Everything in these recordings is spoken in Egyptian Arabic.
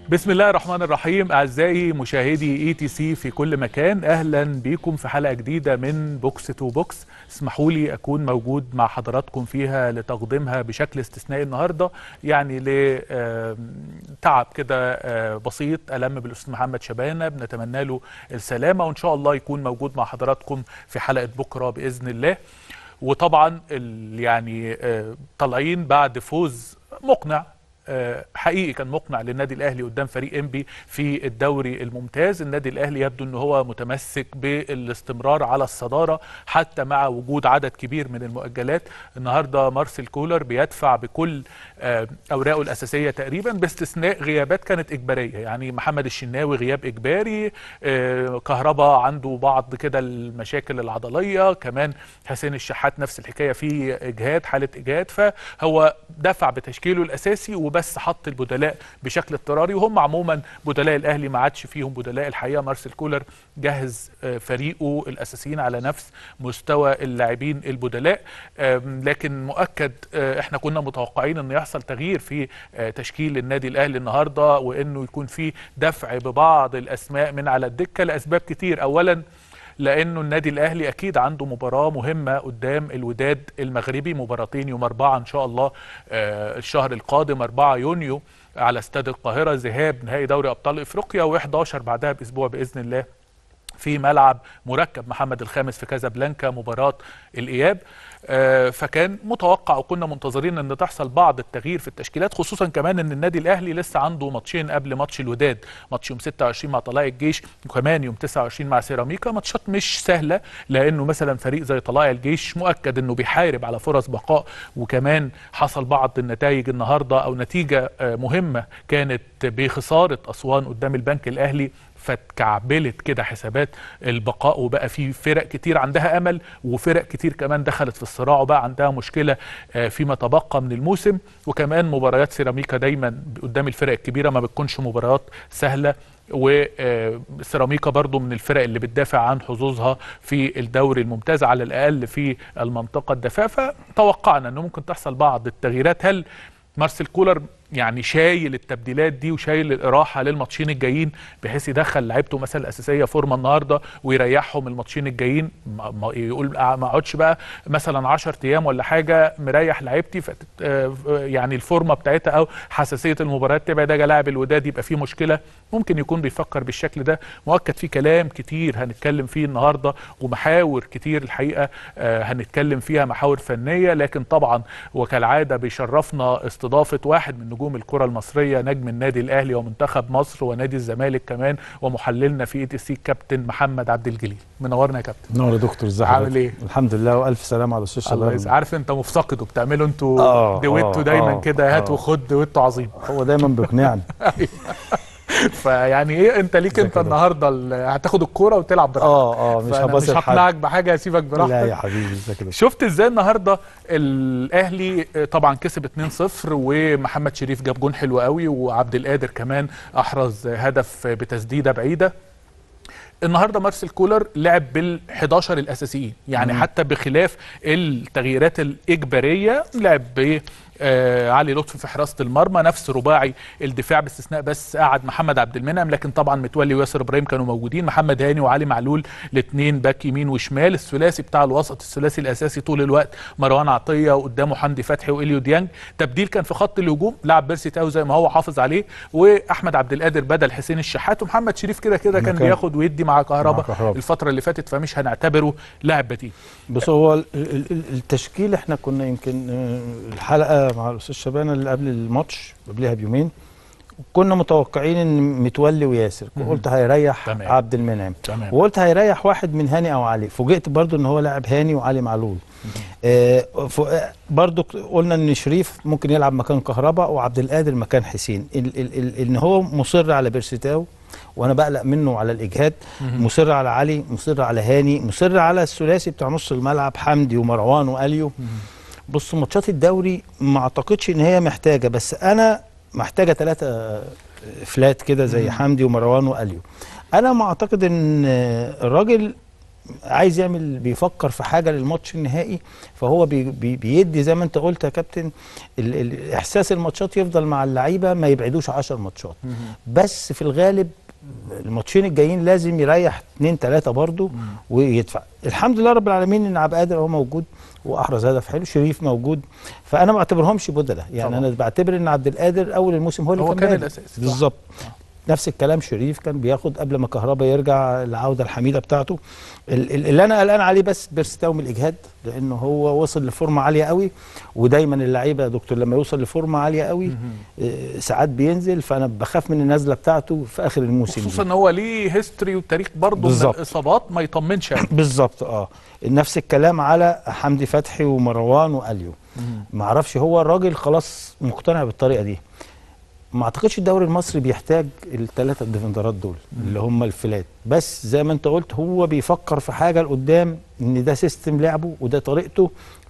بسم الله الرحمن الرحيم اعزائي مشاهدي اي تي سي في كل مكان اهلا بيكم في حلقه جديده من بوكس تو بوكس اسمحوا لي اكون موجود مع حضراتكم فيها لتقديمها بشكل استثنائي النهارده يعني لتعب كده آه، بسيط الم بالاستاذ محمد شبانه بنتمنى له السلامه وان شاء الله يكون موجود مع حضراتكم في حلقه بكره باذن الله وطبعا ال- يعني آه، طالعين بعد فوز مقنع آه، حقيقي كان مقنع للنادي الاهلي قدام فريق انبي في الدوري الممتاز النادي الاهلي يبدو ان هو متمسك بالاستمرار على الصداره حتى مع وجود عدد كبير من المؤجلات النهارده مارسيل كولر بيدفع بكل آه، اوراقه الاساسيه تقريبا باستثناء غيابات كانت اجباريه يعني محمد الشناوي غياب اجباري آه، كهربا عنده بعض كده المشاكل العضليه كمان حسين الشحات نفس الحكايه في اجهاد حاله اجهاد فهو دفع بتشكيله الاساسي وبس حط البدلاء بشكل اضطراري وهم عموما بدلاء الاهلي ما عادش فيهم بدلاء الحقيقه مارسيل كولر جهز آه، فريقه الاساسيين على نفس مستوى اللاعبين البدلاء آم، لكن مؤكد آه، احنا كنا متوقعين ان يحصل تغيير في آه، تشكيل النادي الاهلي النهارده وانه يكون في دفع ببعض الاسماء من على الدكه لاسباب كتير اولا لانه النادي الاهلي اكيد عنده مباراه مهمه قدام الوداد المغربي مباراتين يوم أربعة ان شاء الله آه، الشهر القادم 4 يونيو على استاد القاهره ذهاب نهائي دوري ابطال افريقيا و11 بعدها باسبوع باذن الله في ملعب مركب محمد الخامس في كازابلانكا مباراة الإياب آه، فكان متوقع وكنا منتظرين ان تحصل بعض التغيير في التشكيلات خصوصا كمان ان النادي الاهلي لسه عنده ماتشين قبل ماتش الوداد ماتش يوم 26 مع طلائع الجيش وكمان يوم 29 مع سيراميكا ماتشات مش سهله لانه مثلا فريق زي طلائع الجيش مؤكد انه بيحارب على فرص بقاء وكمان حصل بعض النتائج النهارده او نتيجه آه، مهمه كانت بخساره اسوان قدام البنك الاهلي فاتكعبلت كده حسابات البقاء وبقى في فرق كتير عندها امل وفرق كتير كمان دخلت في الصراع وبقى عندها مشكله آه، فيما تبقى من الموسم وكمان مباريات سيراميكا دايما قدام الفرق الكبيره ما بتكونش مباريات سهله وسيراميكا برضو من الفرق اللي بتدافع عن حظوظها في الدوري الممتاز على الاقل في المنطقه الدفاع فتوقعنا انه ممكن تحصل بعض التغييرات هل مارسيل كولر يعني شايل التبديلات دي وشايل الاراحه للماتشين الجايين بحيث يدخل لعيبته مثلا الاساسيه فورمه النهارده ويريحهم الماتشين الجايين ما ما يقول ما اقعدش بقى مثلا 10 ايام ولا حاجه مريح لعيبتي فت- آه، يعني الفورمه بتاعتها او حساسيه المباريات تبعد اجي لاعب الوداد يبقى فيه مشكله ممكن يكون بيفكر بالشكل ده مؤكد في كلام كتير هنتكلم فيه النهارده ومحاور كتير الحقيقه آه، هنتكلم فيها محاور فنيه لكن طبعا وكالعاده بيشرفنا استضافه واحد من نجوم الكره المصريه نجم النادي الاهلي ومنتخب مصر ونادي الزمالك كمان ومحللنا في اي تي سي كابتن محمد عبد الجليل منورنا يا كابتن نور يا دكتور ازي عامل حضرتك؟ ايه؟ الحمد لله والف سلامه على الاستاذ الله شباب يسعدك عارف انت مفتقد وبتعملوا انتوا آه، دويتو آه، دايما آه، كده هات آه. وخد دويتو عظيم هو دايما بيقنعني فيعني ايه انت ليك ازيك انت يا دكتور؟ النهارده ال- هتاخد الكوره وتلعب براحتك اه اه مش فأنا مش هبصر حد هقنعك بحاجه هسيبك براحتك لا يا حبيبي ازيك يا دكتور؟ شفت ازاي النهارده الاهلي طبعا كسب 2-0 ومحمد شريف جاب جون حلو قوي وعبد القادر كمان احرز هدف بتسديده بعيده النهارده مارسيل كولر لعب بال11 الاساسيين يعني مم. حتى بخلاف التغييرات الاجباريه لعب ب آه علي لطفي في حراسه المرمى نفس رباعي الدفاع باستثناء بس قعد محمد عبد المنعم لكن طبعا متولي وياسر ابراهيم كانوا موجودين محمد هاني وعلي معلول الاثنين باك يمين وشمال الثلاثي بتاع الوسط الثلاثي الاساسي طول الوقت مروان عطيه وقدامه حمدي فتحي واليو ديانج تبديل كان في خط الهجوم لعب بيرسي تاو زي ما هو حافظ عليه واحمد عبد القادر بدل حسين الشحات ومحمد شريف كده كده كان مكان. بياخد ويدي مع كهربا مع كهربا. الفتره اللي فاتت فمش هنعتبره لاعب بديل بص هو ال- ال- ال- التشكيل احنا كنا يمكن آه، الحلقه مع الاستاذ شبانه اللي قبل الماتش قبلها بيومين كنا متوقعين ان متولي وياسر مهم. قلت هيريح تمام. عبد المنعم تمام وقلت هيريح واحد من هاني او علي فوجئت برضو ان هو لاعب هاني وعلي معلول آه ف- آه، برضو قلنا ان شريف ممكن يلعب مكان كهربا وعبد القادر مكان حسين ال ال ال ان هو مصر على بيرسيتاو وانا بقلق منه على الاجهاد مهم. مصر على علي مصر على هاني مصر على الثلاثي بتاع نص الملعب حمدي ومروان واليو مهم. بص ماتشات الدوري ما اعتقدش ان هي محتاجه بس انا محتاجه ثلاثه فلات كده زي مم. حمدي ومروان واليو انا ما اعتقد ان الراجل عايز يعمل بيفكر في حاجه للماتش النهائي فهو بي بي بيدي زي ما انت قلت يا كابتن ال ال احساس الماتشات يفضل مع اللعيبه ما يبعدوش 10 ماتشات بس في الغالب الماتشين الجايين لازم يريح اتنين تلاته برضه ويدفع الحمد لله رب العالمين ان عبد القادر هو موجود واحرز هدف حلو شريف موجود فانا ما بعتبرهمش بدله يعني طبعا. انا بعتبر ان عبد القادر اول الموسم هو اللي هو كان, كان بادئ. الأساسي، صح. بالظبط نفس الكلام شريف كان بياخد قبل ما كهربا يرجع العوده الحميده بتاعته ال- ال- اللي انا قلقان عليه بس بيرستاو من الاجهاد لانه هو وصل لفورمه عاليه قوي ودايما اللعيبه يا دكتور لما يوصل لفورمه عاليه قوي آه، ساعات بينزل فانا بخاف من النزله بتاعته في اخر الموسم دي. خصوصا ان هو ليه هيستوري وتاريخ برضه من بالظبط. الاصابات ما يطمنش قوي بالظبط اه نفس الكلام على حمدي فتحي ومروان واليو ما اعرفش هو الراجل خلاص مقتنع بالطريقه دي ما اعتقدش الدوري المصري بيحتاج الثلاثه الديفندرات دول اللي هم الفلات بس زي ما انت قلت هو بيفكر في حاجه لقدام ان ده سيستم لعبه وده طريقته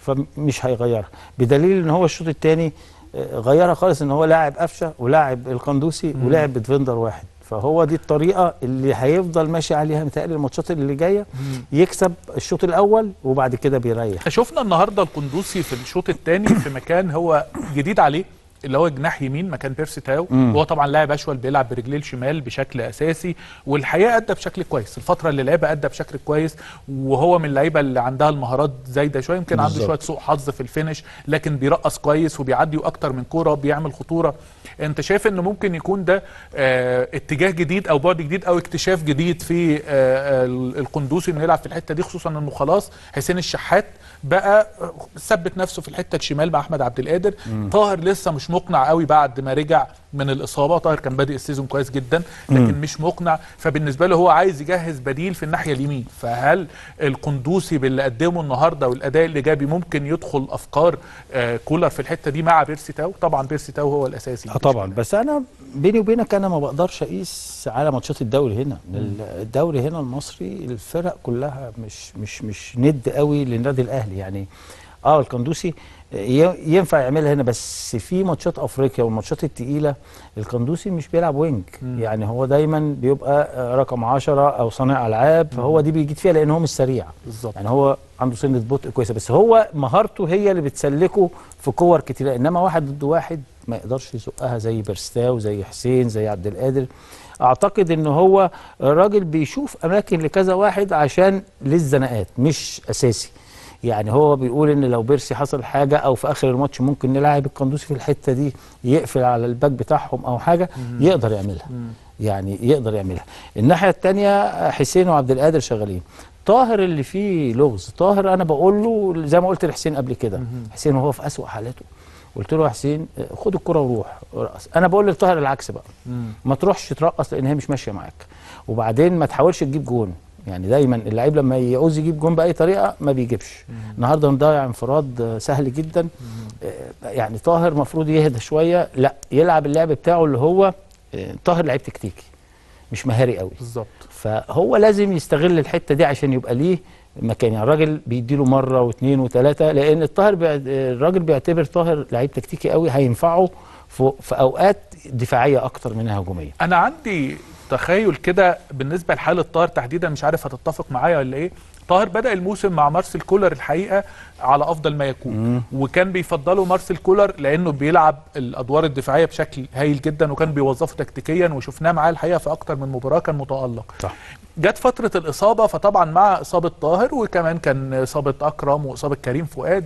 فمش هيغيرها بدليل ان هو الشوط الثاني غيرها خالص ان هو لاعب قفشه ولاعب القندوسي ولاعب بدفندر واحد فهو دي الطريقه اللي هيفضل ماشي عليها متهيألي الماتشات اللي جايه يكسب الشوط الاول وبعد كده بيريح شفنا النهارده القندوسي في الشوط الثاني في مكان هو جديد عليه اللي هو جناح يمين مكان بيرسي تاو وهو طبعا لاعب اشول بيلعب برجليه الشمال بشكل اساسي والحقيقه ادى بشكل كويس الفتره اللي لعبها ادى بشكل كويس وهو من اللعيبه اللي عندها المهارات زايده شويه يمكن عنده بالظبط. شويه سوء حظ في الفينش لكن بيرقص كويس وبيعدي اكتر من كوره بيعمل خطوره انت شايف ان ممكن يكون ده آه اتجاه جديد او بعد جديد او اكتشاف جديد في آه آه القندوسي انه يلعب في الحته دي خصوصا انه خلاص حسين الشحات بقى ثبت نفسه في الحته الشمال مع احمد عبد القادر طاهر لسه مش مقنع قوي بعد ما رجع من الاصابه طاهر كان بادئ السيزون كويس جدا لكن مش مقنع فبالنسبه له هو عايز يجهز بديل في الناحيه اليمين فهل القندوسي باللي قدمه النهارده والاداء الايجابي ممكن يدخل افكار آه كولر في الحته دي مع بيرسي تاو طبعا بيرسي تاو هو الاساسي اه طبعا بس انا بيني وبينك انا ما بقدرش اقيس على ماتشات الدوري هنا الدوري هنا المصري الفرق كلها مش مش مش ند قوي للنادي الاهلي يعني اه القندوسي ي- ينفع يعملها هنا بس في ماتشات افريقيا والماتشات التقيله القندوسي مش بيلعب وينج يعني هو دايما بيبقى آه، رقم 10 او صانع العاب فهو دي بيجيد فيها لان هو مش سريع بالظبط يعني هو عنده سنه بطء كويسه بس هو مهارته هي اللي بتسلكه في كور كتيره انما واحد ضد واحد ما يقدرش يزقها زي بيرستاو زي حسين زي عبد القادر اعتقد ان هو الراجل بيشوف اماكن لكذا واحد عشان للزنقات مش اساسي يعني هو بيقول ان لو بيرسي حصل حاجه او في اخر الماتش ممكن نلعب القندوسي في الحته دي يقفل على الباك بتاعهم او حاجه يقدر يعملها يعني يقدر يعملها الناحيه الثانيه حسين وعبد القادر شغالين طاهر اللي فيه لغز طاهر انا بقول له زي ما قلت لحسين قبل كده حسين وهو في اسوأ حالاته قلت له يا حسين آه، خد الكره وروح رقص انا بقول لطاهر العكس بقى ما تروحش ترقص لان هي مش ماشيه معاك وبعدين ما تحاولش تجيب جون يعني دايما اللعيب لما يعوز يجيب جون باي طريقه ما بيجيبش النهارده مضيع انفراد آه، سهل جدا آه، يعني طاهر المفروض يهدى شويه لا يلعب اللعب بتاعه اللي هو آه، طاهر لعيب تكتيكي مش مهاري قوي بالظبط فهو لازم يستغل الحته دي عشان يبقى ليه مكان يعني الراجل بيديله مره واثنين وثلاثه لان الطاهر بيع... الراجل بيعتبر طاهر لعيب تكتيكي قوي هينفعه في, في اوقات دفاعيه اكتر منها هجوميه انا عندي تخيل كده بالنسبه لحاله طاهر تحديدا مش عارف هتتفق معايا ولا ايه طاهر بدا الموسم مع مارسيل كولر الحقيقه على افضل ما يكون وكان بيفضله مارسيل كولر لانه بيلعب الادوار الدفاعيه بشكل هايل جدا وكان بيوظفه تكتيكيا وشفناه معاه الحقيقه في اكتر من مباراه كان متالق صح جت فتره الاصابه فطبعا مع اصابه طاهر وكمان كان اصابه اكرم واصابه كريم فؤاد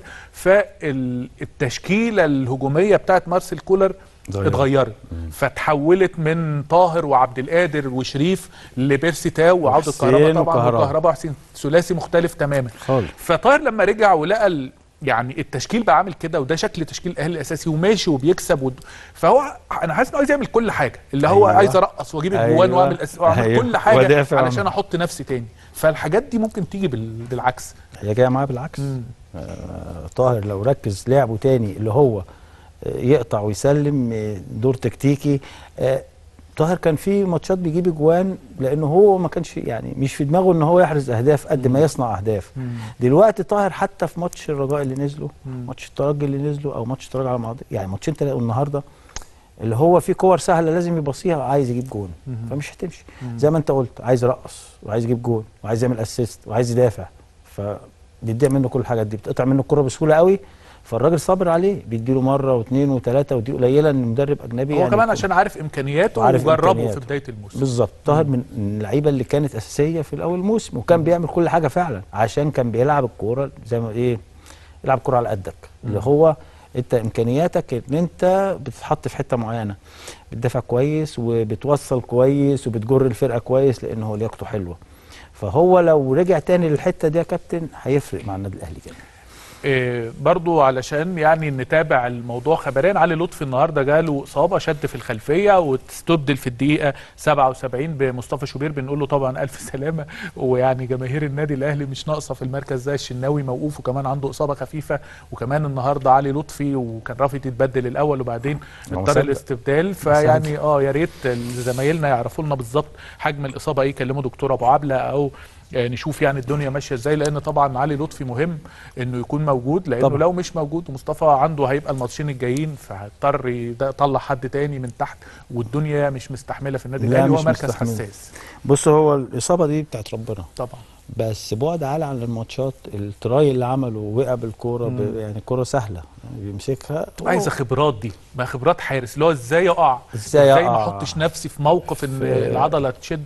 فالتشكيله الهجوميه بتاعت مارسيل كولر اتغيرت. اتغيرت فتحولت من طاهر وعبد القادر وشريف لبيرسي تاو وعوده وحسين كهرباء طبعا وكهربا. وكهرباء وحسين ثلاثي مختلف تماما خالص فطاهر لما رجع ولقى ال- يعني التشكيل بقى عامل كده وده شكل تشكيل الاهلي الاساسي وماشي وبيكسب ود... فهو انا حاسس انه عايز يعمل كل حاجه اللي هو أيوة. عايز ارقص واجيب الجوان أيوة. واعمل أس... واعمل أيوة. كل حاجه ودافع علشان وأعمل. احط نفسي تاني فالحاجات دي ممكن تيجي بال... بالعكس هي جايه معاه بالعكس آه طاهر لو ركز لعبه تاني اللي هو آه، يقطع ويسلم آه، دور تكتيكي آه، طاهر كان في ماتشات بيجيب اجوان لانه هو ما كانش يعني مش في دماغه ان هو يحرز اهداف قد ما يصنع اهداف دلوقتي طاهر حتى في ماتش الرجاء اللي نزلوا ماتش الترجي اللي نزلوا او ماتش الترجي على ماضي يعني ماتشين تلاقوا النهارده اللي هو في كور سهله لازم يبصيها عايز يجيب جون مهم. فمش هتمشي زي ما انت قلت عايز يرقص وعايز يجيب جون وعايز يعمل اسيست وعايز يدافع فبيضيع منه كل الحاجات دي بتقطع منه الكره بسهوله قوي فالراجل صابر عليه بيديله مره واثنين وثلاثه ودي قليله ان مدرب اجنبي هو يعني كمان يكون- عشان عارف امكانياته وعارف وجربه في إمكانياته. بدايه الموسم بالظبط طاهر من اللعيبه اللي كانت اساسيه في الاول الموسم وكان بيعمل كل حاجه فعلا عشان كان بيلعب الكوره زي ما ايه يلعب كوره على قدك اللي هو انت امكانياتك ان انت بتتحط في حته معينه بتدافع كويس وبتوصل كويس وبتجر الفرقه كويس لان هو لياقته حلوه فهو لو رجع تاني للحته دي يا كابتن هيفرق مع النادي الاهلي جدا إيه برضو علشان يعني نتابع الموضوع خبريا علي لطفي النهارده جاله اصابه شد في الخلفيه واستبدل في الدقيقه 77 بمصطفى شوبير بنقول له طبعا الف سلامه ويعني جماهير النادي الاهلي مش ناقصه في المركز ده الشناوي موقوف وكمان عنده اصابه خفيفه وكمان النهارده علي لطفي وكان رافض يتبدل الاول وبعدين هو اضطر صدق. الاستبدال فيعني اه يا ريت زمايلنا يعرفوا لنا بالظبط حجم الاصابه ايه يكلموا دكتور ابو عبله او آه، نشوف يعني الدنيا ماشيه ازاي لان طبعا علي لطفي مهم انه يكون موجود لانه طبعا. لو مش موجود ومصطفى عنده هيبقى الماتشين الجايين فهيضطر يد- يطلع حد تاني من تحت والدنيا مش مستحمله في النادي لا، الاهلي هو مش مركز مستحملة. حساس بص هو الاصابه دي بتاعت ربنا طبعا بس بعد عالي عن الماتشات التراي اللي عمله ووقع بالكوره ب- مم. يعني كوره سهله يعني بيمسكها عايزه خبرات دي ما خبرات حارس اللي هو ازاي اقع ازاي ما أقع. احطش نفسي في موقف ان في- العضله تشد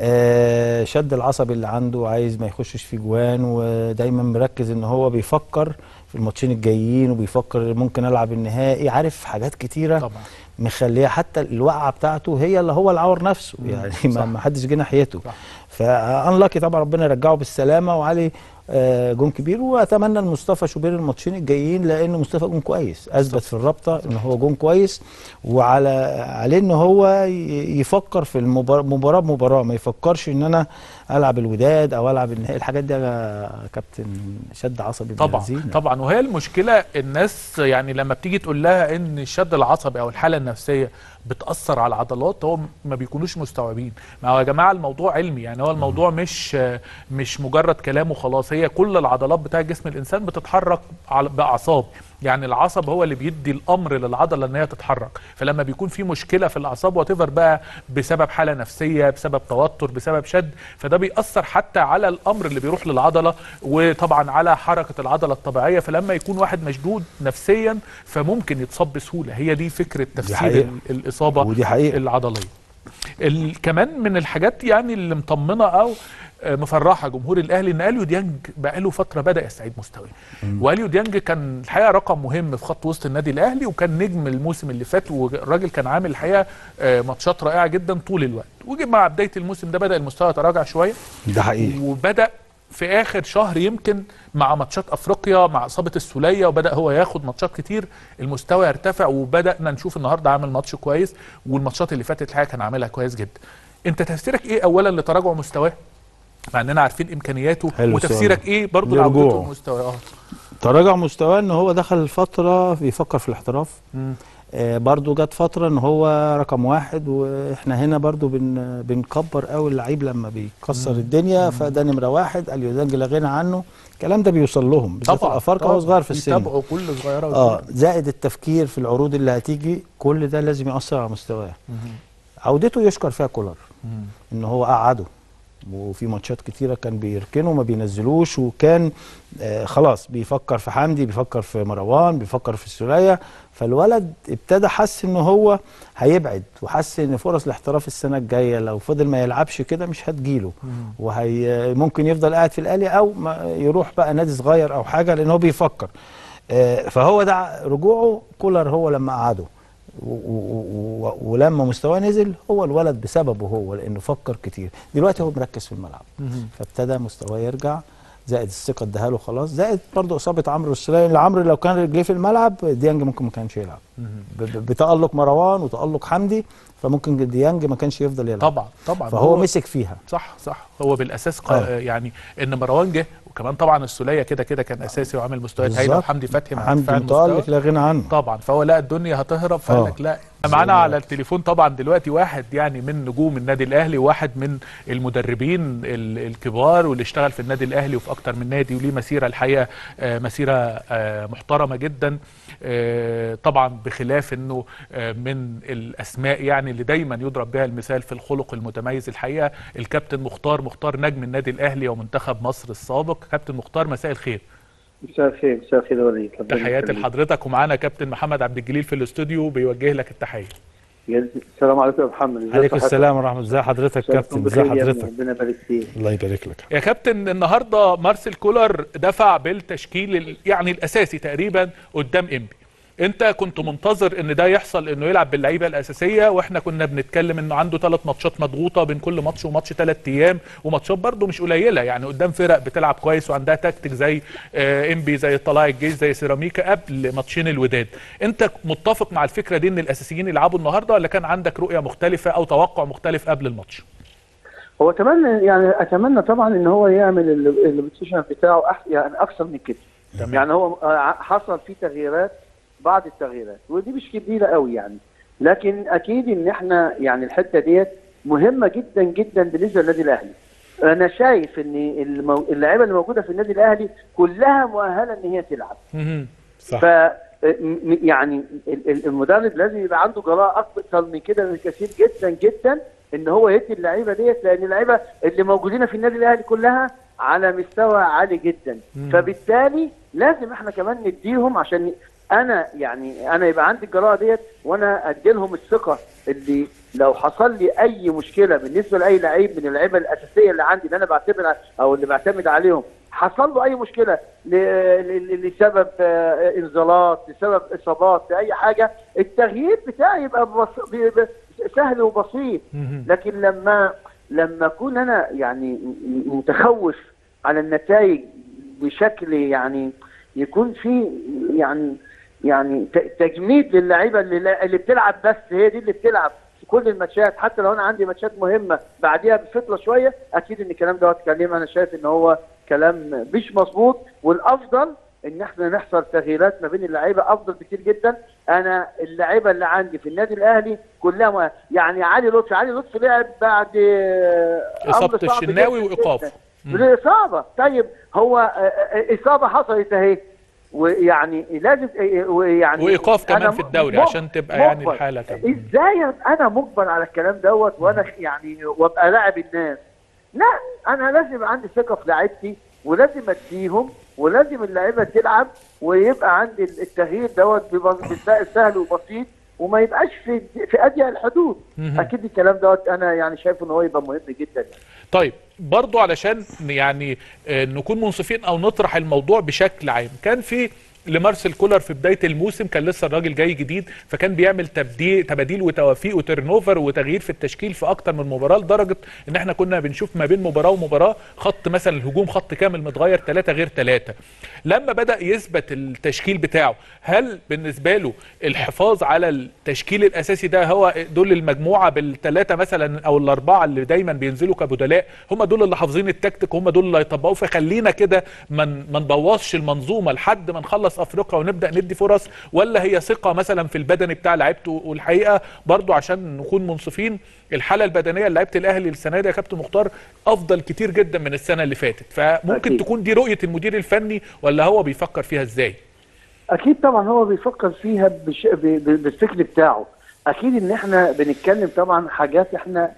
آه شد العصبي اللي عنده عايز ما يخشش في جوان ودايما مركز ان هو بيفكر في الماتشين الجايين وبيفكر ممكن العب النهائي عارف حاجات كتيره طبعا مخليه حتى الوقعه بتاعته هي اللي هو العور نفسه مم. يعني صح. ما ما حدش جه ناحيته صح. فانلاكي طبعا ربنا يرجعه بالسلامه وعلي آه، جون كبير واتمنى لمصطفى شوبير الماتشين الجايين لان مصطفى جون كويس اثبت في الرابطه ان هو جون كويس وعلى عليه ان هو ي- يفكر في المباراه مباراه بمباراه ما يفكرش ان انا العب الوداد او العب النهائي الحاجات دي يا كابتن شد عصبي ابن طبعا لذينة. طبعا وهي المشكله الناس يعني لما بتيجي تقول لها ان الشد العصبي او الحاله النفسيه بتاثر على العضلات هو ما بيكونوش مستوعبين ما هو يا جماعه الموضوع علمي يعني هو الموضوع مش مش مجرد كلام وخلاص هي كل العضلات بتاع جسم الانسان بتتحرك على- باعصاب يعني العصب هو اللي بيدي الامر للعضله ان هي تتحرك فلما بيكون في مشكله في الاعصاب وتفر بقى بسبب حاله نفسيه بسبب توتر بسبب شد فده بيأثر حتى على الامر اللي بيروح للعضله وطبعا على حركه العضله الطبيعيه فلما يكون واحد مشدود نفسيا فممكن يتصاب بسهوله هي دي فكره تفسير حقيقة. ال- الاصابه ودي حقيقة. العضليه ال- كمان من الحاجات يعني اللي مطمنه او آه، مفرحه جمهور الاهلي ان اليو ديانج بقاله فتره بدا يستعيد مستواه واليو ديانج كان الحقيقه رقم مهم في خط وسط النادي الاهلي وكان نجم الموسم اللي فات والراجل كان عامل الحقيقه آه، ماتشات رائعه جدا طول الوقت وجي مع بدايه الموسم ده بدا المستوى يتراجع شويه ده حقيقي وبدا في اخر شهر يمكن مع ماتشات افريقيا مع اصابه السوليه وبدا هو ياخد ماتشات كتير المستوى يرتفع وبدانا نشوف النهارده عامل ماتش كويس والماتشات اللي فاتت الحقيقه كان عاملها كويس جدا انت تفسيرك ايه اولا لتراجع مستواه مع اننا عارفين امكانياته حلو وتفسيرك السؤال. ايه برضه لرجوعه. لعودته لمستواه اه تراجع مستواه ان هو دخل فتره بيفكر في الاحتراف مم. آه، برضو جت فترة ان هو رقم واحد واحنا هنا برضو بن بنكبر قوي اللعيب لما بيكسر الدنيا فده نمرة واحد اليودانج لا غنى عنه الكلام ده بيوصل لهم بالذات طبعا الافارقه طبعاً. وهو صغير في السن يتابعوا كل صغيره اه وكل- زائد التفكير في العروض اللي هتيجي كل ده لازم يأثر على مستواه مم. عودته يشكر فيها كولر مم. ان هو قعده وفي ماتشات كتيره كان بيركنه ما بينزلوش وكان آه خلاص بيفكر في حمدي بيفكر في مروان بيفكر في السوليه فالولد ابتدى حس ان هو هيبعد وحس ان فرص الاحتراف السنه الجايه لو فضل ما يلعبش كده مش هتجيله وهي ممكن يفضل قاعد في الاهلي او ما يروح بقى نادي صغير او حاجه لان هو بيفكر آه فهو ده رجوعه كولر هو لما قعده و- و- و- ولما مستواه نزل هو الولد بسببه هو لانه فكر كتير دلوقتي هو مركز في الملعب مم. فابتدى مستواه يرجع زائد الثقه اداها له خلاص زائد برضه اصابه عمرو السوليه اللي عمرو لو كان رجليه في الملعب ديانج ممكن ما كانش يلعب مم. ب- ب- بتالق مروان وتالق حمدي فممكن ديانج ما كانش يفضل يلعب طبعا طبعا فهو مسك فيها صح صح هو بالاساس قا- آه. يعني ان مروان جه وكمان طبعا السوليه كده كده كان اساسي وعامل مستويات هايله بالظبط. وحمدي فتحي مع حمدي ارتفاع المستوى متألق لا غنى عنه طبعا فهو لقى الدنيا هتهرب فقال آه. لك لا معانا على التليفون طبعا دلوقتي واحد يعني من نجوم النادي الاهلي وواحد من المدربين ال- الكبار واللي اشتغل في النادي الاهلي وفي اكتر من نادي وليه مسيره الحقيقه آه، مسيره آه، محترمه جدا آه، طبعا بخلاف انه آه، من الاسماء يعني اللي دايما يضرب بها المثال في الخلق المتميز الحقيقه الكابتن مختار مختار نجم النادي الاهلي ومنتخب مصر السابق كابتن مختار مساء الخير مساء الخير مساء الخير يا وليد ربنا تحياتي يخليك. لحضرتك ومعانا كابتن محمد عبد الجليل في الاستوديو بيوجه لك التحيه السلام عليكم يا محمد ازي عليكم صحتك؟ السلام ورحمه الله ازي حضرتك شكراً كابتن بخير ازي يا ابني، حضرتك ربنا يبارك فيك الله يبارك لك يا كابتن النهارده مارسيل كولر دفع بالتشكيل ال- يعني الاساسي تقريبا قدام انبي انت كنت منتظر ان ده يحصل انه يلعب باللعيبه الاساسيه واحنا كنا بنتكلم انه عنده ثلاث ماتشات مضغوطه بين كل ماتش وماتش ثلاث ايام وماتشات برده مش قليله يعني قدام فرق بتلعب كويس وعندها تكتيك زي آه، انبي زي طلائع الجيش زي سيراميكا قبل ماتشين الوداد انت متفق مع الفكره دي ان الاساسيين يلعبوا النهارده ولا كان عندك رؤيه مختلفه او توقع مختلف قبل الماتش هو اتمنى يعني اتمنى طبعا ان هو يعمل ال- البوزيشن بتاعه أح يعني اكثر من كده تمام. يعني هو آه، حصل فيه تغييرات بعض التغييرات ودي مش كبيره قوي يعني لكن اكيد ان احنا يعني الحته ديت مهمه جدا جدا بالنسبه للنادي الاهلي انا شايف ان المو... اللعيبه اللي موجوده في النادي الاهلي كلها مؤهله ان هي تلعب مهم. صح ف م- يعني ال- ال- المدرب لازم يبقى عنده جراءه اكثر من كده بكثير جدا جدا ان هو يدي اللعيبه ديت لان اللعيبه اللي موجودين في النادي الاهلي كلها على مستوى عالي جدا مم. فبالتالي لازم احنا كمان نديهم عشان انا يعني انا يبقى عندي الجراءه ديت وانا ادي لهم الثقه اللي لو حصل لي اي مشكله بالنسبه لاي لعيب من اللعيبه الاساسيه اللي عندي اللي انا بعتمد ع- او اللي بعتمد عليهم حصل له اي مشكله ل- ل- لسبب آه، انزالات لسبب اصابات لاي حاجه التغيير بتاعي يبقى بص... ب- ب- سهل وبسيط مهم. لكن لما لما اكون انا يعني م- متخوف على النتائج بشكل يعني يكون في يعني يعني ت- تجميد للعيبه اللي, اللي بتلعب بس هي دي اللي بتلعب في كل الماتشات حتى لو انا عندي ماتشات مهمه بعديها بفتره شويه اكيد ان الكلام دوت كلام انا شايف ان هو كلام مش مظبوط والافضل ان احنا نحصل تغييرات ما بين اللعيبه افضل بكتير جدا انا اللعيبه اللي عندي في النادي الاهلي كلها م- يعني علي لطفي علي لطفي لعب بعد آه، أمر إصابة صعب الشناوي جداً وإيقافه. جداً. بالاصابه طيب هو آه، آه، اصابه حصلت اهي ويعني لازم آه، ويعني وايقاف كمان أنا في الدوري مج- عشان تبقى يعني مجبر. الحاله كمان ازاي أبقى انا مجبر على الكلام دوت وانا يعني وابقى لاعب الناس لا انا لازم يبقى عندي ثقه في لعيبتي ولازم اديهم ولازم اللعيبه تلعب ويبقى عندي التغيير دوت ببس- بس- سهل وبسيط وما يبقاش في في اضيق الحدود مهم. اكيد الكلام دوت انا يعني شايف ان هو يبقى مهم جدا يعني. طيب برضو علشان يعني آه، نكون منصفين او نطرح الموضوع بشكل عام كان في لمارسيل كولر في بدايه الموسم كان لسه الراجل جاي جديد فكان بيعمل تبديل تباديل وتوافيق وترنوفر وتغيير في التشكيل في اكتر من مباراه لدرجه ان احنا كنا بنشوف ما بين مباراه ومباراه خط مثلا الهجوم خط كامل متغير ثلاثه غير ثلاثه لما بدا يثبت التشكيل بتاعه هل بالنسبه له الحفاظ على التشكيل الاساسي ده هو دول المجموعه بالثلاثه مثلا او الاربعه اللي دايما بينزلوا كبدلاء هم دول اللي حافظين التكتيك هم دول اللي هيطبقوه فخلينا كده ما ن- ما نبوظش المنظومه لحد ما نخلص افريقيا ونبدا ندي فرص ولا هي ثقه مثلا في البدني بتاع لعيبته والحقيقه برضو عشان نكون منصفين الحاله البدنيه لعيبه الاهلي السنه دي يا كابتن مختار افضل كتير جدا من السنه اللي فاتت فممكن أكيد. تكون دي رؤيه المدير الفني ولا هو بيفكر فيها ازاي اكيد طبعا هو بيفكر فيها بش... ب... ب... بالفكر بتاعه اكيد ان احنا بنتكلم طبعا حاجات احنا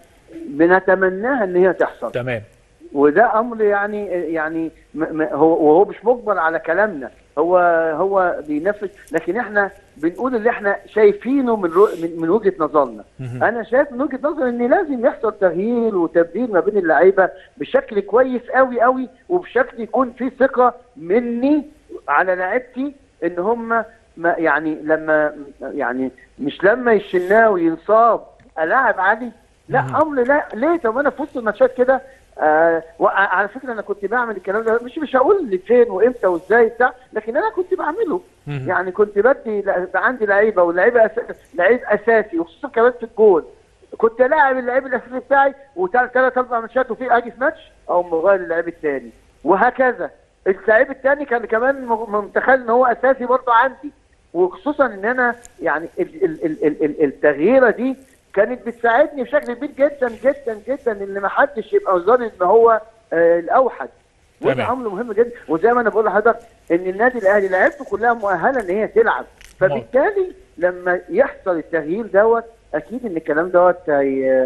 بنتمناها ان هي تحصل تمام وده امر يعني يعني م... م... هو وهو مش مجبر على كلامنا هو هو بينفذ لكن احنا بنقول اللي احنا شايفينه من رو... من, من وجهه نظرنا مهم. انا شايف من وجهه نظري ان لازم يحصل تغيير وتبديل ما بين اللعيبه بشكل كويس قوي قوي وبشكل يكون فيه ثقه مني على لعيبتي ان هم ما يعني لما يعني مش لما الشناوي ينصاب الاعب علي لا مهم. امر لا ليه طب انا في وسط الماتشات كده آه وع- على فكره انا كنت بعمل الكلام ده مش مش هقول لفين وامتى وازاي بتاع لكن انا كنت بعمله مهم. يعني كنت بدي لا- عندي لعيبه واللعيبه أس... لعيب اساسي وخصوصا كمان في الجول كنت لاعب اللعيب الاساسي بتاعي وثلاث اربع ماتشات وفي اجي في ماتش او مغير اللعيب الثاني وهكذا اللعيب الثاني كان كمان م- متخيل ان هو اساسي برضه عندي وخصوصا ان انا يعني ال- ال- ال- ال- ال- التغييره دي كانت بتساعدني بشكل كبير جدا جدا جدا ان ما حدش يبقى ظن ان هو آه، الاوحد وده تمام. امر مهم جدا وزي ما انا بقول لحضرتك ان النادي الاهلي لعيبته كلها مؤهله ان هي تلعب فبالتالي لما يحصل التغيير دوت اكيد ان الكلام دوت هي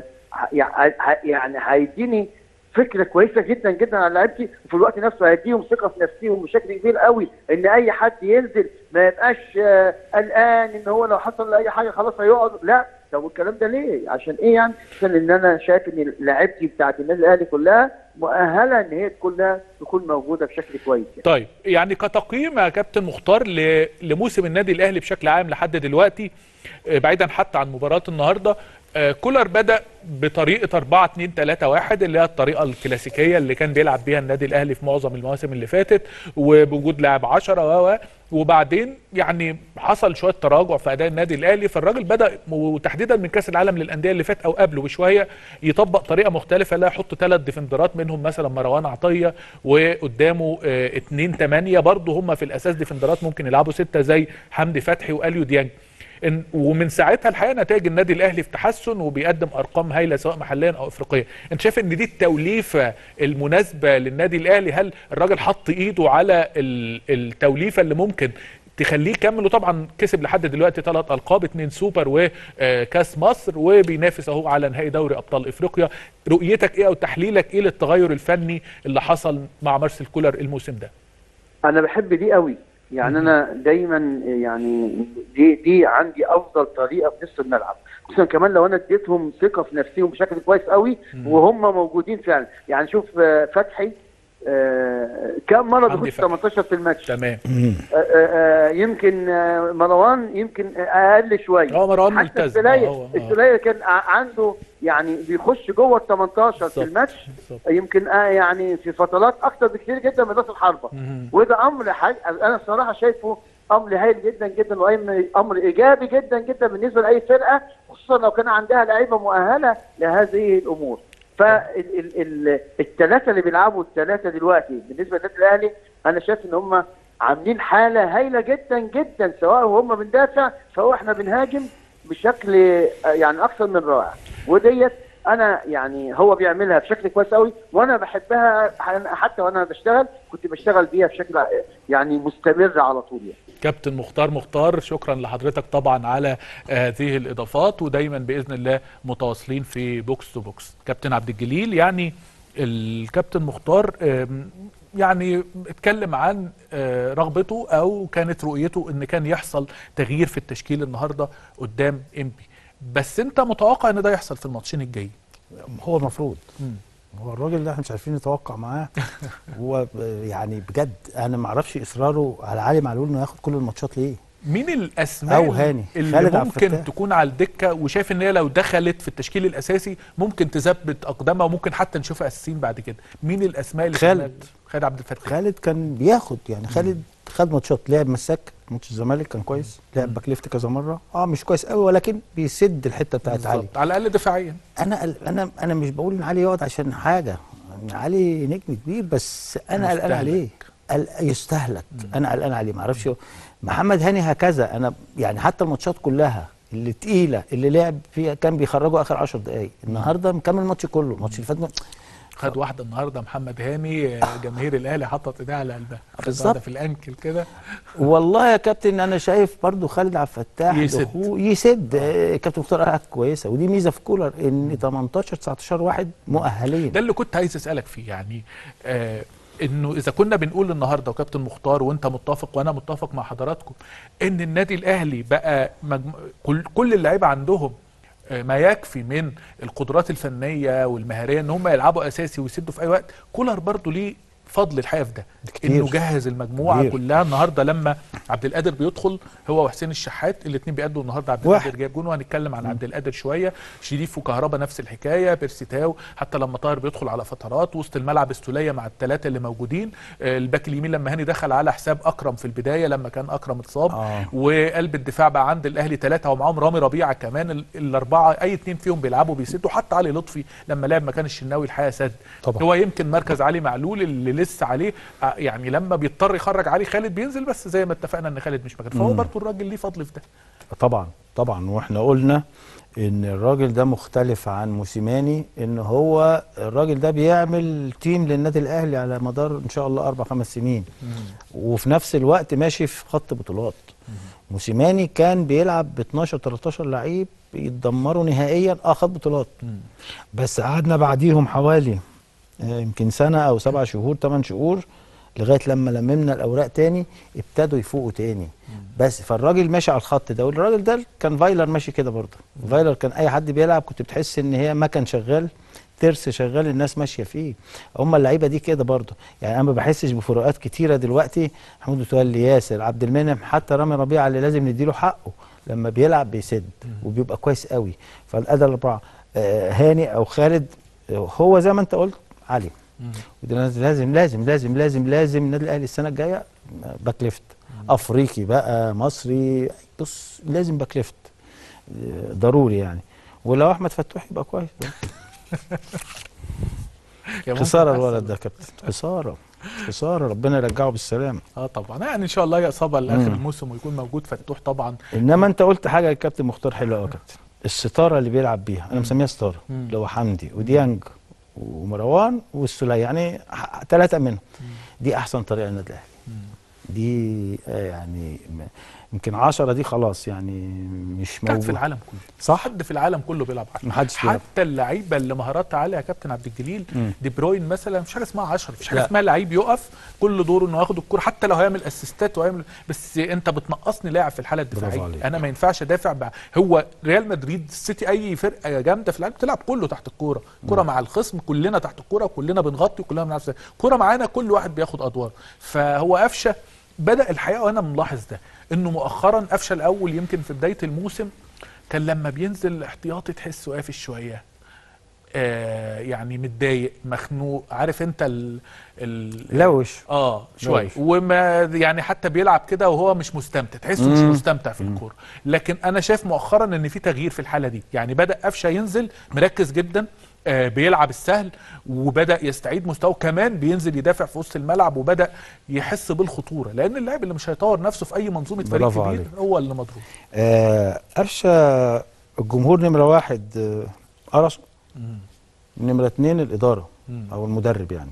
ه- يعني هيديني فكره كويسه جدا جدا على لعيبتي وفي الوقت نفسه هيديهم ثقه في نفسهم بشكل كبير قوي ان اي حد ينزل ما يبقاش آه، قلقان ان هو لو حصل له اي حاجه خلاص هيقعد لا طب والكلام ده ليه؟ عشان ايه يعني؟ عشان ان انا شايف ان لعيبتي بتاعت النادي الاهلي كلها مؤهله ان هي كلها تكون موجوده بشكل كويس يعني. طيب يعني كتقييم يا كابتن مختار ل- لموسم النادي الاهلي بشكل عام لحد دلوقتي آه، بعيدا حتى عن مباراه النهارده آه، كولر بدا بطريقه 4 2 3 1 اللي هي الطريقه الكلاسيكيه اللي كان بيلعب بيها النادي الاهلي في معظم المواسم اللي فاتت وبوجود لاعب 10 و و وبعدين يعني حصل شويه تراجع في اداء النادي الاهلي فالراجل بدا وتحديدا من كاس العالم للانديه اللي فات او قبله بشويه يطبق طريقه مختلفه لا يحط ثلاث ديفندرات منهم مثلا مروان عطيه وقدامه آه، اتنين تمانية برضه هم في الاساس ديفندرات ممكن يلعبوا سته زي حمدي فتحي واليو ديانج إن ومن ساعتها الحقيقه نتائج النادي الاهلي في تحسن وبيقدم ارقام هايله سواء محليا او افريقيا انت شايف ان دي التوليفه المناسبه للنادي الاهلي هل الراجل حط ايده على ال- التوليفه اللي ممكن تخليه يكمل وطبعا كسب لحد دلوقتي ثلاث القاب اتنين سوبر وكاس مصر وبينافس اهو على نهائي دوري ابطال افريقيا رؤيتك ايه او تحليلك ايه للتغير الفني اللي حصل مع مارسيل كولر الموسم ده انا بحب دي قوي يعني انا دايما يعني دي دي عندي افضل طريقه في نص الملعب خصوصا كمان لو انا اديتهم ثقه في نفسهم بشكل كويس قوي وهم موجودين فعلا يعني شوف آه، فتحي آه، كم مره حمدي بيخش فتحي. 18 في الماتش تمام آه، آه، آه، يمكن آه، مروان يمكن اقل شويه اه مروان حتى ملتزم السلاية آه، هو- آه. السلاية كان ع- عنده يعني بيخش جوه ال 18 في بالظبط. الماتش بالظبط. يمكن آه يعني في فترات اكتر بكتير جدا من راس الحربه مهم. وده امر حي... انا الصراحه شايفه امر هايل جدا جدا وامر امر ايجابي جدا جدا بالنسبه لاي فرقه خصوصا لو كان عندها لعيبه مؤهله لهذه الامور فالثلاثه اللي بيلعبوا الثلاثه دلوقتي بالنسبه للنادي الاهلي انا شايف ان هم عاملين حاله هايله جدا جدا سواء هم بندافع سواء احنا بنهاجم بشكل آه، يعني اكثر من رائع وديت انا يعني هو بيعملها بشكل كويس قوي وانا بحبها حتى وانا بشتغل كنت بشتغل بيها بشكل يعني مستمر على طول يعني. كابتن مختار مختار شكرا لحضرتك طبعا على هذه الاضافات ودايما باذن الله متواصلين في بوكس تو بوكس كابتن عبد الجليل يعني الكابتن مختار آم، يعني اتكلم عن آه، رغبته او كانت رؤيته ان كان يحصل تغيير في التشكيل النهارده قدام انبي بس انت متوقع ان ده يحصل في الماتشين الجايين هو المفروض مم. هو الراجل ده احنا مش عارفين نتوقع معاه هو ب- يعني بجد انا ما اعرفش اصراره على علي معلول انه ياخد كل الماتشات ليه مين الاسماء أو هاني. اللي خالد عبد ممكن الفتاح. تكون على الدكه وشايف ان هي لو دخلت في التشكيل الاساسي ممكن تثبت اقدامها وممكن حتى نشوفها اساسيين بعد كده مين الاسماء اللي في خالد. دماغك؟ خالد عبد الفتاح خالد كان بياخد يعني خالد خد ماتشات لعب مساك ماتش الزمالك كان كويس لعب باك ليفت كذا مره اه مش كويس قوي ولكن بيسد الحته بتاعت علي بالظبط. على الاقل دفاعيا انا قل- انا انا مش بقول ان علي يقعد عشان حاجه يعني علي نجم كبير بس انا قلقان مستهلك. عليه قل- يستهلك انا قلقان عليه ما اعرفش محمد هاني هكذا انا يعني حتى الماتشات كلها اللي تقيله اللي لعب فيها كان بيخرجوا اخر 10 دقائق النهارده مكمل الماتش كله الماتش اللي فات ما- خد واحده النهارده محمد هاني آه، جماهير الاهلي حطت ايديها على قلبها خد بالظبط. واحده في الانكل كده والله يا كابتن انا شايف برضو خالد عبد الفتاح يسد. دخول- يسد آه، كابتن مختار قاعد كويسه ودي ميزه في كولر ان 18 19 واحد مؤهلين ده اللي كنت عايز اسالك فيه يعني آه انه اذا كنا بنقول النهارده وكابتن مختار وانت متفق وانا متفق مع حضراتكم ان النادي الاهلي بقى مجم... كل كل اللعيبه عندهم آه، ما يكفي من القدرات الفنيه والمهاريه ان هم يلعبوا اساسي ويسدوا في اي وقت كولر برضو ليه فضل الحقيقه في ده كتير. انه جهز المجموعه كتير. كلها النهارده لما عبد القادر بيدخل هو وحسين الشحات الاثنين بيأدوا النهارده عبد واحد. القادر جايب جون وهنتكلم عن عبد القادر شويه شريف وكهربا نفس الحكايه بيرسيتاو حتى لما طاهر بيدخل على فترات وسط الملعب السوليه مع الثلاثه اللي موجودين آه، الباك اليمين لما هاني دخل على حساب اكرم في البدايه لما كان اكرم اتصاب آه. وقلب الدفاع بقى عند الاهلي ثلاثه ومعاهم رامي ربيعه كمان ال- الاربعه اي اثنين فيهم بيلعبوا بيسدوا حتى علي لطفي لما لعب مكان الشناوي الحقيقه سد طبعا. هو يمكن مركز علي معلول اللي لسه عليه آه، يعني لما بيضطر يخرج علي خالد بينزل بس زي ما اتفقنا ان خالد مش مكان فهو مم. برضه الراجل ليه فضل في ده طبعا طبعا واحنا قلنا ان الراجل ده مختلف عن موسيماني ان هو الراجل ده بيعمل تيم للنادي الاهلي على مدار ان شاء الله اربع خمس سنين وفي نفس الوقت ماشي في خط بطولات موسيماني كان بيلعب ب 12 13 لعيب يتدمروا نهائيا اه خد بطولات بس قعدنا بعديهم حوالي آه، يمكن سنه او سبع شهور ثمان شهور لغايه لما لممنا الاوراق تاني ابتدوا يفوقوا تاني بس فالراجل ماشي على الخط ده والراجل ده كان فايلر ماشي كده برضه فايلر كان اي حد بيلعب كنت بتحس ان هي مكن شغال ترس شغال الناس ماشيه فيه هم اللعيبه دي كده برضه يعني انا ما بحسش بفروقات كتيره دلوقتي محمود متولي ياسر عبد المنعم حتى رامي ربيعه اللي لازم نديله حقه لما بيلعب بيسد وبيبقى كويس قوي فالاداء الاربعه آه، هاني او خالد آه، هو زي ما انت قلت علي وده لازم لازم لازم لازم لازم لازم النادي الاهلي السنه الجايه باك ليفت افريقي بقى مصري بص لازم باك ليفت آه، ضروري يعني ولو احمد فتوح يبقى كويس يعني ممكن خساره تحصل. الولد ده يا كابتن خساره خساره ربنا يرجعه بالسلامه اه طبعا يعني ان شاء الله يصاب لاخر مم. الموسم ويكون موجود فتوح طبعا انما انت قلت حاجه للكابتن مختار حلوه قوي يا كابتن الستاره اللي بيلعب بيها انا مم. مسميها ستاره مم. اللي هو حمدي وديانج ومروان والسوليه يعني ثلاثه منهم دي احسن طريقه للنادي الاهلي دي آه، يعني م- يمكن 10 دي خلاص يعني مش كان في موجود العالم كله صح حد في العالم كله بيلعب عشرة. محدش بيلعب. حتى اللعيبه اللي مهاراتها عاليه يا كابتن عبد الجليل مم. دي بروين مثلا مفيش حاجه اسمها 10 مفيش حاجه لا. اسمها لعيب يقف كل دوره انه ياخد الكوره حتى لو هيعمل اسيستات وهيعمل بس انت بتنقصني لاعب في الحاله برافو الدفاعيه عليك. انا ما ينفعش ادافع بع... هو ريال مدريد السيتي اي فرقه جامده في العالم بتلعب كله تحت الكوره كوره مع الخصم كلنا تحت الكوره وكلنا بنغطي وكلنا بنلعب سوا. كوره معانا كل واحد بياخد ادوار فهو قفشه بدا الحقيقه وانا ملاحظ ده انه مؤخرا قفشه الاول يمكن في بدايه الموسم كان لما بينزل احتياطي تحسه قافش شويه آه يعني متضايق مخنوق عارف انت ال ال لوش اه شويه لوش. وما يعني حتى بيلعب كده وهو مش مستمتع تحسه مش مم. مستمتع في الكوره لكن انا شايف مؤخرا ان في تغيير في الحاله دي يعني بدا قفشه ينزل مركز جدا آه بيلعب السهل وبدا يستعيد مستواه كمان بينزل يدافع في وسط الملعب وبدا يحس بالخطوره لان اللاعب اللي مش هيطور نفسه في اي منظومه فريق برافو كبير عليك. هو اللي مضروب آه، قفشه الجمهور نمره واحد آه، قرصه نمره اتنين الاداره مم. او المدرب يعني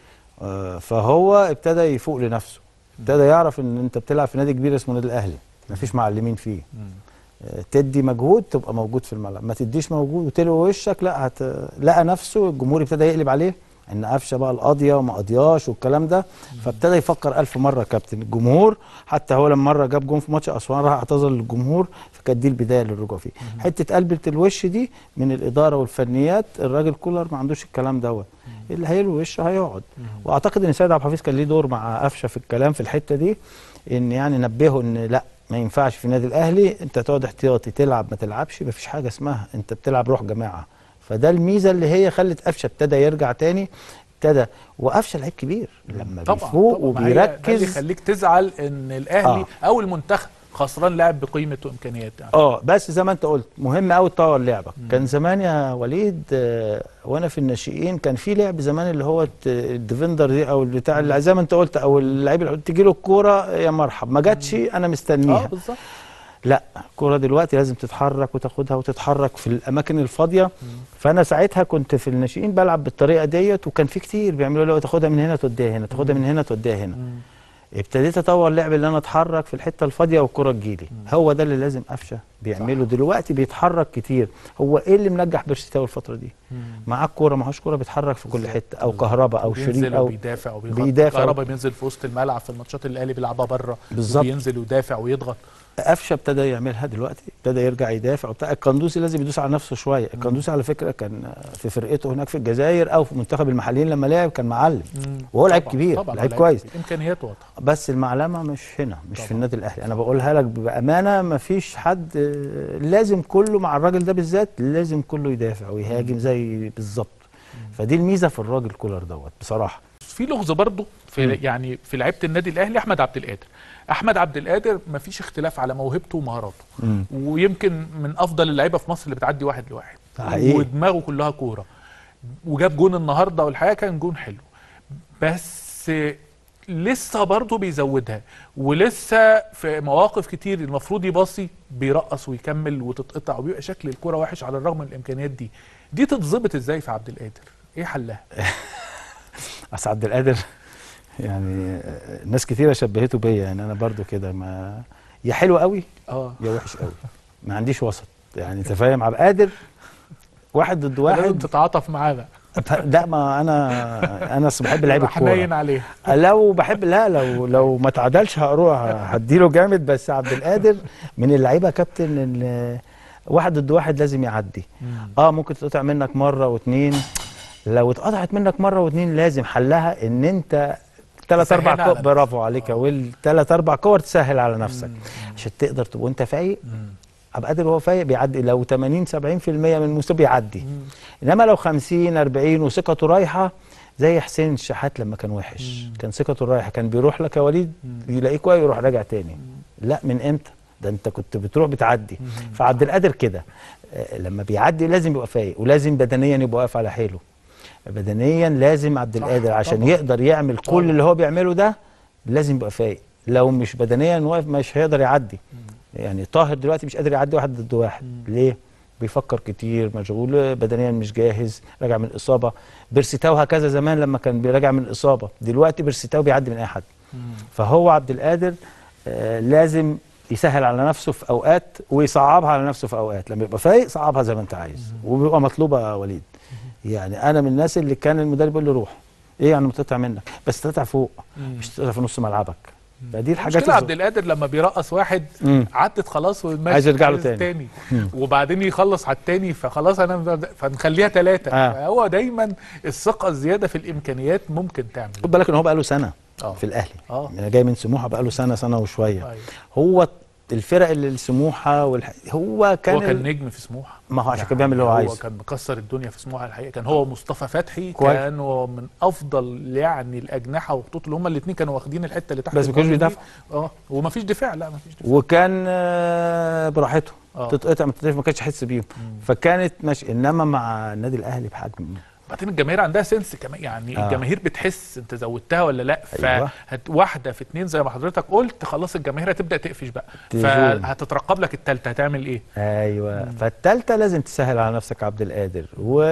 آه، فهو ابتدى يفوق لنفسه ابتدى يعرف ان انت بتلعب في نادي كبير اسمه النادي الاهلي مفيش معلمين فيه آه، تدي مجهود تبقى موجود في الملعب ما تديش مجهود وتلوي وشك لا هت... لقى نفسه الجمهور ابتدى يقلب عليه ان قفشه بقى القاضيه وما قضياش والكلام ده فابتدى يفكر ألف مره كابتن الجمهور حتى هو لما مره جاب جون في ماتش اسوان راح اعتذر للجمهور فكانت دي البدايه للرجوع فيه حته قلبه الوش دي من الاداره والفنيات الراجل كولر ما عندوش الكلام دوت اللي هيلوي وشه هيقعد واعتقد ان سيد عبد الحفيظ كان ليه دور مع قفشه في الكلام في الحته دي ان يعني نبهه ان لا ما ينفعش في النادي الاهلي انت تقعد احتياطي تلعب ما تلعبش مفيش حاجه اسمها انت بتلعب روح جماعه فده الميزه اللي هي خلت قفشه ابتدى يرجع تاني ابتدى وقفشه لعيب كبير لما طبعا بيفوق طبعا ما هي ده اللي وبيركز يخليك تزعل ان الاهلي آه. او المنتخب خسران لاعب بقيمه وامكانيات يعني. اه بس زي ما انت قلت مهم قوي تطور لعبك كان زمان يا وليد آه، وانا في الناشئين كان في لعب زمان اللي هو الت- الديفندر دي او بتاع اللي زي ما انت قلت او اللعيب اللي تجي له الكوره يا مرحب ما جاتش انا اه مستنيها بالظبط لا الكوره دلوقتي لازم تتحرك وتاخدها وتتحرك في الاماكن الفاضيه فانا ساعتها كنت في الناشئين بلعب بالطريقه ديت وكان في كتير بيعملوا لي تاخدها من هنا توديها هنا تاخدها من هنا توديها هنا ابتديت اطور لعب اللي انا اتحرك في الحته الفاضيه والكره تجيلي هو ده اللي لازم قفشه بيعمله دلوقتي بيتحرك كتير هو ايه اللي منجح بيرسيتاو الفتره دي معاه الكوره معهوش كوره بيتحرك في كل حته او كهرباء او شريك بينزل او وبيدافع وبيغطي بيدافع. كهربا بينزل في وسط الملعب في الماتشات اللي الاهلي بيلعبها بره بالظبط. بينزل ويدافع ويضغط قفشه ابتدى يعملها دلوقتي ابتدى يرجع يدافع وبتاع القندوسي لازم يدوس على نفسه شويه القندوسي على فكره كان في فرقته هناك في الجزائر او في منتخب المحليين لما لعب كان معلم مم. وهو لعيب طبعاً، كبير طبعاً لعيب هو كويس كبير. امكانياته واضحه بس المعلمه مش هنا مش في طبعاً. النادي الاهلي انا بقولها لك بامانه ما فيش حد آه، لازم كله مع الراجل ده بالذات لازم كله يدافع ويهاجم زي بالظبط فدي الميزه في الراجل كولر دوت بصراحه في لغز برضه في مم. يعني في لعيبه النادي الاهلي احمد عبد القادر احمد عبد القادر مفيش اختلاف على موهبته ومهاراته مم. ويمكن من افضل اللعيبه في مصر اللي بتعدي واحد لواحد حقيقي. ودماغه كلها كوره وجاب جون النهارده والحقيقه كان جون حلو بس لسه برضه بيزودها ولسه في مواقف كتير المفروض يباصي بيرقص ويكمل وتتقطع وبيبقى شكل الكوره وحش على الرغم من الامكانيات دي دي تتظبط ازاي في عبد القادر ايه حلها بس عبد القادر يعني آه، ناس كتيره شبهته بيا يعني انا برضو كده ما يا حلو قوي اه يا وحش قوي ما عنديش وسط يعني انت فاهم عبد القادر واحد ضد لازم واحد تتعاطف معاه بقى لا ما انا انا أصل بحب لعيب حنين الكوره عليه لو بحب لا لو لو ما تعادلش هروح هديله جامد بس عبد القادر من اللعيبه يا كابتن اللي واحد ضد واحد لازم يعدي اه ممكن تتقطع منك مره واتنين لو اتقطعت منك مره واتنين لازم حلها ان انت ثلاث اربع تسهلها كور على برافو عليك يا ويل ثلاث اربع كور تسهل على نفسك عشان تقدر تبقى وانت فايق عبد القادر وهو فايق بيعدي لو 80 70% من مستواه بيعدي انما لو 50 40 وثقته رايحه زي حسين الشحات لما كان وحش كان ثقته رايحه كان بيروح لك يا وليد يلاقيك كويس يروح راجع تاني لا من امتى ده انت كنت بتروح بتعدي فعبد القادر كده آه، لما بيعدي لازم يبقى فايق ولازم بدنيا يبقى واقف على حيله بدنيا لازم عبد صح، القادر عشان طبعا. يقدر يعمل كل طبعا. اللي هو بيعمله ده لازم يبقى فايق لو مش بدنيا واقف مش هيقدر يعدي يعني طاهر دلوقتي مش قادر يعدي واحد ضد واحد ليه بيفكر كتير مشغول بدنيا مش جاهز راجع من الاصابه بيرسيتاو هكذا زمان لما كان بيراجع من الاصابه دلوقتي بيرسيتاو بيعدي من اي حد فهو عبد القادر آه لازم يسهل على نفسه في اوقات ويصعبها على نفسه في اوقات لما يبقى فايق صعبها زي ما انت عايز وبيبقى مطلوبه يا وليد يعني انا من الناس اللي كان المدرب يقول له روح ايه يعني متقطع منك بس تقطع فوق مش تقطع في نص ملعبك فدي الحاجات مشكلة الصغ- عبد القادر لما بيرقص واحد مم. عدت خلاص وماشي عايز يرجع له عايز تاني. تاني مم. وبعدين يخلص على التاني فخلاص انا ب- فنخليها ثلاثة آه. فهو دايما الثقة الزيادة في الامكانيات ممكن تعمل خد بالك ان هو بقى له سنه آه. في الاهلي آه. انا جاي من سموحه بقى له سنه سنه وشويه أيوة. هو الفرق اللي السموحه والح... هو كان هو كان ال- نجم في سموحه ما هو عشان كده بيعمل اللي هو عايزه هو كان مكسر الدنيا في سموحه الحقيقه كان هو مصطفى فتحي كويس. كانوا من افضل يعني الاجنحه وخطوط اللي هم الاثنين كانوا واخدين الحته اللي تحت بس ما كانوش الجون دي. بيدافعوا. اه ومفيش دفاع لا مفيش دفاع وكان آه، براحته آه. تتقطع ما تتقطعش ما كانش يحس بيهم فكانت ماشي انما مع النادي الاهلي بحجم بعدين الجماهير عندها سنس كمان يعني آه. آه. الجماهير بتحس انت زودتها ولا لا أيوة. فهت واحده في اتنين زي ما حضرتك قلت خلاص الجماهير هتبدا تقفش بقى تزول. فهتترقب لك التالتة هتعمل ايه ايوه فالتالتة لازم تسهل على نفسك عبد القادر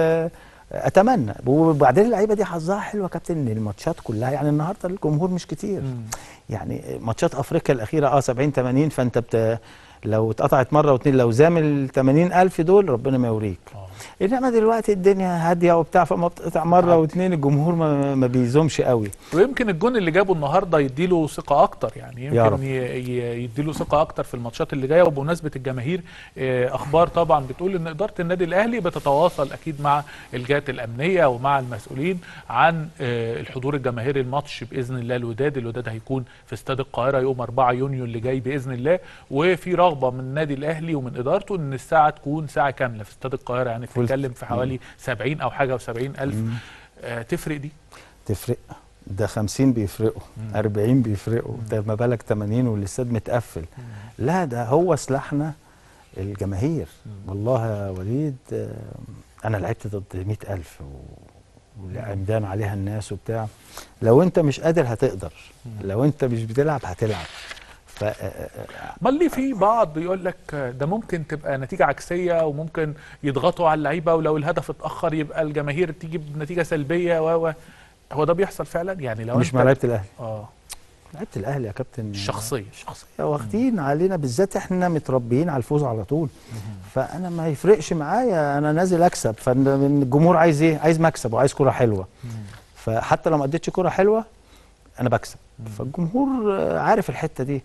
واتمنى وبعدين اللعيبه دي حظها حلو يا كابتن ان الماتشات كلها يعني النهارده الجمهور مش كتير يعني ماتشات افريقيا الاخيره اه 70 80 فانت بت... لو اتقطعت مره واتنين لو زامل ال 80 الف دول ربنا ما يوريك آه. انما دلوقتي الدنيا هاديه وبتاع فما بتقطع مره واتنين الجمهور ما, ما بيزومش قوي ويمكن الجون اللي جابه النهارده يديله ثقه اكتر يعني يا رب. يمكن ي- ي- يديله ثقه اكتر في الماتشات اللي جايه وبمناسبه الجماهير آه، اخبار طبعا بتقول ان اداره النادي الاهلي بتتواصل اكيد مع الجهات الامنيه ومع المسؤولين عن آه، الحضور الجماهيري الماتش باذن الله الوداد الوداد هيكون في استاد القاهره يوم 4 يونيو اللي جاي باذن الله وفي رغبه من النادي الاهلي ومن ادارته ان الساعه تكون ساعه كامله في استاد القاهره يعني بتتكلم في حوالي 70 او حاجه و70 الف آه، تفرق دي تفرق ده 50 بيفرقوا 40 بيفرقوا ده ما بالك 80 والاستاد متقفل لا ده هو سلاحنا الجماهير والله يا وليد آه، انا لعبت ضد 100000 و... والعمدان عليها الناس وبتاع لو انت مش قادر هتقدر لو انت مش بتلعب هتلعب ف آه، آه، امال ليه في بعض يقول لك ده ممكن تبقى نتيجه عكسيه وممكن يضغطوا على اللعيبه ولو الهدف اتاخر يبقى الجماهير تيجي بنتيجه سلبيه و و هو ده بيحصل فعلا يعني لو مش انت مع لعيبه الاهلي اه لعيبه الاهلي يا كابتن الشخصيه شخصيه واخدين علينا بالذات احنا متربيين على الفوز على طول فانا ما يفرقش معايا انا نازل اكسب فالجمهور عايز ايه عايز مكسب وعايز كره حلوه فحتى لو ما اديتش كره حلوه انا بكسب فالجمهور آه، عارف الحته دي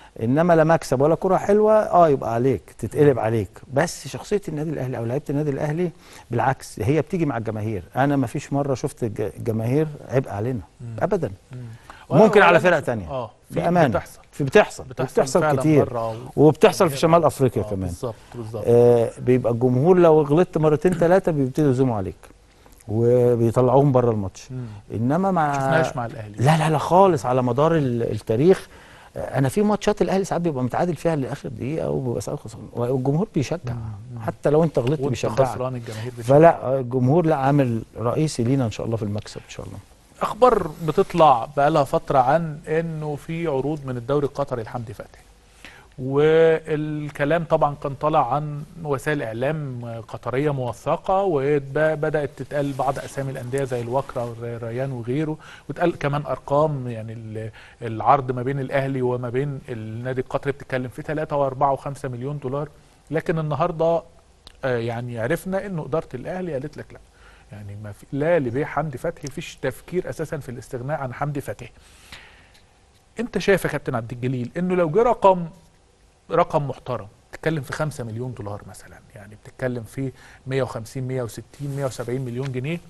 انما لا مكسب ولا كره حلوه اه يبقى عليك تتقلب عليك بس شخصيه النادي الاهلي او لعيبه النادي الاهلي بالعكس هي بتيجي مع الجماهير انا ما فيش مره شفت الج- الجماهير عبء علينا ابدا ممكن على فرق تانية اه في بامان بتحصل في بتحصل بتحصل, بتحصل فعلا كتير بره و- وبتحصل في شمال افريقيا آه، كمان بالظبط بالظبط آه بيبقى الجمهور لو غلطت مرتين ثلاثه بيبتدوا يزوموا عليك وبيطلعوهم بره الماتش مم. انما مع شفناهاش مع الاهلي لا لا لا خالص على مدار ال- التاريخ آه، انا في ماتشات الاهلي ساعات بيبقى متعادل فيها لاخر دقيقه وبيبقى ساعات خسران والجمهور بيشجع حتى لو انت غلطت وانت بيشجعك خسران الجماهير بتشجع. فلا آه، الجمهور لا عامل رئيسي لينا ان شاء الله في المكسب ان شاء الله اخبار بتطلع بقالها فتره عن انه في عروض من الدوري القطري لحمدي فتحي والكلام طبعا كان طالع عن وسائل اعلام قطريه موثقه وبدات تتقال بعض اسامي الانديه زي الوكرة والريان وغيره واتقال كمان ارقام يعني ال- العرض ما بين الاهلي وما بين النادي القطري بتتكلم في 3 و4 و5 مليون دولار لكن النهارده آه، يعني عرفنا انه اداره الاهلي قالت لك لا يعني ما في لا لبيع حمدي فتحي فيش تفكير اساسا في الاستغناء عن حمدي فتحي انت شايف يا كابتن عبد الجليل انه لو جه رقم رقم محترم بتتكلم في 5 مليون دولار مثلا يعني بتتكلم في 150 160 170 مليون جنيه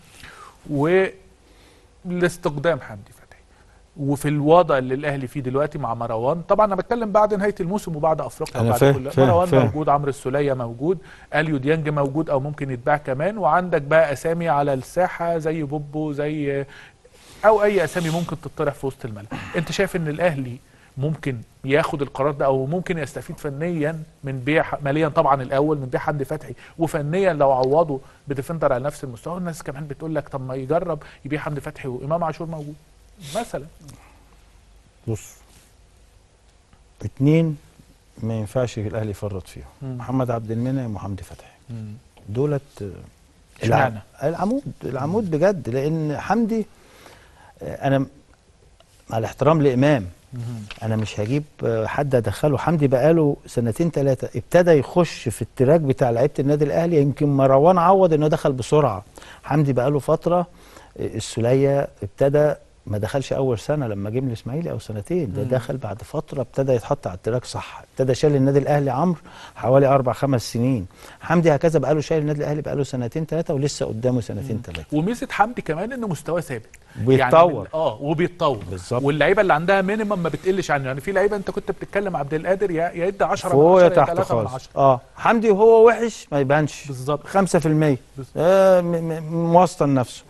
ولاستقدام حمدي فتحي وفي الوضع اللي الاهلي فيه دلوقتي مع مروان طبعا انا بتكلم بعد نهايه الموسم وبعد افريقيا أنا وبعد فاهم- كل فاهم- مروان فاهم. موجود عمرو السوليه موجود اليو ديانج موجود او ممكن يتباع كمان وعندك بقى اسامي على الساحه زي بوبو زي او اي اسامي ممكن تطرح في وسط الملعب انت شايف ان الاهلي ممكن ياخد القرار ده او ممكن يستفيد فنيا من بيع ماليا طبعا الاول من بيع حمدي فتحي وفنيا لو عوضه بديفندر على نفس المستوى الناس كمان بتقول لك طب ما يجرب يبيع حمدي فتحي وامام عاشور موجود مثلا بص اتنين ما ينفعش الاهلي يفرط فيهم مم. محمد عبد المنعم وحمدي فتحي دولت آه، اشمعنى؟ الع- العمود العمود بجد لان حمدي آه، انا مع الاحترام لامام انا مش هجيب آه، حد ادخله حمدي بقاله سنتين ثلاثه ابتدى يخش في التراك بتاع لعيبه النادي الاهلي يمكن مروان عوض انه دخل بسرعه حمدي بقاله فتره آه، السوليه ابتدى ما دخلش اول سنه لما جه من الاسماعيلي او سنتين ده مم. دخل بعد فتره ابتدى يتحط على التراك صح ابتدى شايل النادي الاهلي عمرو حوالي اربع خمس سنين حمدي هكذا بقاله شايل النادي الاهلي بقاله سنتين ثلاثه ولسه قدامه سنتين ثلاثه وميزه حمدي كمان انه مستواه ثابت بيتطور. يعني من- اه وبيتطور بالظبط. واللعيبه اللي عندها مينيمم ما بتقلش عنه يعني في لعيبه انت كنت بتتكلم عبد القادر يا يا يدي 10 من فوق 10 يا يا تحت 3 من خالص 10 اه حمدي وهو وحش ما يبانش بالظبط 5% بالظبط. آه م- م- موسطن نفسه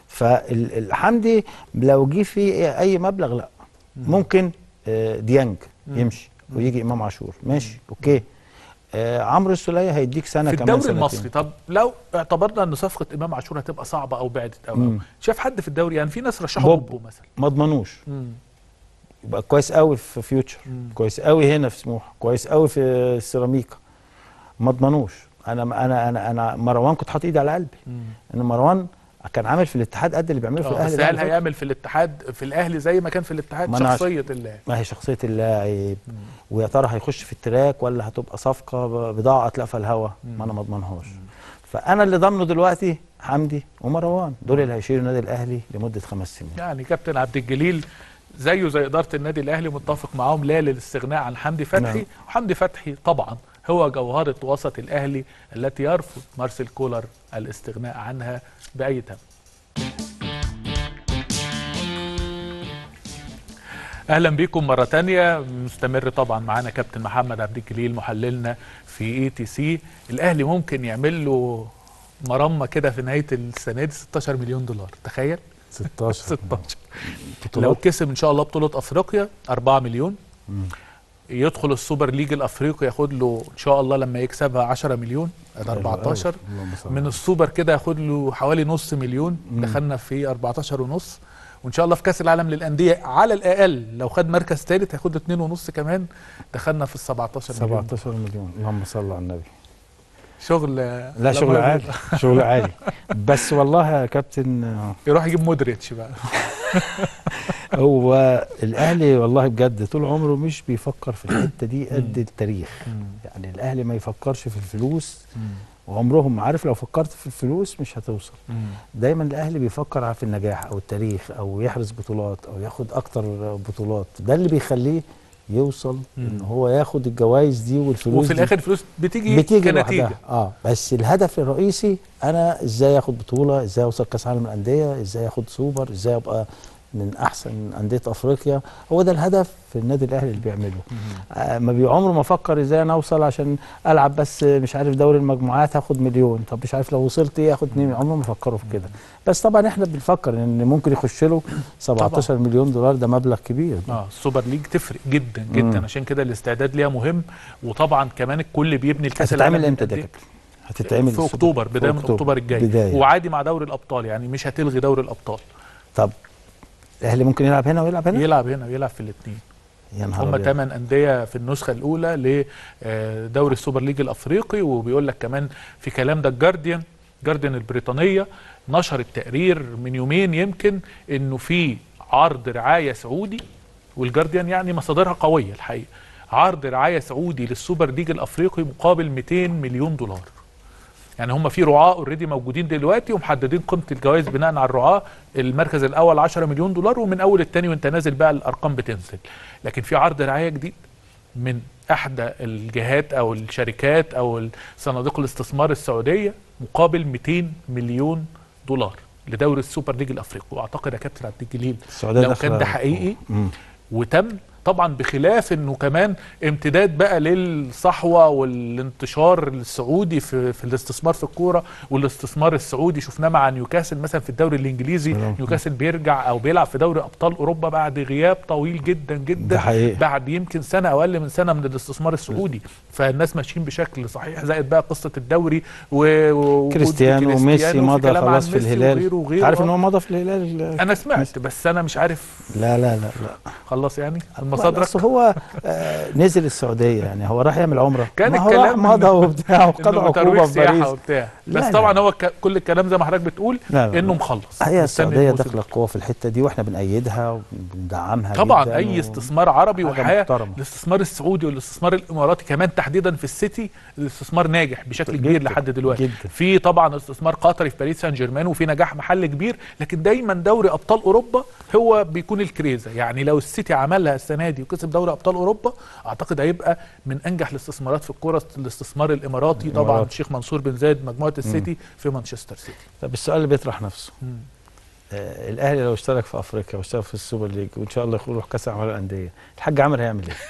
فالحمدي لو جه فيه اي مبلغ لا ممكن آه ديانج يمشي ويجي امام عاشور ماشي اوكي آه عمرو السوليه هيديك سنه في كمان الدوري سنتين. المصري طب لو اعتبرنا ان صفقه امام عاشور هتبقى صعبه او بعدت او, أو مم. شاف حد في الدوري يعني في ناس رشحوا بوب. بوبو مثلا ما اضمنوش مم. يبقى كويس قوي في فيوتشر مم. كويس قوي هنا في سموحه كويس قوي في السيراميكا ما اضمنوش انا انا انا انا مروان كنت حاطط ايدي على قلبي مم. ان مروان كان عامل في الاتحاد قد اللي بيعمله في آه، الاهلي بس ده هل على فكرة. هيعمل في الاتحاد في الاهلي زي ما كان في الاتحاد ما أنا عش- شخصيه اللاعب ما هي شخصيه اللاعب ويا ترى هيخش في التراك ولا هتبقى صفقه ب- بضاعه اتلقى في الهوا ما انا ما اضمنهاش فانا اللي ضامنه دلوقتي حمدي ومروان دول اللي هيشيلوا النادي الاهلي لمده خمس سنين يعني كابتن عبد الجليل زيه زي اداره النادي الاهلي متفق معاهم لا للاستغناء عن حمدي فتحي نعم. وحمدي فتحي طبعا هو جوهره وسط الاهلي التي يرفض مارسيل كولر الاستغناء عنها باي ثمن اهلا بيكم مره تانية مستمر طبعا معانا كابتن محمد عبد الجليل محللنا في اي تي سي الاهلي ممكن يعمل له مرمى كده في نهايه السنه دي 16 مليون دولار تخيل 16 16 لو كسب ان شاء الله بطوله افريقيا 4 مليون يدخل السوبر ليج الافريقي ياخد له ان شاء الله لما يكسبها 10 مليون ادي 14 من السوبر كده ياخد له حوالي نص مليون دخلنا في 14 ونص وان شاء الله في كاس العالم للانديه على الاقل لو خد مركز ثالث هياخد له 2 ونص كمان دخلنا في ال 17 مليون 17 مليون اللهم صل على النبي شغل لا شغل عالي شغل عالي بس والله يا كابتن آه، يروح يجيب مودريتش بقى هو الاهلي والله بجد طول عمره مش بيفكر في الحته دي قد التاريخ يعني الاهلي ما يفكرش في الفلوس وعمرهم عارف لو فكرت في الفلوس مش هتوصل دايما الاهلي بيفكر في النجاح او التاريخ او يحرز بطولات او ياخد اكتر بطولات ده اللي بيخليه يوصل ان هو ياخد الجوائز دي والفلوس وفي دي. الاخر الفلوس بتيجي, بتيجي كنتيجه لوحدها اه بس الهدف الرئيسي انا ازاي اخد بطوله ازاي اوصل كاس عالم الانديه ازاي اخد سوبر ازاي ابقى من احسن انديه افريقيا هو ده الهدف في النادي الاهلي اللي بيعمله آه ما بي عمره ما فكر ازاي انا اوصل عشان العب بس مش عارف دوري المجموعات هاخد مليون طب مش عارف لو وصلت ايه هاخد 2 عمره ما فكروا في كده بس طبعا احنا بنفكر ان ممكن يخش له 17 مليون دولار ده مبلغ كبير اه السوبر ليج تفرق جدا جدا مم. عشان كده الاستعداد ليها مهم وطبعا كمان الكل بيبني الكاس هتتعمل العالم امتى ده للأندية. هتتعمل في السوبر. اكتوبر في بدايه من اكتوبر الجاي بداية. وعادي مع دوري الابطال يعني مش هتلغي دوري الابطال طب الاهلي ممكن يلعب هنا ويلعب هنا يلعب هنا ويلعب في الاثنين يا نهار هم أبيض. ثمان انديه في النسخه الاولى لدوري السوبر ليج الافريقي وبيقول لك كمان في كلام ده الجارديان جارديان البريطانيه نشر التقرير من يومين يمكن انه في عرض رعايه سعودي والجارديان يعني مصادرها قويه الحقيقه عرض رعايه سعودي للسوبر ليج الافريقي مقابل 200 مليون دولار يعني هم في رعاة اوريدي موجودين دلوقتي ومحددين قيمه الجوائز بناء على الرعاة المركز الاول 10 مليون دولار ومن اول الثاني وانت نازل بقى الارقام بتنزل لكن في عرض رعايه جديد من احدى الجهات او الشركات او صناديق الاستثمار السعوديه مقابل 200 مليون دولار لدوري السوبر ليج الافريقي واعتقد يا كابتن عبد الجليل السعوديه لو داخلة- كان ده حقيقي مم. وتم طبعا بخلاف انه كمان امتداد بقى للصحوه والانتشار السعودي في, في الاستثمار في الكوره والاستثمار السعودي شفناه مع نيوكاسل مثلا في الدوري الانجليزي نعم. نيوكاسل بيرجع او بيلعب في دوري ابطال اوروبا بعد غياب طويل جدا جدا ده حقيقي. بعد يمكن سنه او اقل من سنه من الاستثمار السعودي فالناس ماشيين بشكل صحيح زائد بقى قصه الدوري و- ووجود كريستيانو وميسي وفي مضى كلام عن خلاص في ميسي الهلال وغيره وغيره عارف ان آه. هو مضى في الهلال انا سمعت بس انا مش عارف لا لا لا لا خلص يعني لا، المصادرك بس هو آه نزل السعوديه يعني هو راح يعمل عمره كان ما هو الكلام راح مضى إنه- وبتاع وخد انه عقوبه ترويج في سياحه باريس وبتاع لا، بس لا. طبعا هو ك... كل الكلام زي ما حضرتك بتقول لا، لا. انه مخلص هي مستني السعوديه الموسم. داخله قوه في الحته دي واحنا بنأيدها وبندعمها طبعا جداً اي و- استثمار عربي حاجة وحياه محترمة. الاستثمار السعودي والاستثمار الاماراتي كمان تحديدا في السيتي الاستثمار ناجح بشكل كبير جداً، لحد دلوقتي جداً. في طبعا استثمار قطري في باريس سان جيرمان وفي نجاح محلي كبير لكن دايما دوري ابطال اوروبا هو بيكون الكريزه يعني لو السيتي عملها السنه دي وكسب دوري ابطال اوروبا اعتقد هيبقى من انجح الاستثمارات في الكوره الاستثمار الاماراتي طبعا الإماراتي. الشيخ منصور بن زايد مجموعه السيتي في مانشستر سيتي طب السؤال اللي بيطرح نفسه مم. آه الاهلي لو اشترك في افريقيا واشترك في السوبر ليج وان شاء الله يروح كاس العالم للانديه الحاج عامر هيعمل ايه؟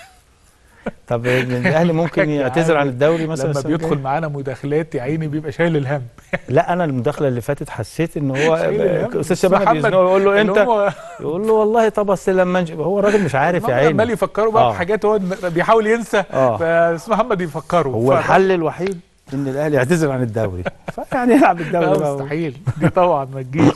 طب الاهلي ممكن الحاج يعتذر عن عامر الدوري مثلا لما السنة بيدخل الجاية؟ معانا مداخلات يا عيني بيبقى شايل الهم لا انا المداخله اللي فاتت حسيت ان هو شايل الهم. استاذ شباب محمد بيزنقه يقول له اللي انت هو- يقول له والله طب اصل لما نج- هو الراجل مش عارف يا عمال عيني يفكروا بقى آه. في حاجات هو بيحاول ينسى اه فاسمه محمد يفكره هو ف- الحل الوحيد ان الاهلي يعتذر عن الدوري فيعني يلعب الدوري لا بقى مستحيل دي طبعا ما تجيش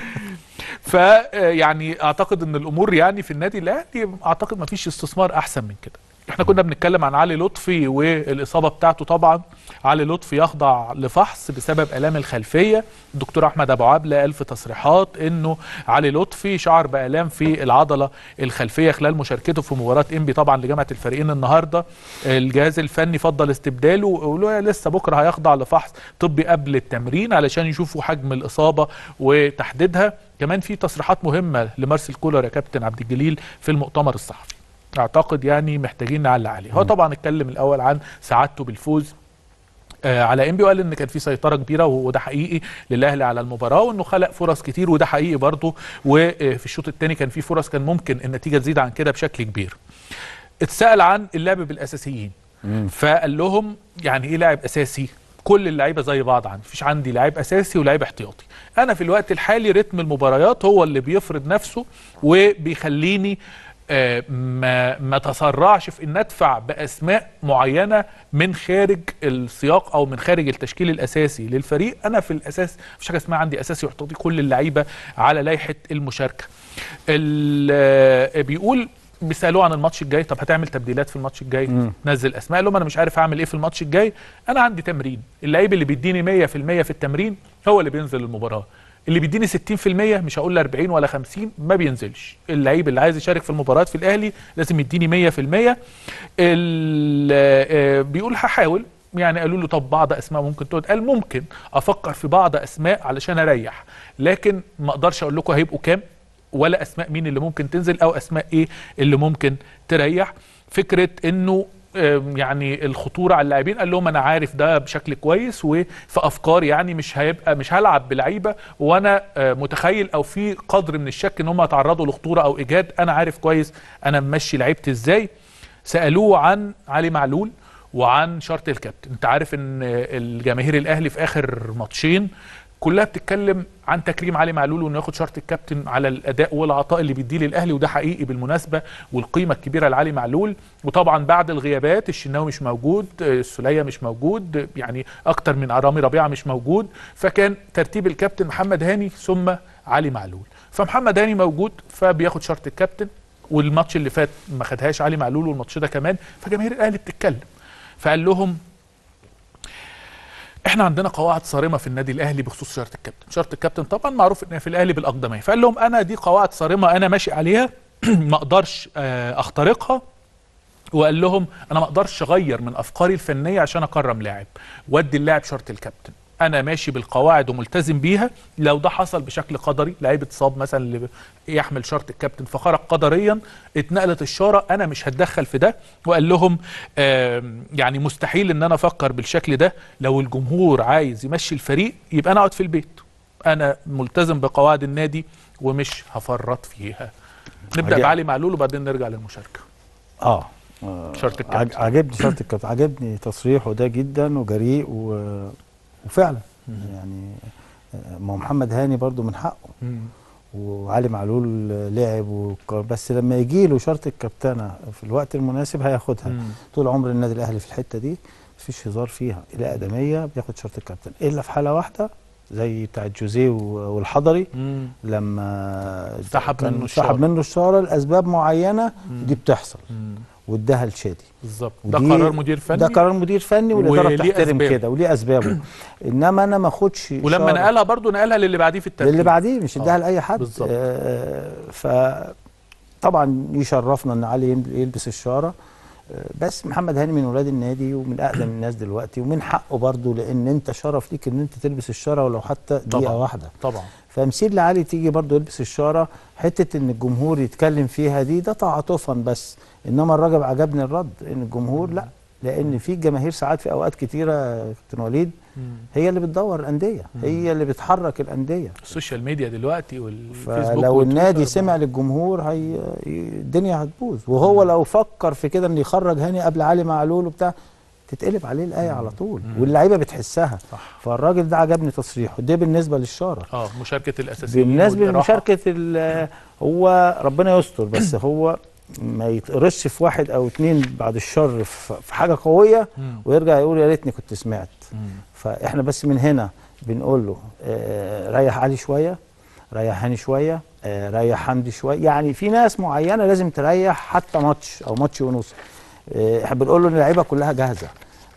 ف يعني اعتقد ان الامور يعني في النادي الاهلي اعتقد ما فيش استثمار احسن من كده احنا كنا بنتكلم عن علي لطفي والاصابه بتاعته طبعا علي لطفي يخضع لفحص بسبب الام الخلفيه الدكتور احمد ابو عبله قال في تصريحات انه علي لطفي شعر بالام في العضله الخلفيه خلال مشاركته في مباراه انبي طبعا لجامعه الفريقين النهارده الجهاز الفني فضل استبداله وقالوا لسه بكره هيخضع لفحص طبي قبل التمرين علشان يشوفوا حجم الاصابه وتحديدها كمان في تصريحات مهمه لمارسيل كولر يا كابتن عبد الجليل في المؤتمر الصحفي اعتقد يعني محتاجين نعلق عليه هو طبعا اتكلم الاول عن سعادته بالفوز آه على انبي وقال ان كان في سيطره كبيره وده حقيقي للاهلي على المباراه وانه خلق فرص كتير وده حقيقي برضه وفي الشوط الثاني كان في فرص كان ممكن النتيجه تزيد عن كده بشكل كبير اتسال عن اللعب بالاساسيين فقال لهم يعني ايه لاعب اساسي كل اللعيبه زي بعض عندي مفيش عندي لاعب اساسي ولاعب احتياطي انا في الوقت الحالي رتم المباريات هو اللي بيفرض نفسه وبيخليني آه، ما ما تسرعش في ان ادفع باسماء معينه من خارج السياق او من خارج التشكيل الاساسي للفريق انا في الاساس مفيش حاجه اسمها عندي اساسي واحتياطي كل اللعيبه على لائحه المشاركه ال- آه، بيقول بيسالوه عن الماتش الجاي طب هتعمل تبديلات في الماتش الجاي مم. نزل اسماء لهم انا مش عارف هعمل ايه في الماتش الجاي انا عندي تمرين اللعيب اللي بيديني 100% في التمرين هو اللي بينزل المباراه اللي بيديني 60% مش هقول ل 40 ولا 50 ما بينزلش اللعيب اللي عايز يشارك في المباريات في الاهلي لازم يديني 100% ال- آه، بيقول هحاول يعني قالوا له طب بعض اسماء ممكن تقعد قال ممكن افكر في بعض اسماء علشان اريح لكن ما اقدرش اقول لكم هيبقوا كام ولا اسماء مين اللي ممكن تنزل او اسماء ايه اللي ممكن تريح فكره انه آم، يعني الخطوره على اللاعبين قال لهم انا عارف ده بشكل كويس وفي افكاري يعني مش هيبقى مش هلعب بلعيبه وانا آه، متخيل او في قدر من الشك ان هم يتعرضوا لخطوره او ايجاد انا عارف كويس انا ممشي لعيبتي ازاي سالوه عن علي معلول وعن شرط الكابتن انت عارف ان الجماهير الاهلي في اخر ماتشين كلها بتتكلم عن تكريم علي معلول وانه ياخد شرط الكابتن على الاداء والعطاء اللي بيديه للاهلي وده حقيقي بالمناسبه والقيمه الكبيره لعلي معلول وطبعا بعد الغيابات الشناوي مش موجود آه، السوليه مش موجود آه، يعني اكتر من رامي ربيعه مش موجود فكان ترتيب الكابتن محمد هاني ثم علي معلول فمحمد هاني موجود فبياخد شرط الكابتن والماتش اللي فات ما خدهاش علي معلول والماتش ده كمان فجماهير الاهلي بتتكلم فقال لهم احنا عندنا قواعد صارمه في النادي الاهلي بخصوص شرط الكابتن شرط الكابتن طبعا معروف ان في الاهلي بالاقدميه فقال لهم انا دي قواعد صارمه انا ماشي عليها ما اقدرش آه، اخترقها وقال لهم انا ما اقدرش اغير من افكاري الفنيه عشان اكرم لاعب وادي اللاعب شرط الكابتن انا ماشي بالقواعد وملتزم بيها لو ده حصل بشكل قدري لعيب اتصاب مثلا اللي يحمل شرط الكابتن فخرج قدريا اتنقلت الشاره انا مش هتدخل في ده وقال لهم آم، يعني مستحيل ان انا افكر بالشكل ده لو الجمهور عايز يمشي الفريق يبقى انا اقعد في البيت انا ملتزم بقواعد النادي ومش هفرط فيها نبدا عجب. بعلي معلول وبعدين نرجع للمشاركه اه آه، شرط الكابتن. عج- عجبني شرط الكابتن عجبني تصريحه ده جدا وجريء و... وفعلا يعني آه، ما هو محمد هاني برضو من حقه مم. وعلي معلول لعب وك- بس لما يجي له شرط الكابتنه في الوقت المناسب هياخدها مم. طول عمر النادي الاهلي في الحته دي مفيش هزار فيها الى ادميه بياخد شرط الكابتن الا في حاله واحده زي بتاعت جوزيه و- والحضري مم. لما سحب كان منه الشارة. سحب منه الشاره لاسباب معينه دي بتحصل مم. واداها لشادي بالظبط ده ودي- قرار مدير فني ده قرار مدير فني والاداره وليه بتحترم أسباب. كده وليه اسبابه انما انا ما اخدش ولما إشارة نقلها برضو نقلها للي بعديه في الترتيب للي بعديه مش اداها آه، لاي حد بالظبط. آه ف طبعا يشرفنا ان علي يم- يلبس الشاره آه، بس محمد هاني من ولاد النادي ومن اقدم الناس دلوقتي ومن حقه برضه لان انت شرف ليك ان انت تلبس الشاره ولو حتى دقيقه طبعاً. واحده طبعا فمسير لعلي تيجي برضه يلبس الشاره حته ان الجمهور يتكلم فيها دي ده تعاطفا بس انما الراجل عجبني الرد ان الجمهور لا لان في جماهير ساعات في اوقات كتيره يا كابتن وليد هي اللي بتدور الانديه هي اللي بتحرك الانديه السوشيال ميديا دلوقتي والفيسبوك فلو النادي والتويتر سمع للجمهور هي الدنيا هتبوظ وهو لو فكر في كده ان يخرج هاني قبل علي معلول وبتاع تتقلب عليه الايه على طول واللعيبه بتحسها صح. فالراجل ده عجبني تصريحه ده بالنسبه للشاره اه مشاركه الاساسيين بالنسبه والإراحة. لمشاركه ال- هو ربنا يستر بس هو ما يتقرش في واحد او اتنين بعد الشر في في حاجه قويه مم. ويرجع يقول يا ريتني كنت سمعت مم. فاحنا بس من هنا بنقول له آه ريح علي شويه ريح هاني شويه آه ريح حمدي شويه يعني في ناس معينه لازم تريح حتى ماتش او ماتش ونص آه احنا بنقول له ان اللعيبه كلها جاهزه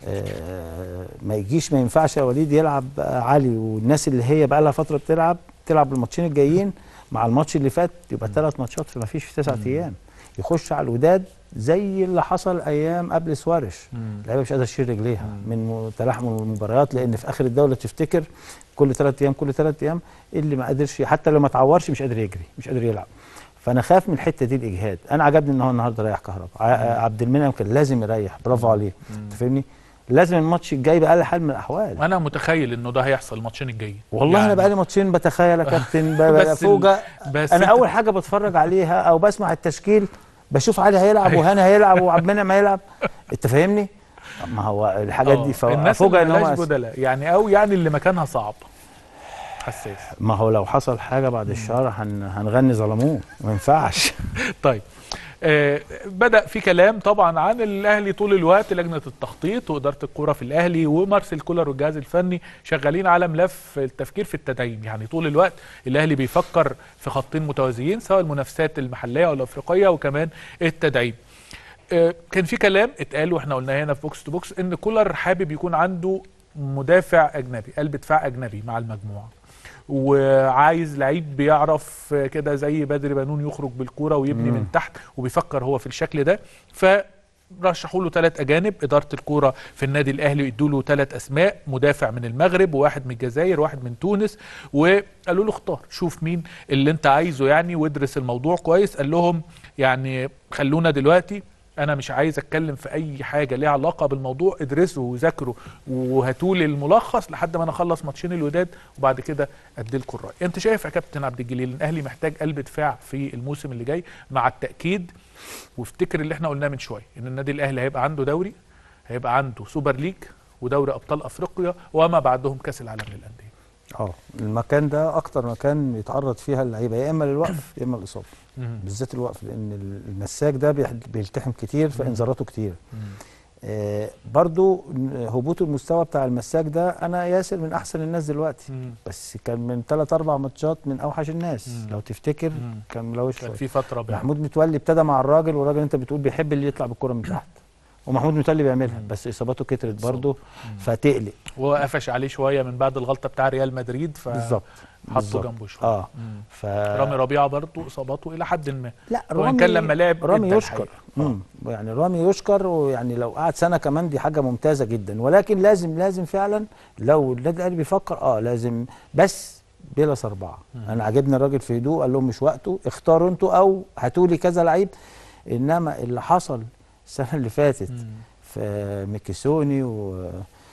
آه ما يجيش ما ينفعش يا وليد يلعب آه علي والناس اللي هي بقى لها فتره بتلعب تلعب الماتشين الجايين مع الماتش اللي فات يبقى ثلاث ماتشات في ما فيش في تسعة ايام يخش على الوداد زي اللي حصل ايام قبل سوارش مم. اللعيبه مش قادره تشيل رجليها من م- تلاحم المباريات لان في اخر الدوله تفتكر كل ثلاث ايام كل ثلاث ايام اللي ما قدرش حتى لو ما اتعورش مش قادر يجري مش قادر يلعب فانا خاف من الحته دي الاجهاد انا عجبني ان هو النهارده ريح كهربا ع- عبد المنعم كان لازم يريح برافو عليه انت فاهمني لازم الماتش الجاي باقل حال من الاحوال انا متخيل انه ده هيحصل الماتشين الجايين والله يعني انا يعني بقالي ماتشين بتخيل يا كابتن ب- بس ال- بفوجئ بس انا أنت- اول حاجه بتفرج عليها او بسمع التشكيل بشوف علي هيلعب وهاني هيلعب وعبد المنعم هيلعب انت فاهمني ما هو الحاجات آه، دي الناس اللي فافوجئ ان ملهاش هو بدلاء يعني او يعني اللي مكانها صعب حساس ما هو لو حصل حاجه بعد الشهر هن... هنغني ظلموه ما ينفعش طيب آه بدا في كلام طبعا عن الاهلي طول الوقت لجنه التخطيط واداره الكوره في الاهلي ومارسيل كولر والجهاز الفني شغالين على ملف التفكير في التدعيم يعني طول الوقت الاهلي بيفكر في خطين متوازيين سواء المنافسات المحليه او الافريقيه وكمان التدعيم آه، كان في كلام اتقال واحنا قلنا هنا في بوكس تو بوكس ان كولر حابب يكون عنده مدافع اجنبي قلب دفاع اجنبي مع المجموعه وعايز لعيب بيعرف كده زي بدر بنون يخرج بالكوره ويبني من تحت وبيفكر هو في الشكل ده فرشحوا له ثلاث اجانب اداره الكوره في النادي الاهلي ادوا له ثلاث اسماء مدافع من المغرب وواحد من الجزائر وواحد من تونس وقالوا له اختار شوف مين اللي انت عايزه يعني وادرس الموضوع كويس قال لهم يعني خلونا دلوقتي انا مش عايز اتكلم في اي حاجه ليها علاقه بالموضوع ادرسوا وذاكروا وهاتوا لي الملخص لحد ما انا اخلص ماتشين الوداد وبعد كده ادي لكم الراي انت شايف يا كابتن عبد الجليل الاهلي محتاج قلب دفاع في الموسم اللي جاي مع التاكيد وافتكر اللي احنا قلناه من شويه ان النادي الاهلي هيبقى عنده دوري هيبقى عنده سوبر ليج ودوري ابطال افريقيا وما بعدهم كاس العالم للانديه اه المكان ده اكتر مكان يتعرض فيها اللعيبه يا اما للوقف يا اما الاصابه بالذات الوقف لان المساك ده بيح- بيلتحم كتير فانذاراته كتير آه برضو هبوط المستوى بتاع المساك ده انا ياسر من احسن الناس دلوقتي مم. بس كان من ثلاث اربع ماتشات من اوحش الناس مم. لو تفتكر مم. كان ملوش كان شويه في فتره بقى. محمود متولي ابتدى مع الراجل والراجل انت بتقول بيحب اللي يطلع بالكره من تحت ومحمود متولي بيعملها مم. بس اصاباته كترت إصابة. برضه مم. فتقلق وقفش عليه شويه من بعد الغلطه بتاع ريال مدريد ف بالظبط حطه بالظبط. جنبه شويه اه مم. ف رامي ربيعه برضه اصاباته الى حد ما لا وإن كان لما لعب رامي ادى يشكر الحقيقة. مم. يعني رامي يشكر ويعني لو قعد سنه كمان دي حاجه ممتازه جدا ولكن لازم لازم فعلا لو النادي الاهلي بيفكر اه لازم بس بلا اربعه مم. انا عجبني الراجل في هدوء قال لهم مش وقته اختاروا انتوا او هاتوا لي كذا لعيب انما اللي حصل السنه اللي فاتت مم. في ميكيسوني و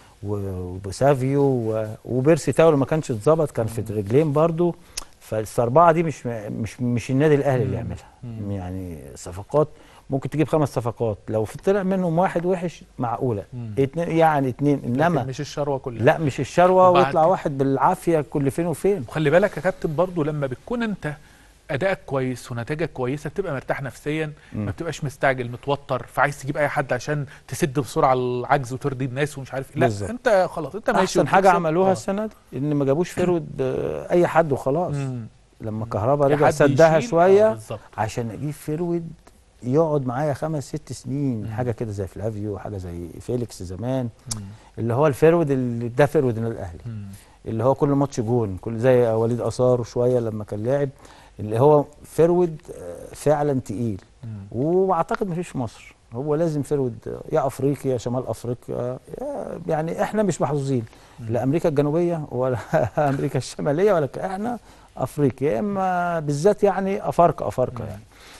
و- وبوسافيو و- وبيرسي تاو ما كانش اتظبط كان في الرجلين برضو فالاربعه دي مش مش مش النادي الاهلي اللي مم. يعملها مم. يعني صفقات ممكن تجيب خمس صفقات لو طلع منهم واحد وحش معقوله مم. اتنين يعني اتنين لكن انما مش الشروه كلها لا مش الشروه وبعد- ويطلع واحد بالعافيه كل فين وفين وخلي بالك يا كابتن برضه لما بتكون انت ادائك كويس ونتائجك كويسه بتبقى مرتاح نفسيا ما مم. بتبقاش مستعجل متوتر فعايز تجيب اي حد عشان تسد بسرعه العجز وترضي الناس ومش عارف ايه لا بالظبط. انت خلاص انت ماشي احسن حاجه وبتكسب. عملوها آه. السنه دي ان ما جابوش فرود آه، اي حد وخلاص مم. لما كهربا في رجع حد سدها يشيل؟ شويه آه بالظبط عشان اجيب فرود يقعد معايا خمس ست سنين مم. حاجه كده زي فلافيو حاجه زي فيليكس زمان مم. اللي هو الفرود اللي ده فرود النادي الاهلي مم. اللي هو كل ماتش جون كل زي وليد اثار شويه لما كان لاعب اللي هو فرود آه، فعلا تقيل مم. واعتقد مفيش في مصر هو لازم فرود آه، يا افريقيا يا شمال افريقيا يا يعني احنا مش محظوظين لا امريكا الجنوبيه ولا امريكا الشماليه ولا ك- احنا افريقيا يا اما بالذات يعني افارقه افارقه يعني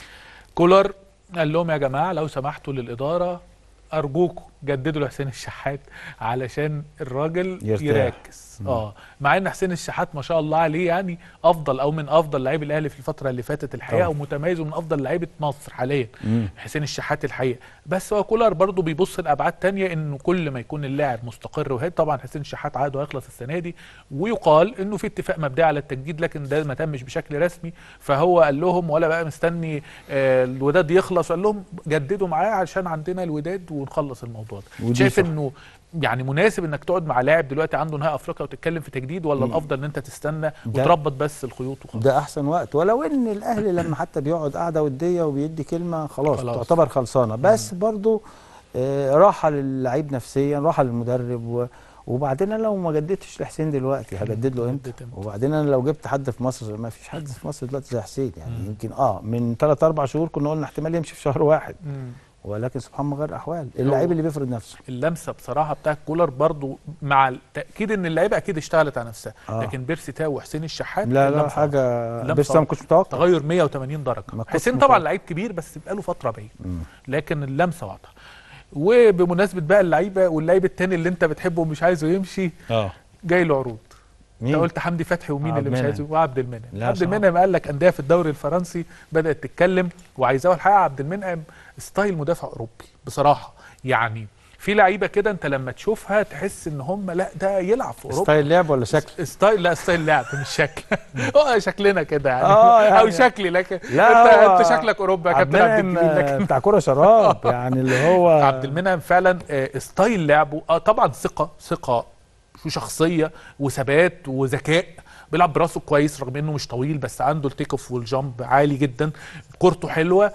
كولر قال لهم يا جماعه لو سمحتوا للاداره ارجوكم جددوا لحسين الشحات علشان الراجل يرتاح. يركز مم. اه مع ان حسين الشحات ما شاء الله عليه يعني افضل او من افضل لعيب الاهلي في الفتره اللي فاتت الحقيقه طبعا. ومتميز ومن افضل لعيبه مصر حاليا مم. حسين الشحات الحقيقه بس هو كولر برضه بيبص لابعاد تانية انه كل ما يكون اللاعب مستقر وهادي طبعا حسين الشحات عقده هيخلص السنه دي ويقال انه في اتفاق مبدئي على التجديد لكن ده ما تمش بشكل رسمي فهو قال لهم ولا بقى مستني آه، الوداد يخلص قال لهم جددوا معاه عشان عندنا الوداد ونخلص الموضوع ده ودي شايف صح. انه يعني مناسب انك تقعد مع لاعب دلوقتي عنده نهائي افريقيا وتتكلم في تجديد ولا مم. الافضل ان انت تستنى ده- وتربط بس الخيوط وخلاص ده احسن وقت ولو ان الاهلي لما حتى بيقعد قعده وديه وبيدي كلمه خلاص, خلاص. خلاص. تعتبر خلصانه بس برضو آه راحه للعيب نفسيا راحه للمدرب و وبعدين انا لو ما جددتش لحسين دلوقتي هجدد له امتى جددت امتى؟ وبعدين انا لو جبت حد في مصر ما فيش حد في مصر دلوقتي زي حسين يعني مم. يمكن اه من 3 4 شهور كنا قلنا احتمال يمشي في شهر واحد مم. ولكن سبحان الله غير احوال اللعيب اللي بيفرض نفسه اللمسه بصراحه بتاعت كولر برضو مع التاكيد ان اللعيبه اكيد اشتغلت على نفسها آه. لكن بيرسي تاو وحسين الشحات لا لا اللمسة حاجه لمسة بس انا ما كنتش متوقع تغير 180 درجه ما كنتش حسين طبعا متوقع. لعيب كبير بس بقاله فتره بعيد مم. لكن اللمسه واضحه وبمناسبه بقى اللعيبه واللعيب التاني اللي انت بتحبه ومش عايزه يمشي اه جاي له عروض مين انت قلت حمدي فتحي ومين عبد اللي مش المنعم. عايزه وعبد المنعم لا عبد صعب. المنعم قال لك انديه في الدوري الفرنسي بدات تتكلم وعايزاه الحقيقه عبد المنعم ستايل مدافع اوروبي بصراحه يعني في لعيبه كده انت لما تشوفها تحس ان هم لا ده يلعب في اوروبا ستايل لعب ولا شكل ستايل لا ستايل لعب مش شكل اه شكلنا كده يعني, آه، يعني- او شكلي لكن لا انت هو انت شكلك اوروبا يا عبد كابتن عبد المنعم الجليل آه، لكن بتاع كرة شراب يعني اللي هو عبد المنعم فعلا آه، ستايل لعبه اه طبعا ثقه ثقه وشخصيه وثبات وذكاء بيلعب براسه كويس رغم انه مش طويل بس عنده التيك اوف والجامب عالي جدا كورته حلوه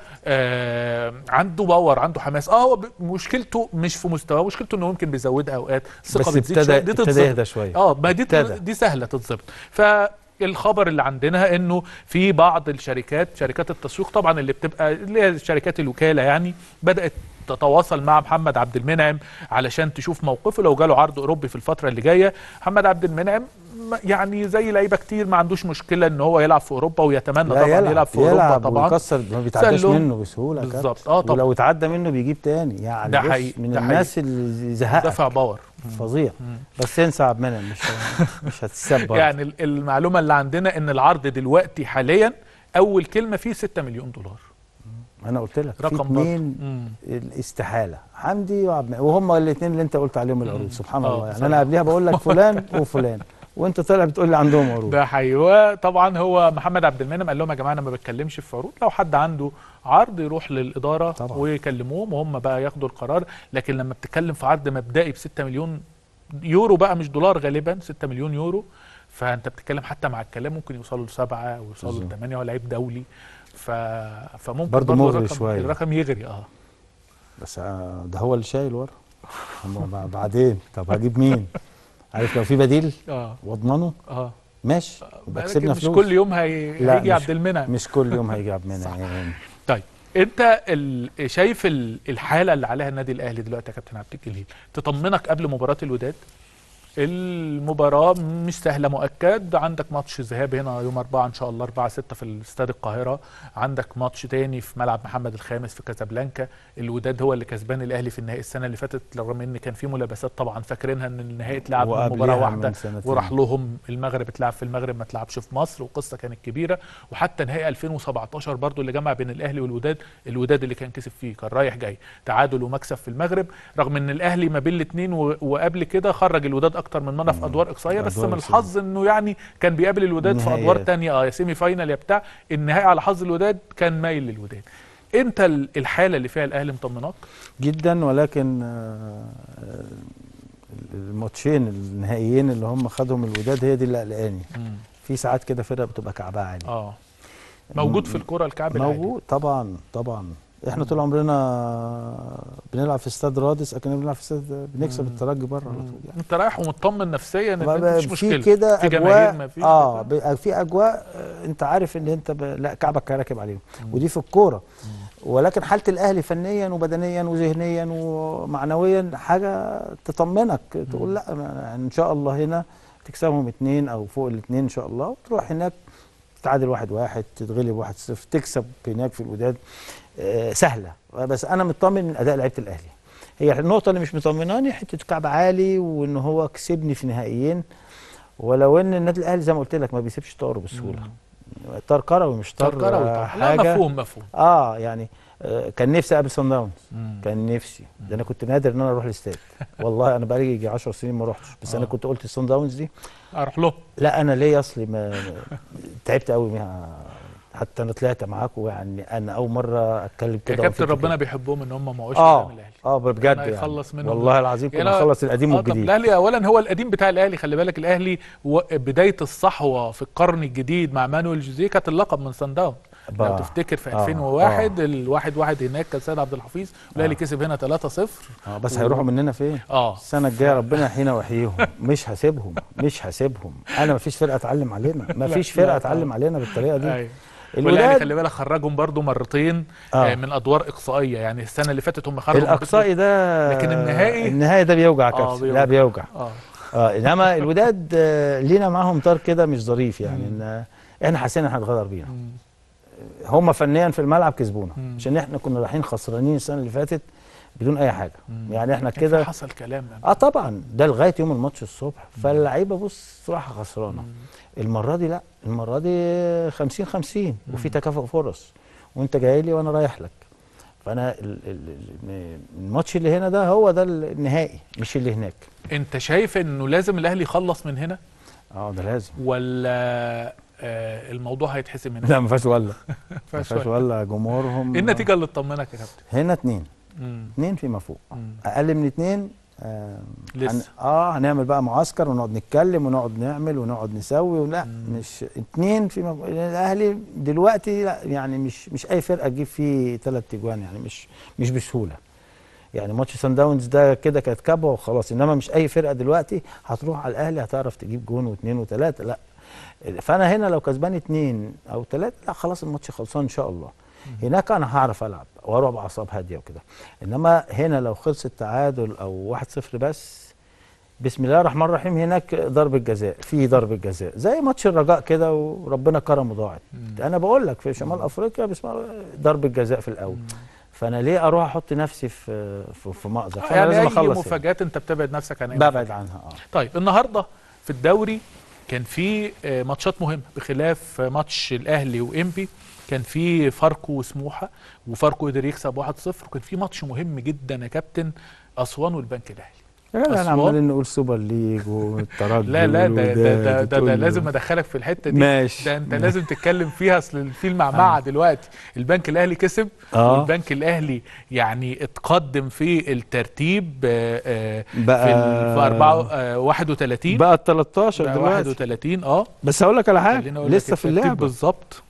آه عنده باور عنده حماس اه هو ب- مشكلته مش في مستواه مشكلته انه ممكن بيزودها اوقات الثقه بس بتزيد ابتدى شويه دي ابتدى تتظبط يهدى شويه اه ما دي ابتدى. دي سهله تتظبط ف الخبر اللي عندنا انه في بعض الشركات شركات التسويق طبعا اللي بتبقى اللي هي شركات الوكاله يعني بدات تتواصل مع محمد عبد المنعم علشان تشوف موقفه لو جاله عرض اوروبي في الفتره اللي جايه محمد عبد المنعم ما- يعني زي لعيبه كتير ما عندوش مشكله ان هو يلعب في اوروبا ويتمنى لا طبعا يلعب, في اوروبا يلعب طبعا ويكسر ما بيتعداش سلم. منه بسهوله كابتن. بالظبط. آه طبعا. ولو اتعدى منه بيجيب تاني يعني ده بص، حقيقي، من ده الناس اللي زهقك دفع باور فظيع بس انسى عبد المنعم مش مش هتساب برضه. يعني ال- المعلومه اللي عندنا ان العرض دلوقتي حاليا اول كلمه فيه 6 مليون دولار انا قلت لك في رقم برضه. اثنين مم. الاستحاله حمدي وعبد المنعم وهم الاثنين اللي انت قلت عليهم العروض سبحان آه، الله يعني بصراحة. انا قبلها بقول لك فلان وفلان وانت طالع بتقول لي عندهم عروض ده حقيقي طبعا هو محمد عبد المنعم قال لهم يا جماعه انا ما بتكلمش في عروض لو حد عنده عرض يروح للاداره طبعا. ويكلموهم وهم بقى ياخدوا القرار لكن لما بتتكلم في عرض مبدئي ب 6 مليون يورو بقى مش دولار غالبا 6 مليون يورو فانت بتتكلم حتى مع الكلام ممكن يوصلوا لسبعه ويوصلوا بالظبط. لثمانيه هو لعيب دولي ف... فممكن برضه برضه مغري الرقم شوية. الرقم يغري اه بس آه، ده هو اللي شايل ورا هم بع- بعدين طب هجيب مين عارف لو في بديل اه واضمنه اه ماشي يبقى لكن كسبنا مش فلوس كل يوم هي... لا، هيجي مش- عبد المنعم مش كل يوم هيجي عبد المنعم طيب انت ال... شايف ال- الحاله اللي عليها النادي الاهلي دلوقتي يا كابتن عبد الجليل تطمنك قبل مباراه الوداد المباراة مش سهلة مؤكد عندك ماتش ذهاب هنا يوم 4 إن شاء الله 4 6 في الاستاد القاهرة عندك ماتش تاني في ملعب محمد الخامس في كازابلانكا الوداد هو اللي كسبان الأهلي في النهائي السنة اللي فاتت رغم إن كان في ملابسات طبعا فاكرينها إن النهائي اتلعب من وقبلها مباراة من واحدة سنتين. وراح لهم المغرب اتلعب في المغرب ما اتلعبش في مصر وقصة كانت كبيرة وحتى نهائي 2017 برضو اللي جمع بين الأهلي والوداد الوداد اللي كان كسب فيه كان رايح جاي تعادل ومكسب في المغرب رغم ان الاهلي ما بين الاثنين وقبل كده خرج الوداد اكتر من مره في ادوار اقصائيه بس أدوار من إقصائية. الحظ انه يعني كان بيقابل الوداد في ادوار نهائيات. تانية اه يا سيمي فاينال يا بتاع النهائي على حظ الوداد كان مايل للوداد انت ال- الحاله اللي فيها الاهلي مطمناك جدا ولكن آه، آه، الماتشين النهائيين اللي هم خدهم الوداد هي دي اللي قلقاني في ساعات كده فرقه بتبقى كعبها عالي اه موجود في الكره الكعب العالي. موجود طبعا طبعا احنا طول عمرنا بنلعب في استاد رادس اكننا بنلعب في استاد بنكسب الترجي بره على طول يعني انت رايح ومطمن نفسيا ان ما انت ب- مش مشكله في كده في جماهير اجواء ما فيش اه بتاع. ب- في اجواء آه، انت عارف ان انت ب... لا كعبك راكب عليهم ودي في الكوره ولكن حاله الاهلي فنيا وبدنيا وذهنيا ومعنويا حاجه تطمنك تقول لا ما- ان شاء الله هنا تكسبهم اتنين او فوق الاتنين ان شاء الله وتروح هناك تتعادل واحد واحد تتغلب واحد صفر تكسب هناك في الوداد آه سهله بس انا مطمن من اداء لعيبه الاهلي هي النقطه اللي مش مطمناني حته كعب عالي وان هو كسبني في نهائيين ولو ان النادي الاهلي زي ما قلت لك ما بيسيبش طاره بسهوله طار كروي مش طار كروي آه، طبعا لا حاجه مفهوم مفهوم اه يعني آه كان نفسي اقابل صن داونز مم. كان نفسي ده انا كنت نادر ان انا اروح الاستاد والله انا بقالي يجي 10 سنين ما رحتش بس انا آه. كنت قلت صن داونز دي اروح له لا انا ليه اصلي ما تعبت قوي منها حتى انا طلعت معاكم يعني انا اول مره اتكلم يا كده كابتن وأفتكر ربنا كده. بيحبهم ان هم ما وقعوش اه قدام الاهلي اه بجد ربنا يعني يخلص منهم والله العظيم يعني كنا أنا- نخلص القديم آه، طب والجديد الاهلي اولا هو القديم بتاع الاهلي خلي بالك الاهلي و- بدايه الصحوه في القرن الجديد مع مانويل جوزيه كانت اللقب من سان داون لو بقى. تفتكر في آه، 2001 الواحد واحد هناك كان سيد عبد الحفيظ والاهلي كسب هنا 3-0 اه بس هيروحوا مننا فين اه السنه الجايه ربنا يحيينا ويحييهم مش هسيبهم مش هسيبهم انا مفيش فرقه اتعلم علينا مفيش لا، فرقه آه. اتعلم علينا بالطريقه دي ايوه والاهلي الوداد خلي بالك خرجهم برضو مرتين آه. آه. من ادوار اقصائيه يعني السنه اللي فاتت هم خرجوا من الاقصائي ده لكن النهائي- النهائي ده بيوجع يا آه، كابتن بيوجع. لا بيوجع اه اه انما الوداد آه، لينا معاهم طار كده مش ظريف يعني ان آه، احنا حاسين ان احنا هنتغدر بينا مم. هم فنيا في الملعب كسبونا مم. عشان احنا كنا رايحين خسرانين السنه اللي فاتت بدون اي حاجه مم. يعني احنا كان في كده حصل كلام اه طبعا ده لغايه يوم الماتش الصبح فاللعيبه بص راحه خسرانه المره دي لا المره دي 50 50 وفي تكافؤ فرص وانت جاي لي وانا رايح لك فانا ال- ال- ال- الماتش اللي هنا ده هو ده النهائي مش اللي هناك انت شايف انه لازم الاهلي يخلص من هنا اه ده لازم ولا آه الموضوع هيتحسم هنا لا ما فيهاش ولا ما فيهاش فيهاش ولا جمهورهم ايه النتيجه اللي تطمنك يا كابتن هنا اتنين مم. اتنين فيما فوق مم. اقل من اتنين آه لسه. هن... اه هنعمل بقى معسكر ونقعد نتكلم ونقعد نعمل ونقعد نسوي لا مش اتنين فيما فوق الاهلي دلوقتي لا يعني مش مش اي فرقه تجيب فيه ثلاث تجوان يعني مش مش بسهوله يعني ماتش سان داونز ده كده كانت كبوه وخلاص انما مش اي فرقه دلوقتي هتروح على الاهلي هتعرف تجيب جون واثنين وثلاثه لا فانا هنا لو كسبان اتنين او ثلاثه لا خلاص الماتش خلصان ان شاء الله هناك انا هعرف العب واروح باعصاب هاديه وكده انما هنا لو خلص التعادل او 1-0 بس بسم الله الرحمن الرحيم هناك ضربة جزاء في ضربة جزاء زي ماتش الرجاء كده وربنا كرم وضاعت انا بقول لك في شمال افريقيا بسم الله ضربة جزاء في الاول فانا ليه اروح احط نفسي في في, في مأزق فانا يعني لازم اي اخلص هنا. مفاجات انت بتبعد نفسك عن اي ببعد عنها اه طيب النهارده في الدوري كان في آه، ماتشات مهمه بخلاف آه، ماتش الاهلي وانبي كان في فاركو وسموحه وفاركو قدر يكسب 1-0 وكان في ماتش مهم جدا يا كابتن اسوان والبنك الاهلي لا لا أسوان. عمالين نقول سوبر ليج والترجي لا لا ده ده, ده, ده, ده وتقول له- لازم ادخلك في الحته دي ماشي. ده انت لازم تتكلم فيها اصل في المعمعه دلوقتي البنك الاهلي كسب آه. والبنك الاهلي يعني اتقدم في الترتيب آه، آه، بقى- في ال- في 4 آه، 31 بقى ال 13 بقى دلوقتي 31 اه بس هقول لك على خليني حاجه أقول لك لسه في الترتيب اللعبه بالظبط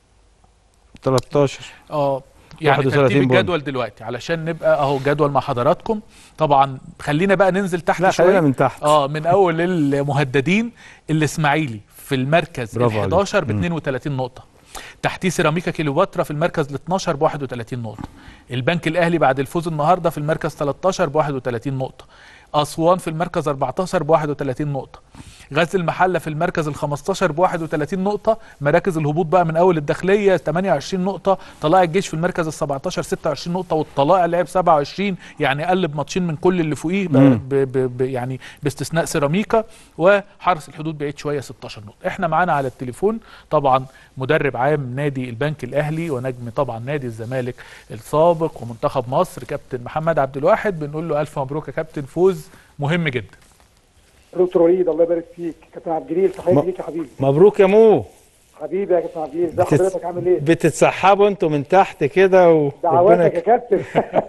13 اه يعني 31 ترتيب بونت. الجدول دلوقتي علشان نبقى اهو جدول مع حضراتكم طبعا خلينا بقى ننزل تحت لا شويه خلينا من تحت اه من اول المهددين الاسماعيلي في المركز ال برافو عليك. 11 ب مم. 32 نقطه تحتيه سيراميكا كيلوباترا في المركز ال 12 ب 31 نقطه البنك الاهلي بعد الفوز النهارده في المركز 13 ب 31 نقطه اسوان في المركز 14 ب 31 نقطه غزل المحله في المركز ال 15 ب 31 نقطه مراكز الهبوط بقى من اول الداخليه 28 نقطه طلائع الجيش في المركز ال 17 26 نقطه والطلائع لعب 27 يعني قلب ماتشين من كل اللي فوقيه ب- مم. ب ب ب يعني باستثناء سيراميكا وحرس الحدود بعيد شويه 16 نقطه احنا معانا على التليفون طبعا مدرب عام نادي البنك الاهلي ونجم طبعا نادي الزمالك السابق ومنتخب مصر كابتن محمد عبد الواحد بنقول له الف مبروك يا كابتن فوز مهم جدا دكتور وليد الله يبارك فيك كابتن عبد الجليل تحياتي م- ليك يا حبيبي مبروك يا مو حبيبي يا كابتن عبد الجليل ازي بتت- حضرتك عامل ايه؟ بتتسحبوا انتوا من تحت كده و... دعواتك يا ربنا- كابتن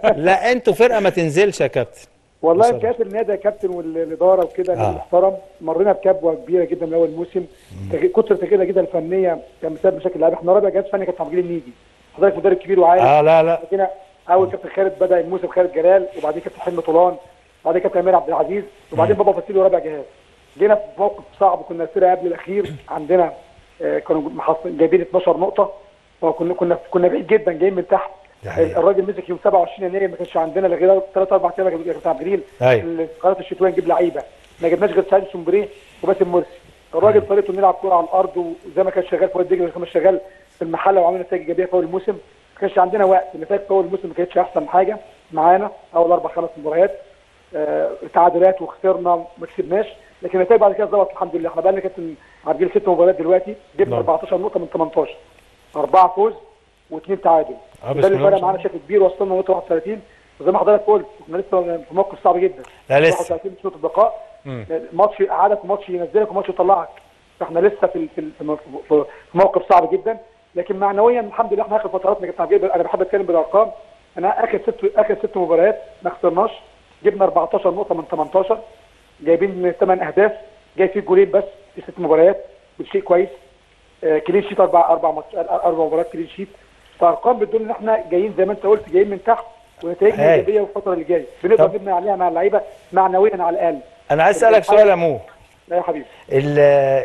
لا انتوا فرقه ما تنزلش يا كابتن والله بصراحة. كابتن النادي يا كابتن والاداره وكده آه. آه. محترم مرينا بكبوه كبيره جدا من اول موسم تغي- كتر التغيير كده الفنيه كان بسبب مشاكل لعيبه احنا رابع جهاز فني كابتن عبد الجليل النيجي حضرتك مدرب كبير وعارف اه لا لا كده اول كابتن خالد بدا الموسم خالد جلال وبعدين كابتن حلمي طولان وبعدين كابتن امير عبد العزيز وبعدين بابا فاسيليو رابع جهاز جينا في موقف صعب كنا الفرقه قبل الاخير عندنا آه، كانوا محصل جايبين 12 نقطه وكنا كنا كنا بعيد جدا جايين من تحت ده حقيقة. الراجل مسك يوم 27 يناير ما كانش عندنا لا غير ثلاث اربع ايام يا كابتن عبد الجليل أيوة. قناه الشتويه نجيب لعيبه ما جبناش غير سعيد سمبري وباسم مرسي الراجل طريقته نلعب كوره على الارض وزي ما كان شغال فؤاد دجله كان شغال في المحله وعملنا نتائج ايجابيه في اول الموسم ما كانش عندنا وقت النتائج في اول الموسم ما كانتش احسن حاجه معانا اول اربع خمس مباريات آه، تعادلات وخسرنا ما كسبناش لكن النتائج بعد كده ظبطت الحمد لله احنا بقى لنا كابتن عبد الجليل ست مباريات دلوقتي جبنا نعم. 14 نقطه من 18 اربعه فوز واثنين تعادل آه، بسم ده اللي الله ما فرق شاء معانا بشكل كبير وصلنا نقطه 31 وزي ما حضرتك قلت احنا لسه في موقف صعب جدا لا لسه 31 نقطه بقاء مم. ماتش يقعدك وماتش ينزلك وماتش يطلعك فاحنا لسه في في في في موقف صعب جدا لكن معنويا الحمد لله احنا اخر فتراتنا كابتن عبد الجليل، انا بحب اتكلم بالارقام انا اخر ست اخر ست مباريات ما خسرناش جبنا 14 نقطه من 18 جايبين 8 اهداف جاي فيه جولين بس في ست مباريات شيء كويس آه، كلين شيت اربع اربع ماتش اربع مباريات كلين شيت فارقام بتدل ان احنا جايين زي ما انت قلت جايين من تحت ونتائجنا هاي. ايجابيه في الفتره اللي جايه بنقدر طب. نبني عليها مع اللعيبه معنويا على الاقل انا عايز اسالك سؤال يا مو لا يا حبيبي ال-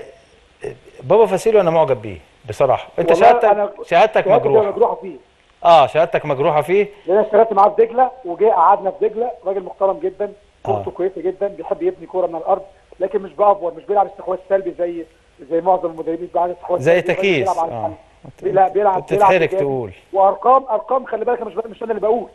بابا فاسيليو انا معجب بيه بصراحه انت والله شهادتك أنا- شهادتك شهادتي مجروحه مجروحه فيه اه شهادتك مجروحه فيه لان انا اشتغلت معاه في دجله وجاي قعدنا في دجله راجل محترم جدا آه. كورته كويسه جدا بيحب يبني كوره من الارض لكن مش بافور مش بيلعب استحواذ سلبي زي زي معظم المدربين بيلعب استحواذ زي سلبي. الراجل تكيس. بيلعب على آه. الحل. لا بيلعب أنت بيلعب تتحرك إيجابي. تقول. وارقام ارقام خلي بالك مش مش انا اللي بقول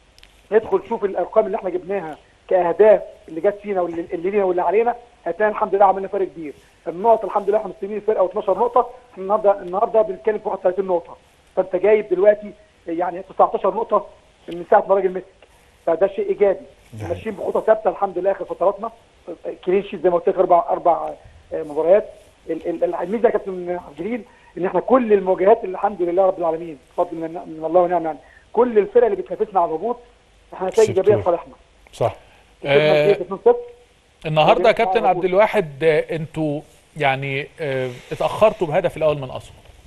ادخل شوف الارقام اللي احنا جبناها كاهداف اللي جت فينا واللي اللي لينا واللي علينا هتلاقي الحمد لله عملنا فرق كبير النقط الحمد لله احنا مستلمين الفرقه و12 نقطه احنا النهارده النهارده بنتكلم في 31 نقطه فانت جايب دلوقتي يعني 19 نقطه من ساعه ما الراجل مسك فده شيء ايجابي ماشيين بخطى ثابته الحمد لله اخر فتراتنا كلين شيت زي ما قلت لك اربع اربع آه، مباريات ال- ال- الميزه يا كابتن عبد الجليل ان احنا كل المواجهات اللي الحمد لله رب العالمين بفضل من, من الله ونعم يعني كل الفرق اللي بتنافسنا على الهبوط احنا نتائج ايجابيه كسبتوها. لصالحنا صح آه، كسبنا 2-0 النهارده يا وجبنا كابتن على عبد طول. الواحد آه، انتوا يعني آه، اتاخرتوا بهدف الاول من اسوان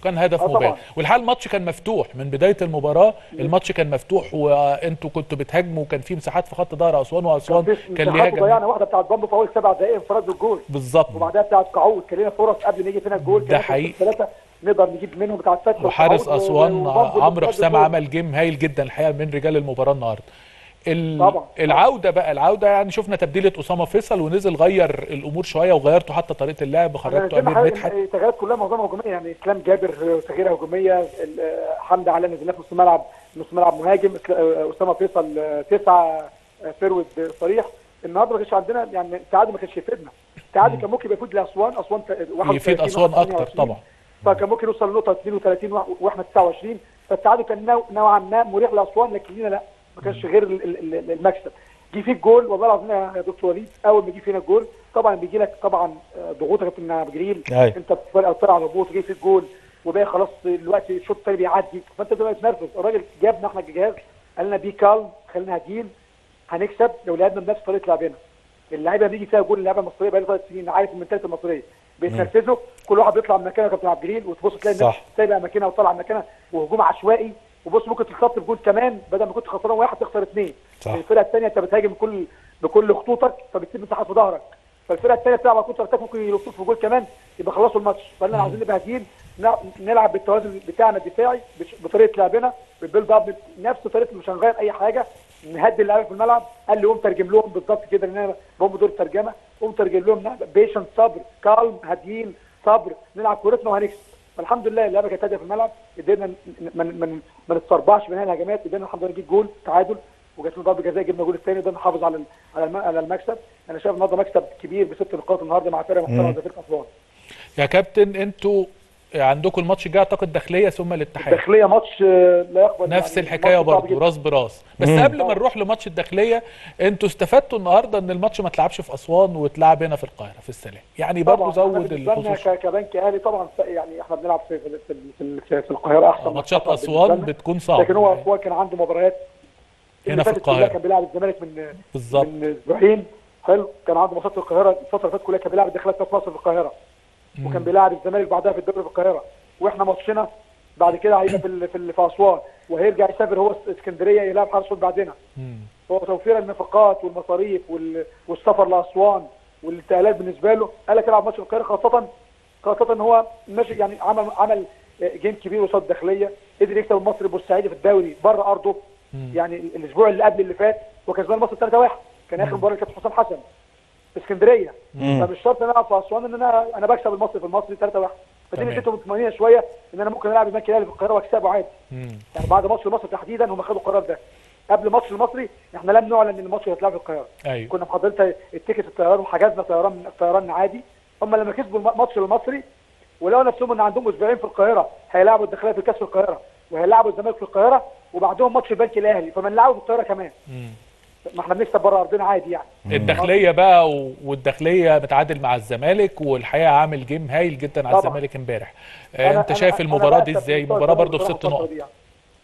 وكان هدف آه طبعاً. مباشر والحقيقه الماتش كان مفتوح من بدايه المباراه الماتش كان مفتوح وانتوا كنتوا بتهاجموا وكان في مساحات في خط ظهر اسوان واسوان كان ليها مساحات ضيعنا جميع واحده بتاعت بامبو في اول سبع دقائق انفراد بالجول بالظبط وبعدها بتاعت قعود كان لنا فرص قبل ما يجي فينا الجول ده حقيقي. ثلاثه نقدر نجيب منهم بتاعت فتحي وحارس وقعود و- اسوان وبامبو عمرو انفراد حسام بالجول. عمل جيم هايل جدا الحقيقه من رجال المباراه النهارده ال- طبعاً. العوده بقى العوده يعني شفنا تبديله اسامه فيصل ونزل غير الامور شويه وغيرتوا حتى طريقه اللعب خرجتوا امير مدحت التغييرات كلها معظمها هجوميه يعني اسلام جابر آه، تغييره هجوميه ال- آه، حمدي علاء نزلناه في نص الملعب نص ملعب مهاجم إسلا- آه، اسامه فيصل آه، تسعه آه، فيرود آه، صريح النهارده ما كانش عندنا يعني التعادل ما كانش يفيدنا التعادل كان ممكن يبقى يفيد لاسوان اسوان ت- 31 يفيد اسوان اكتر 28. طبعا فكان ممكن يوصل لنقطه 32 وإح- واحنا 29 فالتعادل كان نوع- نوعا ما مريح لاسوان لكن لينا لا ما كانش غير ال- ال- ال- المكسب جه فيه الجول والله العظيم يا دكتور وليد اول ما جه فينا الجول طبعا بيجي لك طبعا آه، ضغوط يا كابتن عبد الجليل أيوة. انت بتفرق طلع على ضغوط جه في الجول وباقي خلاص الوقت الشوط الثاني بيعدي فانت بتبقى تنرفز الراجل جابنا احنا الجهاز قال لنا بي كالم خلينا هاديين هنكسب لو لعبنا بنفس طريقه لعبنا اللعيبه اللي بيجي فيها جول اللعبه المصريه بقى لها ثلاث سنين عارف المنتاليتي المصريه بيتنرفزوا كل واحد بيطلع من مكانه يا كابتن عبد الجليل وتبص تلاقي الناس صح. سايبه مكانها وطالعه من مكانها وهجوم عشوائي وبص ممكن تتصد بجول كمان بدل ما كنت خسران واحد تخسر اثنين صح. الفرقه الثانيه انت بتهاجم بكل بكل خطوطك فبتسيب مساحات في ظهرك فالفرقه الثانيه بتلعب على كونتر اتاك ممكن يلطوا في جول كمان يبقى خلصوا الماتش فاحنا عاوزين نبقى هاديين نع- نلعب بالتوازن بتاعنا الدفاعي بش- بطريقه لعبنا بالبيلد اب نفس طريقه مش هنغير اي حاجه نهدي اللعيبه في الملعب قال لي قوم ترجم لهم بالظبط كده ان انا بقوم دور ترجمه قوم ترجم لهم بيشنت صبر كالم هاديين صبر نلعب كورتنا وهنكسب فالحمد لله اللعبه كانت هاديه في الملعب قدرنا ن- ما ما ما نتصربعش من الهجمات قدرنا الحمد لله نجيب جول تعادل وجات لنا ضربه جزاء جبنا الجول الثاني قدرنا نحافظ على ال- على الم- على المكسب انا شايف النهارده مكسب كبير بست نقاط النهارده مع فرقه محترمه زي فرقه اسوان يا كابتن انتوا عندكم الماتش الجاي اعتقد داخليه ثم الاتحاد الداخليه ماتش آه، لا يقبل نفس يعني الحكايه ماتش صعب برضه جداً. راس براس بس مم. قبل ما نروح لماتش الداخليه انتوا استفدتوا النهارده ان الماتش ما اتلعبش في اسوان واتلعب هنا في القاهره في السلام يعني برضه طبعا زود إحنا بالنسبة لنا الخصوص ك- كبنك اهلي طبعا ف- يعني احنا بنلعب في في في, في, في, في القاهره احسن ماتشات طبعاً اسوان بالنسبة لنا. بتكون صعبه لكن هو هو كان عنده مباريات هنا اللي في فاتت كلها القاهرة. كان بيلعب الزمالك من بالظبط من اسبوعين حلو كان عنده ماتشات في القاهره الفتره اللي فاتت كلها كان بيلعب الداخليه في مصر في القاهره وكان بيلعب الزمالك بعدها في الدوري في القاهره واحنا ماتشنا بعد كده هيبقى في ال- في, ال- في اسوان وهيرجع يسافر هو اسكندريه يلعب حرس الحدود بعدنا مم. هو توفير النفقات والمصاريف وال- والسفر لاسوان والانتقالات بالنسبه له قال لك العب ماتش في القاهره خاصه خاصه ان هو ماشي يعني عمل عمل جيم كبير قصاد الداخليه قدر يكسب المصري البورسعيدي في الدوري بره ارضه يعني ال- الاسبوع اللي قبل اللي فات وكسبان مصر 3-1 كان اخر مباراه كانت حسام حسن في اسكندريه فمش شرط ان انا العب في اسوان ان انا انا بكسب المصري في المصري 3-1 فدي تمام. اديتهم طمانينه شويه ان انا ممكن العب البنك الاهلي في القاهره واكسبه عادي مم. يعني بعد ماتش مصر تحديدا هم خدوا القرار ده قبل ماتش المصري احنا لم نعلن ان الماتش هيتلعب في القاهره ايوه كنا محضرين التيكت الطيران وحجزنا طيران طيران عادي هم لما كسبوا الماتش المصري ولقوا نفسهم ان عندهم اسبوعين في القاهره هيلعبوا الداخليه في الكاس في القاهره وهيلعبوا الزمالك في القاهره وبعدهم ماتش البنك الاهلي فما نلعبوا في القاهره كمان مم. ما احنا بنكسب بره ارضنا عادي يعني الداخليه بقى و- والداخليه متعادل مع الزمالك والحقيقه عامل جيم هايل جدا على طبعا. الزمالك امبارح أنا- آه، انت أنا- شايف أنا المباراه بأسف دي ازاي مستوى مباراه الزمالك برضه في بصراحة ست الفترة نقط دي يعني.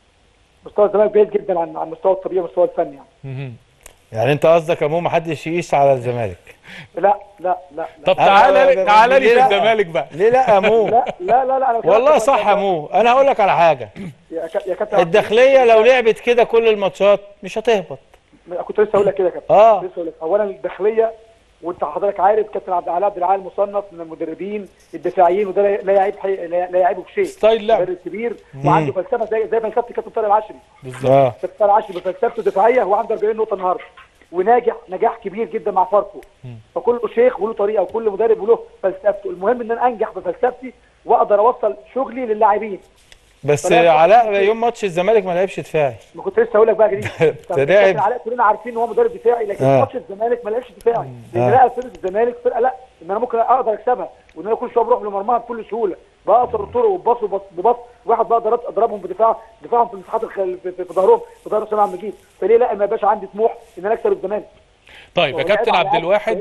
مستوى الزمالك بعيد جدا عن عن المستوى الطبيعي والمستوى الفني يعني مهم. يعني انت قصدك يا مو محدش يقيس على الزمالك لا لا لا طب أنا- تعالى أنا- تعالى لي ليه في لا؟ الزمالك بقى ليه لا يا مو لا لا لا لا أنا بكلمك والله يا صح يا كابتن- مو انا هقول لك على حاجه يا كا- يا كابتن عبد الداخليه لو لعبت كده كل الماتشات مش هتهبط كنت لسه هقول لك كده يا كابتن آه. كنت لسه هقول لك اولا الداخليه وانت حضرتك عارف كابتن عبد العال عبد العال مصنف من المدربين الدفاعيين وده لا- لا يعيب حي... لا لا يعيبه بشيء ستايل لعب. مدرب كبير وعنده فلسفه زي زي فلسفه كابتن طارق العشري بالظبط اه كابتن طارق العشري بفلسفته الدفاعيه هو عنده 40 نقطه النهارده وناجح نجاح كبير جدا مع فاركو فكل شيخ وله طريقه وكل مدرب وله فلسفته المهم ان انا انجح بفلسفتي واقدر اوصل شغلي للاعبين بس فلا- علاء يوم ماتش الزمالك ما لعبش دفاعي ما كنت لسه هقول لك بقى جديد طب تلاعب. كابتن علاء كلنا عارفين ان هو مدرب دفاعي لكن آه. ماتش الزمالك ما لعبش دفاعي لان آه. لقى فرقه الزمالك فرقه لا ان انا ممكن اقدر اكسبها وان انا كل شويه بروح لمرماها بكل سهوله بقطر الطرق وبباص وبص ببص واحد بقدر اضربهم بدفاع دفاعهم في المساحات الخل... في, في, في ظهرهم في ظهر سامع مجيد فليه لا ما يبقاش عندي طموح ان انا اكسب الزمالك طيب يا هو كابتن لعب على عبد عكس الواحد بقية-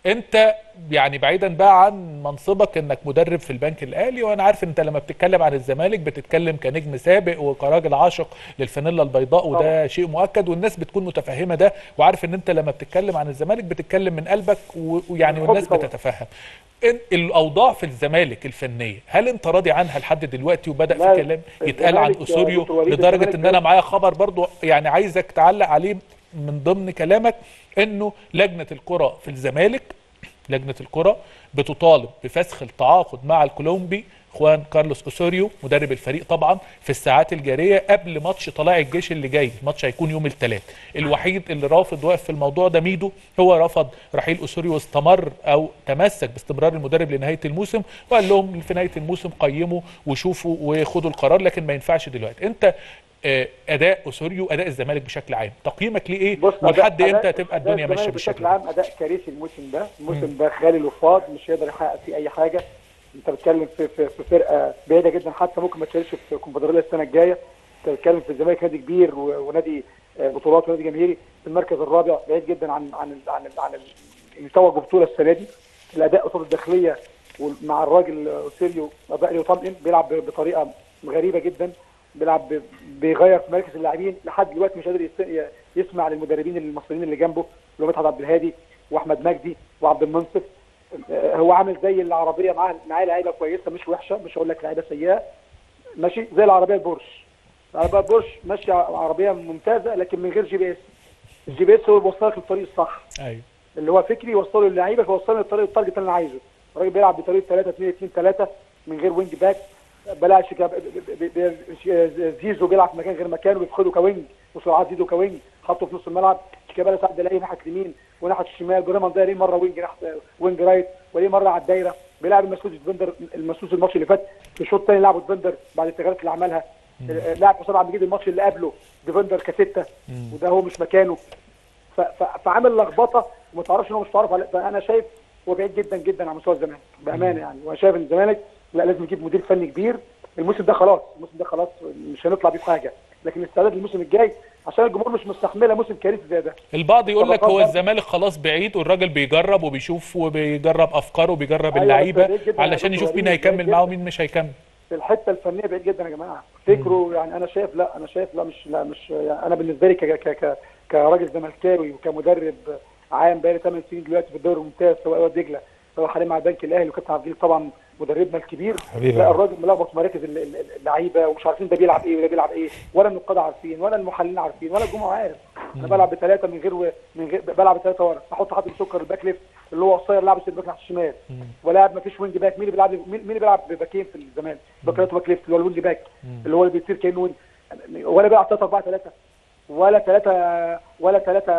انت يعني بعيدا بقى عن منصبك انك مدرب في البنك الاهلي وانا عارف انت لما بتتكلم عن الزمالك بتتكلم كنجم سابق وكراجل عاشق للفانيلا البيضاء وده طبعا. شيء مؤكد والناس بتكون متفهمه ده وعارف ان انت لما بتتكلم عن الزمالك بتتكلم من قلبك و- ويعني من والناس حب طبعا. بتتفهم إن الاوضاع في الزمالك الفنيه هل انت راضي عنها لحد دلوقتي وبدا لا، في كلام يتقال عن الزمالك يا اسوريو دكتور وليد، لدرجه الزمالك ان انا ده- معايا خبر برضو يعني عايزك تعلق عليه من ضمن كلامك انه لجنه الكره في الزمالك لجنه الكره بتطالب بفسخ التعاقد مع الكولومبي خوان كارلوس اوسوريو مدرب الفريق طبعا في الساعات الجاريه قبل ماتش طلائع الجيش اللي جاي الماتش هيكون يوم الثلاث الوحيد اللي رافض واقف في الموضوع ده ميدو هو رفض رحيل اوسوريو واستمر او تمسك باستمرار المدرب لنهايه الموسم وقال لهم في نهايه الموسم قيموا وشوفوا وخدوا القرار لكن ما ينفعش دلوقتي انت آه، اداء اوسوريو اداء الزمالك بشكل عام تقييمك ليه ايه بص ولحد أداء- امتى أداء- تبقى أداء الدنيا ماشيه الزمالك بالشكل بشكل ده عام اداء كارثي الموسم ده الموسم ده خالي الوفاض مش هيقدر يحقق فيه اي حاجه انت بتتكلم في, في, في فرقه بعيده جدا حتى ممكن ما تشاركش في الكونفدراليه السنه الجايه انت بتتكلم في الزمالك نادي كبير و- ونادي آه، بطولات ونادي جماهيري في المركز الرابع بعيد جدا عن عن ال- عن ال- عن ال- يتوج ببطوله السنه دي الاداء قصاد الداخليه ومع الراجل اوسيليو بقى يطمئن بيلعب ب- بطريقه غريبه جدا بيلعب ب- بيغير في مراكز اللاعبين لحد دلوقتي مش قادر يس- ي- يسمع للمدربين المصريين اللي جنبه اللي هو مدحت عبد الهادي واحمد مجدي وعبد المنصف آه، هو عامل زي العربيه معاه معاه لعيبه كويسه مش وحشه مش هقول لك لعيبه سيئه ماشي زي العربيه البورش العربيه البورش ماشيه عربيه ممتازه لكن من غير جي بي اس الجي بي اس هو اللي بيوصلك للطريق الصح ايوه اللي هو فكري يوصله للعيبه فيوصلني للطريق التارجت اللي انا عايزه الراجل بيلعب بطريقه 3 2 2 3 من غير وينج باك بلاش شيكا- ب- ب- ب- ب- زيزو بيلعب في مكان غير مكانه بيفقده كوينج وسرعات زيزو كوينج حطه في نص الملعب شيكابالا ساعات بيلاقي ناحيه اليمين وناحيه الشمال بريمان ده ليه مره وينج ناحيه وينج رايت وليه مره على الدايره بيلعب المسؤول ديفندر المسؤول الماتش اللي فات في الشوط الثاني لعبه ديفندر بعد التغييرات اللي عملها لاعب حسام عبد المجيد الماتش اللي قبله ديفندر كسته وده هو مش مكانه ف- ف- فعامل لخبطه وما تعرفش ان هو مش متعرف عليه فانا شايف هو بعيد جدا جدا عن مستوى الزمالك بامانه يعني وانا شايف ان الزمالك لا لازم يجيب مدير فني كبير الموسم ده خلاص الموسم ده خلاص مش هنطلع بيه في حاجه لكن الاستعداد للموسم الجاي عشان الجمهور مش مستحمله موسم كارثي زي ده البعض يقول لك طبقات هو برضه. الزمالك خلاص بعيد والراجل بيجرب وبيشوف وبيجرب افكاره وبيجرب أيوة، اللعيبه بس بعيد جدا علشان يا يشوف دكتور مين وليد، هيكمل بعيد معاه جدا. ومين مش هيكمل في الحته الفنيه بعيد جدا يا جماعه فكره يعني انا شايف لا انا شايف لا مش لا مش يعني انا بالنسبه لي ك ك ك كراجل زملكاوي وكمدرب عام بقالي 8 سنين دلوقتي في الدوري الممتاز سواء واد دجله سواء حاليا مع البنك الاهلي وكابتن عبد الجليل طبعا مدربنا الكبير حبيبي. لا الراجل ملخبط في مراكز ال- ال- اللعيبه ومش عارفين ده بيلعب ايه وده بيلعب ايه ولا النقاد عارفين ولا المحللين عارفين ولا الجمهور عارف انا بلعب بثلاثه من غير و... من غير بلعب بثلاثه ورا احط حد سكر الباك ليفت اللي هو قصير لاعب الباك ناحيه الشمال ولاعب ما فيش وينج باك مين اللي بيلعب مين مين اللي بيلعب بباكين في الزمان باك رايت وباك ليفت اللي هو الوينج باك اللي هو اللي بيطير كانه وينج ولا بيلعب 3 4 3 ولا 3 ولا 3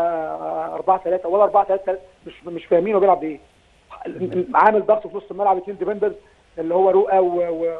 4 3 ولا 4 3 مش مش فاهمين هو بيلعب بايه عامل ضغط في نص الملعب اثنين ديفندرز اللي هو رؤى و... و...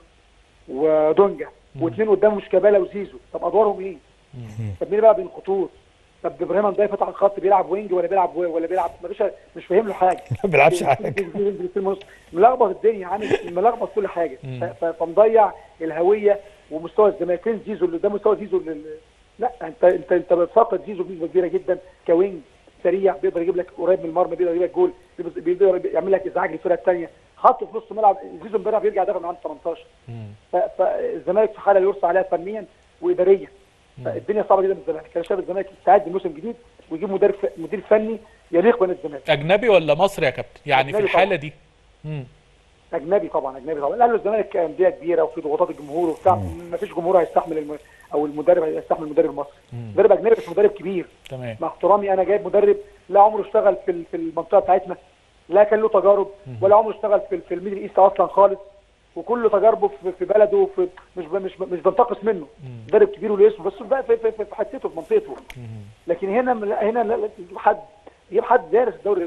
ودونجا واثنين قدامهم شيكابالا وزيزو طب ادوارهم ايه؟ طب مين بقى بين الخطوط؟ طب ابراهيم انداي فتح الخط بيلعب وينج ولا بيلعب ولا بيلعب مفيش مش فاهم له حاجه ما بيلعبش حاجه ملخبط الدنيا عامل ملخبط كل حاجه ف- ف- فمضيع الهويه ومستوى الزمالك فين زيزو اللي ده مستوى زيزو اللي لا انت انت انت بتفقد زيزو بنسبه كبيره جدا كوينج سريع بيقدر يجيب لك قريب من المرمى بيقدر يجيب لك جول بيقدر- بيقدر يعمل لك ازعاج للفرقه الثانيه حطه في نص الملعب زيزو امبارح بيرجع دافع من عند 18 ف- فالزمالك في حاله يرسى عليها فنيا واداريا فالدنيا صعبه جدا بالزمالك انا شايف الزمالك يستعد لموسم جديد ويجيب مدير ف- مدير فني يليق بين الزمالك اجنبي ولا مصري يا كابتن يعني في أجنبي الحاله دي مم. اجنبي طبعا اجنبي طبعا الاهلي والزمالك انديه كبيره وفي ضغوطات الجمهور وبتاع ما فيش جمهور هيستحمل الم... او المدرب هيستحمل المدرب المصري مدرب اجنبي بس مدرب كبير تمام مع احترامي انا جايب مدرب لا عمره اشتغل في ال- في المنطقه بتاعتنا لا كان له تجارب ولا عمره اشتغل في ال- في الميدل ايست اصلا خالص وكل تجاربه في, في بلده في مش ب- مش ب- مش بنتقص منه مدرب كبير وليه اسمه بس بقى في, في, في, في حتته في منطقته لكن هنا لا هنا لا لا تجيب حد يجيب حد دارس الدوري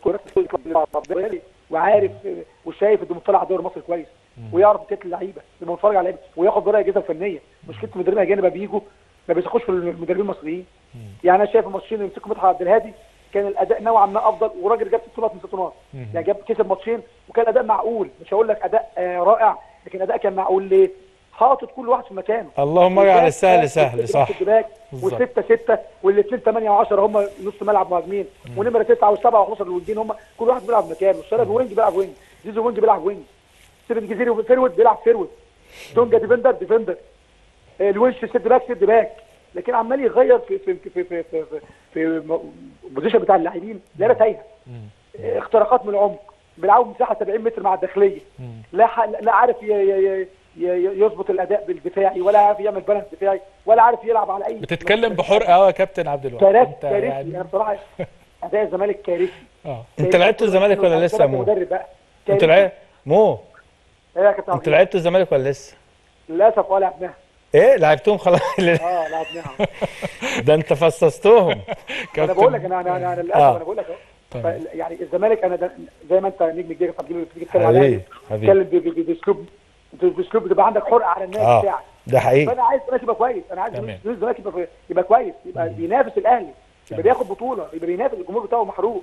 المصري وعارف وشايف انه مطلع على الدوري المصري كويس ويعرف كتله اللعيبه لما يتفرج على اللعيبه وياخد براءه اجهزه فنيه مشكله المدربين الاجانب بيجوا ما بيثقوش في المدربين المصريين يعني انا شايف الماتشين اللي مسكوا مدحت عبد الهادي كان الاداء نوعا ما افضل وراجل جاب ست نقط من ست نقط يعني جاب كسب ماتشين وكان اداء معقول مش هقول لك اداء آه رائع لكن اداء كان معقول ليه؟ حاطط كل واحد في مكانه اللهم اجعل السهل سهل والسته صح سته باك بالظبط. والسته سته والاثنين 8 و10 هم نص ملعب مهاجمين ونمره 9 و7 و11 الوينجين هم كل واحد بيلعب مكانه الشرف وينج بيلعب وينج زيزو وينج بيلعب وينج سيف الجزيري فيرود بيلعب فيرود تونجا ديفندر ديفندر آه، الونش سيد باك سيد باك لكن عمال يغير في في في في في في, في, في البوزيشن بتاع اللاعبين لعبه تايهه آه، اختراقات من العمق بيلعبوا مساحه 70 متر مع الداخليه لا ح... لا عارف ي... ي... ي... ي- يظبط الاداء بالدفاعي ولا عارف يعمل بالانس دفاعي ولا عارف يلعب على اي بتتكلم بحرقه قوي يا كابتن عبد الواحد كارثي انت كارثي يعني انا بصراحه اداء الزمالك كارثي اه انت لعبت الزمالك ولا لسه يا مو؟ مدرب بقى انت كارثي. لعبت مو ايه يا كابتن انت عبد لعبت الزمالك ولا لسه؟ للاسف اه لعبناها ايه لعبتهم خلاص اه لعبناها ده انت فصصتهم انا بقول لك انا انا انا, أنا للاسف آه. انا بقول لك اهو طيب. ف- يعني الزمالك انا ده زي ما انت نجم كبير طب بتيجي تتكلم حبيبي، على حبيبي. تتكلم ب- ب- ب- باسلوب باسلوب بتبقى عندك حرقه على النادي اه بتاعك ده حقيقي فانا عايز الزمالك يبقى كويس انا عايز تمام. الزمالك يبقى يبقى كويس يبقى بينافس الاهلي تمام. يبقى بياخد بطوله يبقى بينافس الجمهور بتاعه محروق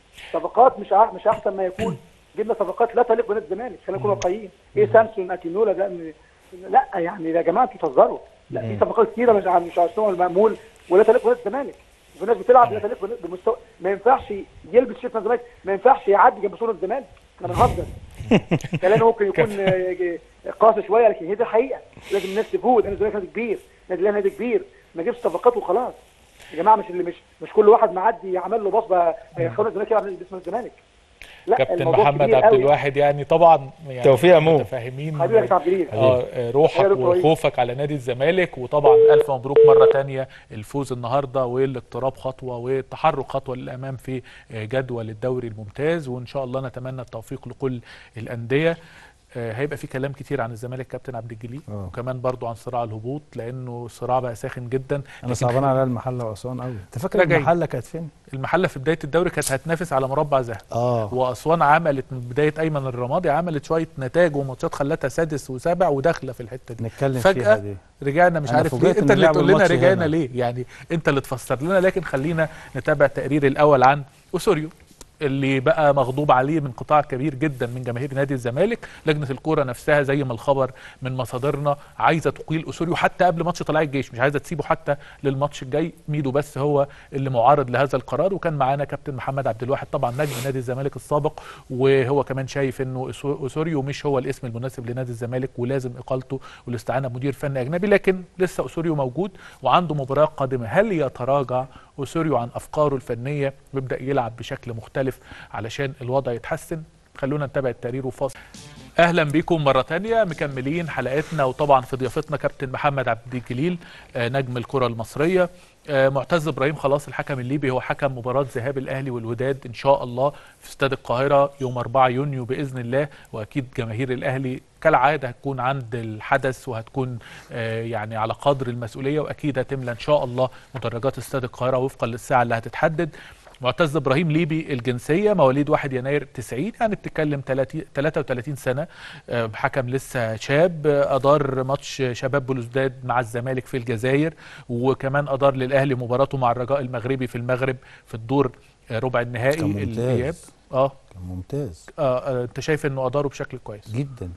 صفقات مش ع- مش احسن ما يكون جبنا صفقات لا تليق بنادي الزمالك خلينا نكون واقعيين ايه سامسون اكينولا ده من- لا يعني يا جماعه انتوا بتهزروا لا في صفقات كتيره مش على مش على مستوى المأمول ولا تليق بنادي الزمالك في ناس بتلعب لا تليق بنادي- بمستوى ما ينفعش يلبس شيرت نادي الزمالك ما ينفعش يعدي جنب صوره الزمالك احنا بنهزر كلامي ممكن يكون آه، قاسي شويه لكن هي دي الحقيقه لازم الناس تفوق لان الزمالك نادي كبير نادي الاهلي نادي كبير ما نجيبش صفقات وخلاص يا جماعه مش اللي مش مش كل واحد معدي يعمل له بصبه خلوا الزمالك يلعب باسم الزمالك لا كابتن الموضوع محمد كبير عبد قوي. الواحد يعني طبعا يعني توفيق يا مو. متفاهمين حبيبي يا كابتن عبد الجليل اه روحك أيوة، كويس. وخوفك على نادي الزمالك وطبعا الف مبروك مره تانية الفوز النهارده والاقتراب خطوه والتحرك خطوه للامام في جدول الدوري الممتاز وان شاء الله نتمنى التوفيق لكل الانديه آه، هيبقى في كلام كتير عن الزمالك كابتن عبد الجليل آه. وكمان برضو عن صراع الهبوط لانه الصراع بقى ساخن جدا انا لكن صعبان على المحله واسوان قوي انت فاكر راجعين. المحله كانت فين؟ المحله في بدايه الدوري كانت هتنافس على مربع ذهب اه واسوان عملت من بدايه ايمن الرمادي عملت شويه نتائج وماتشات خلتها سادس وسابع وداخله في الحته دي نتكلم فيها فجاه دي رجعنا مش أنا عارف ليه فوجئت انت من اللي لعب تقول لنا الماتش رجعنا هنا. ليه يعني انت اللي تفسر لنا لكن خلينا نتابع التقرير الاول عن اسوريو اللي بقى مغضوب عليه من قطاع كبير جدا من جماهير نادي الزمالك لجنه الكوره نفسها زي ما الخبر من مصادرنا عايزه تقيل اسوريو حتى قبل ماتش طلائع الجيش مش عايزه تسيبه حتى للماتش الجاي ميدو بس هو اللي معارض لهذا القرار وكان معانا كابتن محمد عبد الواحد طبعا نجم نادي الزمالك السابق وهو كمان شايف انه أسو- اسوريو مش هو الاسم المناسب لنادي الزمالك ولازم اقالته والاستعانه بمدير فني اجنبي لكن لسه اسوريو موجود وعنده مباراه قادمه هل يتراجع اسوريو عن افكاره الفنيه ويبدا يلعب بشكل مختلف علشان الوضع يتحسن خلونا نتابع التقرير وفاصل اهلا بيكم مره تانية مكملين حلقتنا وطبعا في ضيافتنا كابتن محمد عبد الجليل آه، نجم الكره المصريه آه، معتز ابراهيم خلاص الحكم الليبي هو حكم مباراه ذهاب الاهلي والوداد ان شاء الله في استاد القاهره يوم 4 يونيو باذن الله واكيد جماهير الاهلي كالعاده هتكون عند الحدث وهتكون آه، يعني على قدر المسؤوليه واكيد هتملى ان شاء الله مدرجات استاد القاهره وفقا للساعه اللي هتتحدد معتز ابراهيم ليبي الجنسيه مواليد 1 يناير 90 يعني بتتكلم 30 33 سنه آه، حكم لسه شاب آه، ادار ماتش شباب بلوزداد مع الزمالك في الجزائر وكمان ادار للاهلي مباراته مع الرجاء المغربي في المغرب في الدور آه، ربع النهائي كان ممتاز. الاياب اه كان ممتاز آه، آه، انت شايف انه اداره بشكل كويس جدا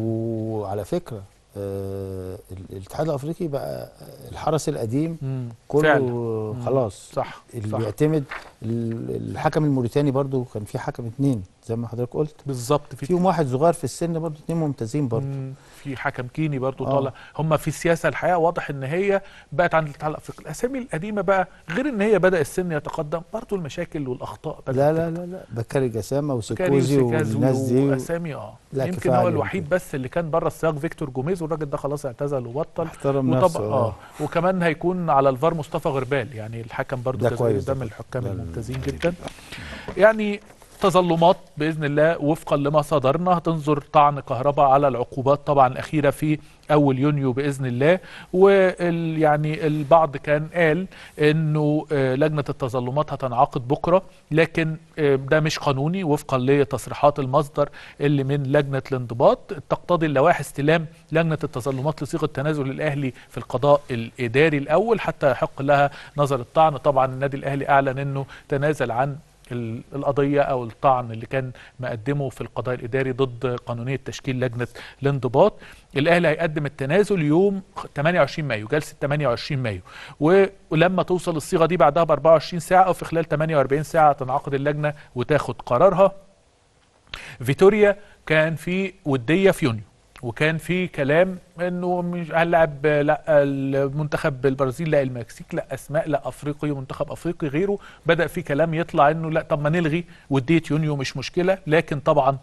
وعلى فكره آه ال- الاتحاد الافريقي بقى الحرس القديم مم، كله فعلا. خلاص صح اللي صح بيعتمد ال- الحكم الموريتاني برضو كان في حكم اتنين زي ما حضرتك قلت بالظبط في فيهم واحد صغير في السن برضو اتنين ممتازين برضو مم، في حكم كيني برضو آه. طالع هم في السياسه الحقيقه واضح ان هي بقت عند الاتحاد الافريقي الاسامي القديمه بقى غير ان هي بدا السن يتقدم برضو المشاكل والاخطاء بدأت لا لا لا لا بكاري جسامه كاري وسيكوزي وسيكازو والناس دي واسامي اه لا، يمكن كفاية هو عليهم الوحيد بس اللي كان بره السياق فيكتور جوميز والراجل ده خلاص اعتزل وبطل احترم وطبعا نفسه اه وكمان هيكون على الفار مصطفى غربال يعني الحكم برضو ده جزائري كويس ده ده. من الحكام لا، لا، لا، الممتازين لا. جدا يعني تظلمات باذن الله وفقا لما صدرنا هتنظر طعن كهرباء على العقوبات طبعا الاخيره في اول يونيو باذن الله وال يعني البعض كان قال انه آه، لجنه التظلمات هتنعقد بكره لكن آه، ده مش قانوني وفقا لتصريحات المصدر اللي من لجنه الانضباط تقتضي اللوائح استلام لجنه التظلمات لصيغه تنازل الاهلي في القضاء الاداري الاول حتى يحق لها نظر الطعن طبعا النادي الاهلي اعلن انه تنازل عن ال- القضيه او الطعن اللي كان مقدمه في القضاء الاداري ضد قانونيه تشكيل لجنه الانضباط الاهلي هيقدم التنازل يوم 28 مايو جلسه 28 مايو و- ولما توصل الصيغه دي بعدها ب 24 ساعه او في خلال 48 ساعه تنعقد اللجنه وتاخد قرارها فيتوريا كان في وديه في يونيو وكان في كلام انه مش هنلعب لا المنتخب البرازيل لا المكسيك لا اسماء لا افريقي منتخب افريقي غيره بدا في كلام يطلع انه لا طب ما نلغي وديه يونيو مش مشكله لكن طبعا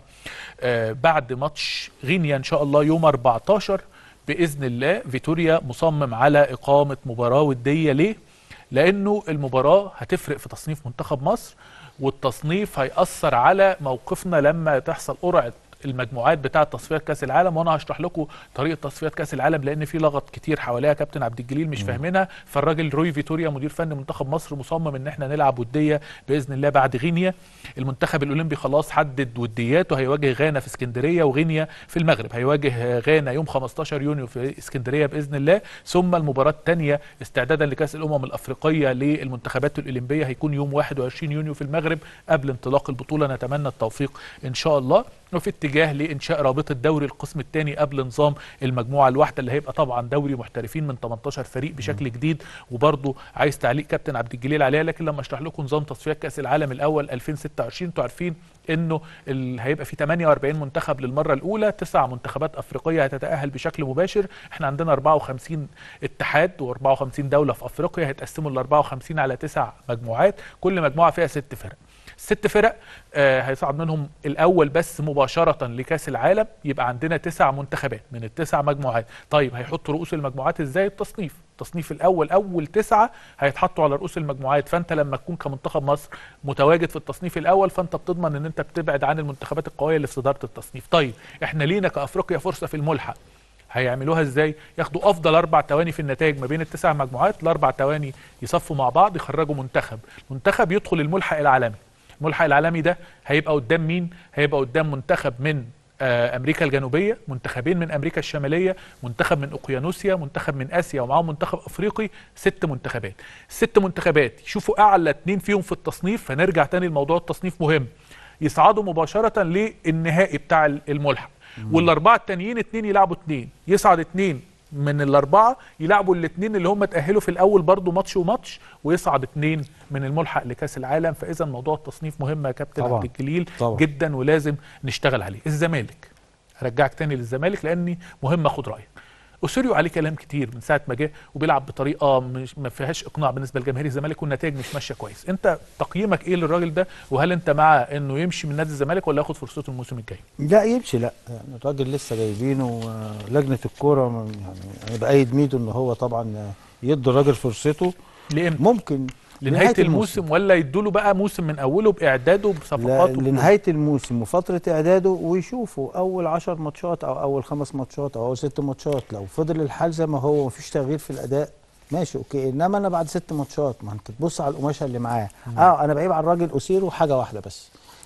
آه بعد ماتش غينيا ان شاء الله يوم 14 باذن الله فيتوريا مصمم على اقامه مباراه وديه ليه؟ لانه المباراه هتفرق في تصنيف منتخب مصر والتصنيف هيأثر على موقفنا لما تحصل قرعه المجموعات بتاعه تصفيات كاس العالم وانا هشرح لكم طريقه تصفيات كاس العالم لان في لغط كتير حواليها كابتن عبد الجليل مش فاهمينها فالراجل روي فيتوريا مدير فني منتخب مصر مصمم ان احنا نلعب وديه باذن الله بعد غينيا المنتخب الاولمبي خلاص حدد ودياته هيواجه غانا في اسكندريه وغينيا في المغرب هيواجه غانا يوم 15 يونيو في اسكندريه باذن الله ثم المباراه الثانيه استعدادا لكاس الامم الافريقيه للمنتخبات الاولمبيه هيكون يوم 21 يونيو في المغرب قبل انطلاق البطوله نتمنى التوفيق ان شاء الله وفي اتجاه لانشاء رابطه دوري القسم الثاني قبل نظام المجموعه الواحده اللي هيبقى طبعا دوري محترفين من 18 فريق بشكل جديد وبرضه عايز تعليق كابتن عبد الجليل عليها لكن لما اشرح لكم نظام تصفيات كاس العالم الاول 2026 انتوا عارفين انه ال- هيبقى في 48 منتخب للمره الاولى تسع منتخبات افريقيه هتتاهل بشكل مباشر احنا عندنا 54 اتحاد و54 دوله في افريقيا هيتقسموا ال 54 على تسع مجموعات كل مجموعه فيها ست فرق ست فرق آه هيصعد منهم الاول بس مباشره لكاس العالم يبقى عندنا تسع منتخبات من التسع مجموعات طيب هيحطوا رؤوس المجموعات ازاي التصنيف التصنيف الاول اول تسعه هيتحطوا على رؤوس المجموعات فانت لما تكون كمنتخب مصر متواجد في التصنيف الاول فانت بتضمن ان انت بتبعد عن المنتخبات القويه اللي في صداره التصنيف طيب احنا لينا كافريقيا فرصه في الملحق هيعملوها ازاي ياخدوا افضل اربع ثواني في النتائج ما بين التسع مجموعات الاربع ثواني يصفوا مع بعض يخرجوا منتخب منتخب يدخل الملحق العالمي الملحق العالمي ده هيبقى قدام مين هيبقى قدام منتخب من آه، امريكا الجنوبيه منتخبين من امريكا الشماليه منتخب من اوقيانوسيا منتخب من اسيا ومعاهم منتخب افريقي ست منتخبات ست منتخبات يشوفوا اعلى اتنين فيهم في التصنيف فنرجع تاني لموضوع التصنيف مهم يصعدوا مباشره للنهائي بتاع الملحق والاربعه التانيين اتنين يلعبوا اتنين يصعد اتنين من الاربعه يلعبوا الاثنين اللي هم تاهلوا في الاول برضو ماتش وماتش ويصعد اثنين من الملحق لكاس العالم فاذا موضوع التصنيف مهم يا كابتن طبعاً. عبد الجليل طبعاً. جدا ولازم نشتغل عليه الزمالك هرجعك تاني للزمالك لاني مهم اخد رايك اسوريو عليه كلام كتير من ساعه ما جه وبيلعب بطريقه مش ما فيهاش اقناع بالنسبه لجماهير الزمالك والنتائج مش ماشيه كويس انت تقييمك ايه للراجل ده وهل انت مع انه يمشي من نادي الزمالك ولا ياخد فرصته الموسم الجاي لا يمشي لا يعني الراجل لسه جايبينه آه، لجنه الكوره م- يعني انا بايد ميدو ان هو طبعا آه، يدي الراجل فرصته لامتى ممكن لنهايه الموسم ولا يدوا له بقى موسم من اوله باعداده لا بصفقاته لنهايه الموسم وفتره اعداده ويشوفوا اول 10 ماتشات او اول خمس ماتشات او اول ست ماتشات لو فضل الحال زي ما هو مفيش تغيير في الاداء ماشي اوكي انما انا بعد ست ماتشات ما انت تبص على القماشه اللي معاه اه انا بعيب على الراجل اسيره حاجه واحده بس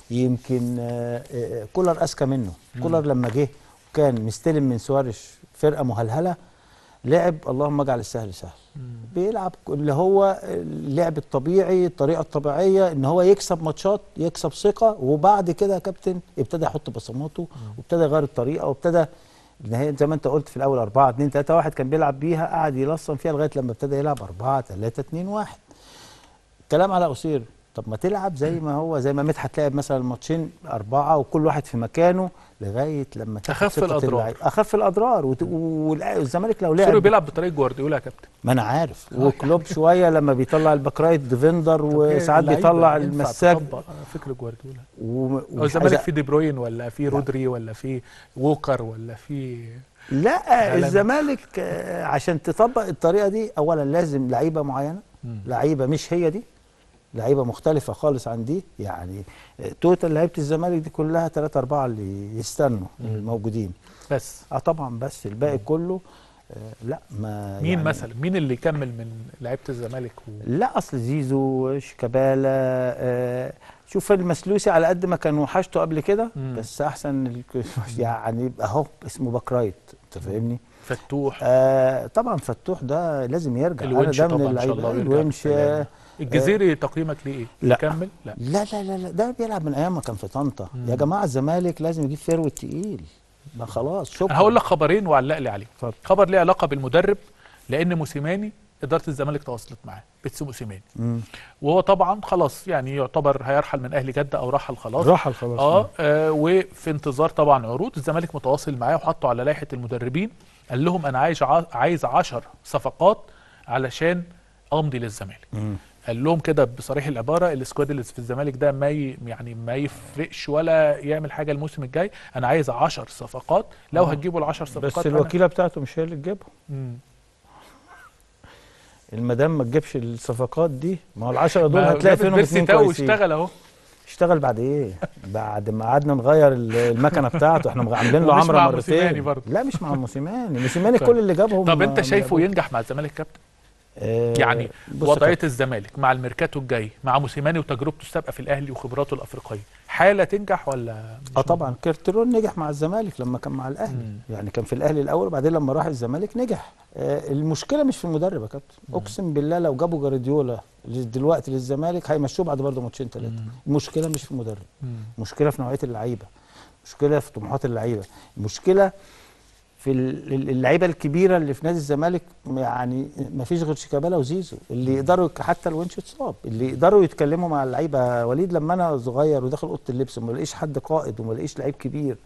يمكن آه آه كولر اذكى منه كولر لما جه وكان مستلم من سوارش فرقه مهلهله لعب اللهم اجعل السهل سهل بيلعب اللي هو اللعب الطبيعي الطريقه الطبيعيه ان هو يكسب ماتشات يكسب ثقه وبعد كده يا كابتن ابتدى يحط بصماته وابتدى يغير الطريقه وابتدى النهاية زي ما انت قلت في الاول 4 2 3 1 كان بيلعب بيها قعد يلصم فيها لغايه لما ابتدى يلعب 4 3 2 1 كلام على قصير طب ما تلعب زي ما هو زي ما مدحت لعب مثلا ماتشين اربعه وكل واحد في مكانه لغايه لما تاخد أخف ثقة الأضرار. اللعيب. اخف الاضرار وت- والأ- والزمالك لو اسوريو لعب بيلعب بطريقه جوارديولا يا كابتن ما انا عارف وكلوب شويه لما بيطلع الباكرايت ديفندر وساعات اللعيبة بيطلع ينفع المساك تطبق فكر جوارديولا و... هو ومش الزمالك عايز- في دي بروين ولا في رودري ولا في ووكر ولا في لا إعلامي. الزمالك آه، عشان تطبق الطريقه دي اولا لازم لعيبه معينه لعيبه مش هي دي لعيبه مختلفه خالص عن دي يعني آه، توتال لعيبه الزمالك دي كلها ثلاثة أربعة اللي يستنوا الموجودين بس اه طبعا بس الباقي كله آه لا ما مين يعني مثلا مين اللي يكمل من لعيبه الزمالك و... لا اصل زيزو شيكابالا آه شوف المسلوسي على قد ما كان وحشته قبل كده مم. بس احسن ال- يعني اهو اسمه باك رايت انت فاهمني فتوح آه طبعا فتوح ده لازم يرجع الونش انا ده من طبعا ان شاء اللعيبه الله ويرجع الونش بالسلامة. آه الجزيري تقييمك ليه ايه؟ لا. يكمل؟ لا لا لا لا لا ده بيلعب من ايام ما كان في طنطا يا جماعه الزمالك لازم يجيب فيرود تقيل ما خلاص شكرا انا هقول لك خبرين وعلق لي عليهم اتفضل. خبر ليه علاقه بالمدرب لان موسيماني اداره الزمالك تواصلت معاه بيتسو موسيماني مم. وهو طبعا خلاص يعني يعتبر هيرحل من اهلي جده او رحل خلاص رحل خلاص اه, آه وفي انتظار طبعا عروض الزمالك متواصل معاه وحطه على لائحه المدربين قال لهم انا عايز ع- عايز 10 صفقات علشان امضي للزمالك مم. قال لهم كده بصريح العباره السكواد اللي في الزمالك ده ما ي... يعني ما يفرقش ولا يعمل حاجه الموسم الجاي انا عايز 10 صفقات لو آه. هتجيبوا ال 10 صفقات بس أنا- الوكيله بتاعته مش هي اللي تجيبهم مم. المدام ما تجيبش الصفقات دي ما هو العشرة دول ما هتلاقي جاب فيهم بيرسي اثنين تاو كويسين واشتغل اهو اشتغل بعد ايه؟ بعد ما قعدنا نغير ال- المكنه بتاعته احنا مغ- عاملين له ومش عمره مع موسيماني مرتين برضه. لا مش مع موسيماني موسيماني طيب. كل اللي جابهم طب انت ما- شايفه ما- ينجح مع الزمالك كابتن آه، يعني بص وضعيه كابتن، الزمالك مع الميركاتو الجاي مع موسيماني وتجربته السابقه في الاهلي وخبراته الافريقيه حاله تنجح ولا مش اه طبعا كارتيرون نجح مع الزمالك لما كان مع الاهلي مم. يعني كان في الاهلي الاول وبعدين لما راح الزمالك نجح آه المشكله مش في المدرب يا كابتن اقسم بالله لو جابوا جارديولا دلوقتي للزمالك هيمشوه بعد برضه ماتشين ثلاثه مم. المشكله مش في المدرب مم. مشكله في نوعيه اللعيبه مشكله في طموحات اللعيبه مشكله في ال- ال- اللعيبه الكبيره اللي في نادي الزمالك يعني ما فيش غير شيكابالا وزيزو اللي يقدروا يك- حتى الونش اتصاب اللي يقدروا يتكلموا مع اللعيبه وليد لما انا صغير وداخل اوضه اللبس وما الاقيش حد قائد وما الاقيش لعيب كبير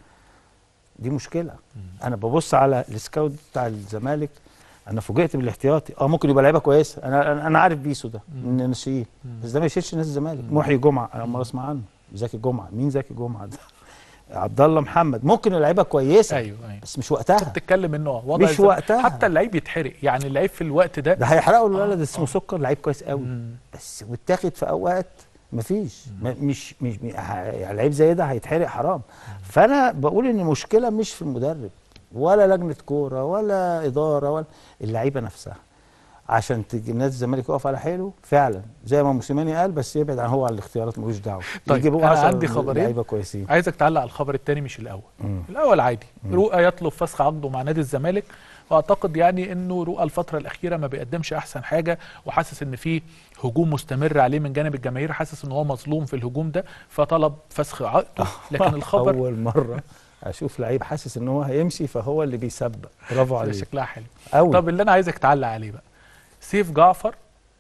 دي مشكله انا ببص على السكاوت بتاع الزمالك انا فوجئت بالاحتياطي اه ممكن يبقى لعيبه كويسه انا أنا- انا عارف بيسو ده من الناشئين بس ده ما يشيلش نادي الزمالك محيي جمعه انا ما اسمع عنه زكي جمعه مين زكي جمعه ده عبد الله محمد ممكن اللعيبه كويسه ايوه ايوه بس مش وقتها بتتكلم انه آه، وضع مش الزمالك- وقتها. حتى اللعيب يتحرق يعني اللعيب في الوقت ده ده هيحرقوا الولد اسمه سكر لعيب كويس قوي مم. بس واتاخد في اوقات مفيش ما مش مش مش- ه- يعني لعيب زي ده هيتحرق حرام فانا بقول ان المشكله مش في المدرب ولا لجنه كوره ولا اداره ولا اللعيبه نفسها عشان تجي نادي الزمالك يقف على حيله فعلا زي ما موسيماني قال بس يبعد عن هو عن الاختيارات ملوش دعوه طيب، يجيبوا أنا 10 عندي خبرين. لعيبه كويسين عايزك تعلق على الخبر الثاني مش الاول مم. الاول عادي رؤى يطلب فسخ عقده مع نادي الزمالك واعتقد يعني انه رؤى الفتره الاخيره ما بيقدمش احسن حاجه وحاسس ان في هجوم مستمر عليه من جانب الجماهير حاسس ان هو مظلوم في الهجوم ده فطلب فسخ عقده لكن الخبر اول مره اشوف لعيب حاسس ان هو هيمشي فهو اللي بيسبق برافو عليه شكلها حلو قوي طب اللي انا عايزك تعلق عليه بقى سيف جعفر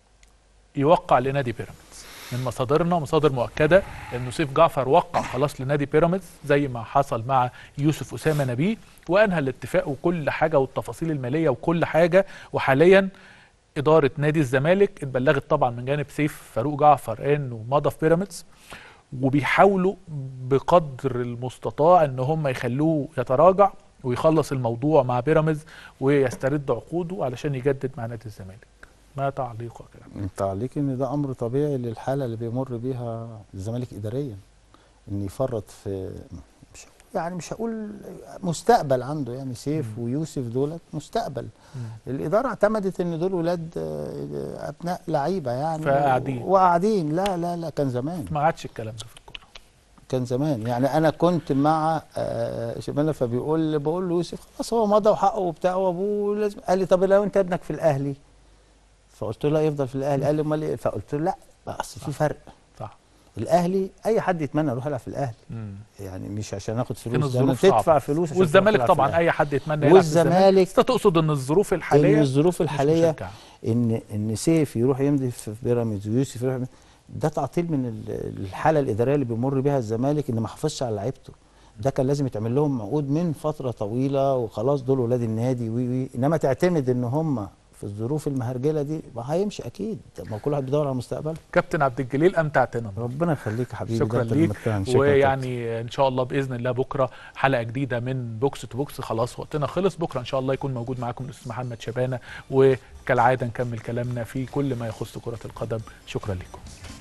يوقع لنادي بيراميدز من مصادرنا مصادر مؤكده انه سيف جعفر وقع خلاص لنادي بيراميدز زي ما حصل مع يوسف اسامه نبيه وانهى الاتفاق وكل حاجه والتفاصيل الماليه وكل حاجه وحاليا اداره نادي الزمالك اتبلغت طبعا من جانب سيف فاروق جعفر انه مضى في بيراميدز وبيحاولوا بقدر المستطاع ان هم يخلوه يتراجع ويخلص الموضوع مع بيراميدز ويسترد عقوده علشان يجدد مع نادي الزمالك ما تعليقك يعني تعليق ان ده امر طبيعي للحاله اللي بيمر بيها الزمالك اداريا ان يفرط في مش يعني مش هقول مستقبل عنده يعني سيف ويوسف دولت مستقبل الاداره اعتمدت ان دول ولاد آه، ابناء لعيبه يعني فقاعدين. وقاعدين لا لا لا كان زمان ما عادش الكلام ده في الكوره كان زمان يعني انا كنت مع آه، شبانه فبيقول بقول له يوسف خلاص هو مضى وحقه وبتاع وابوه لازم قال لي طب لو انت ابنك في الاهلي فقلت له لا يفضل في الاهلي قال لي امال ايه فقلت له لا اصل في فرق صح الاهلي اي حد يتمنى يروح يلعب في الاهلي مم. يعني مش عشان اخد كان فلوس ده انا الظروف تدفع صعبة. فلوس عشان والزمالك تروح تلعب في طبعا الأهلي. اي حد يتمنى يلعب في الزمالك والزمالك بس انت تقصد ان الظروف ان الحاليه الظروف مش الحاليه مشجعة. ان ان سيف يروح يمضي في بيراميدز ويوسف يروح ده تعطيل من ال- الحاله الاداريه اللي بيمر بيها الزمالك ان ما حافظش على لعيبته ده كان لازم يتعمل لهم عقود من فتره طويله وخلاص دول ولاد النادي وي وي انما تعتمد ان هم في الظروف المهرجله دي ما هيمشي اكيد ما هو كل واحد بيدور على مستقبله كابتن عبد الجليل امتعتنا ربنا يخليك يا حبيبي ده شكرا أنت ليك اللي متهم. شكراً يا كابتن. ويعني ان شاء الله باذن الله بكره حلقه جديده من بوكس تو بوكس خلاص وقتنا خلص بكره ان شاء الله يكون موجود معاكم الاستاذ محمد شبانه وكالعاده نكمل كلامنا في كل ما يخص كره القدم شكرا لكم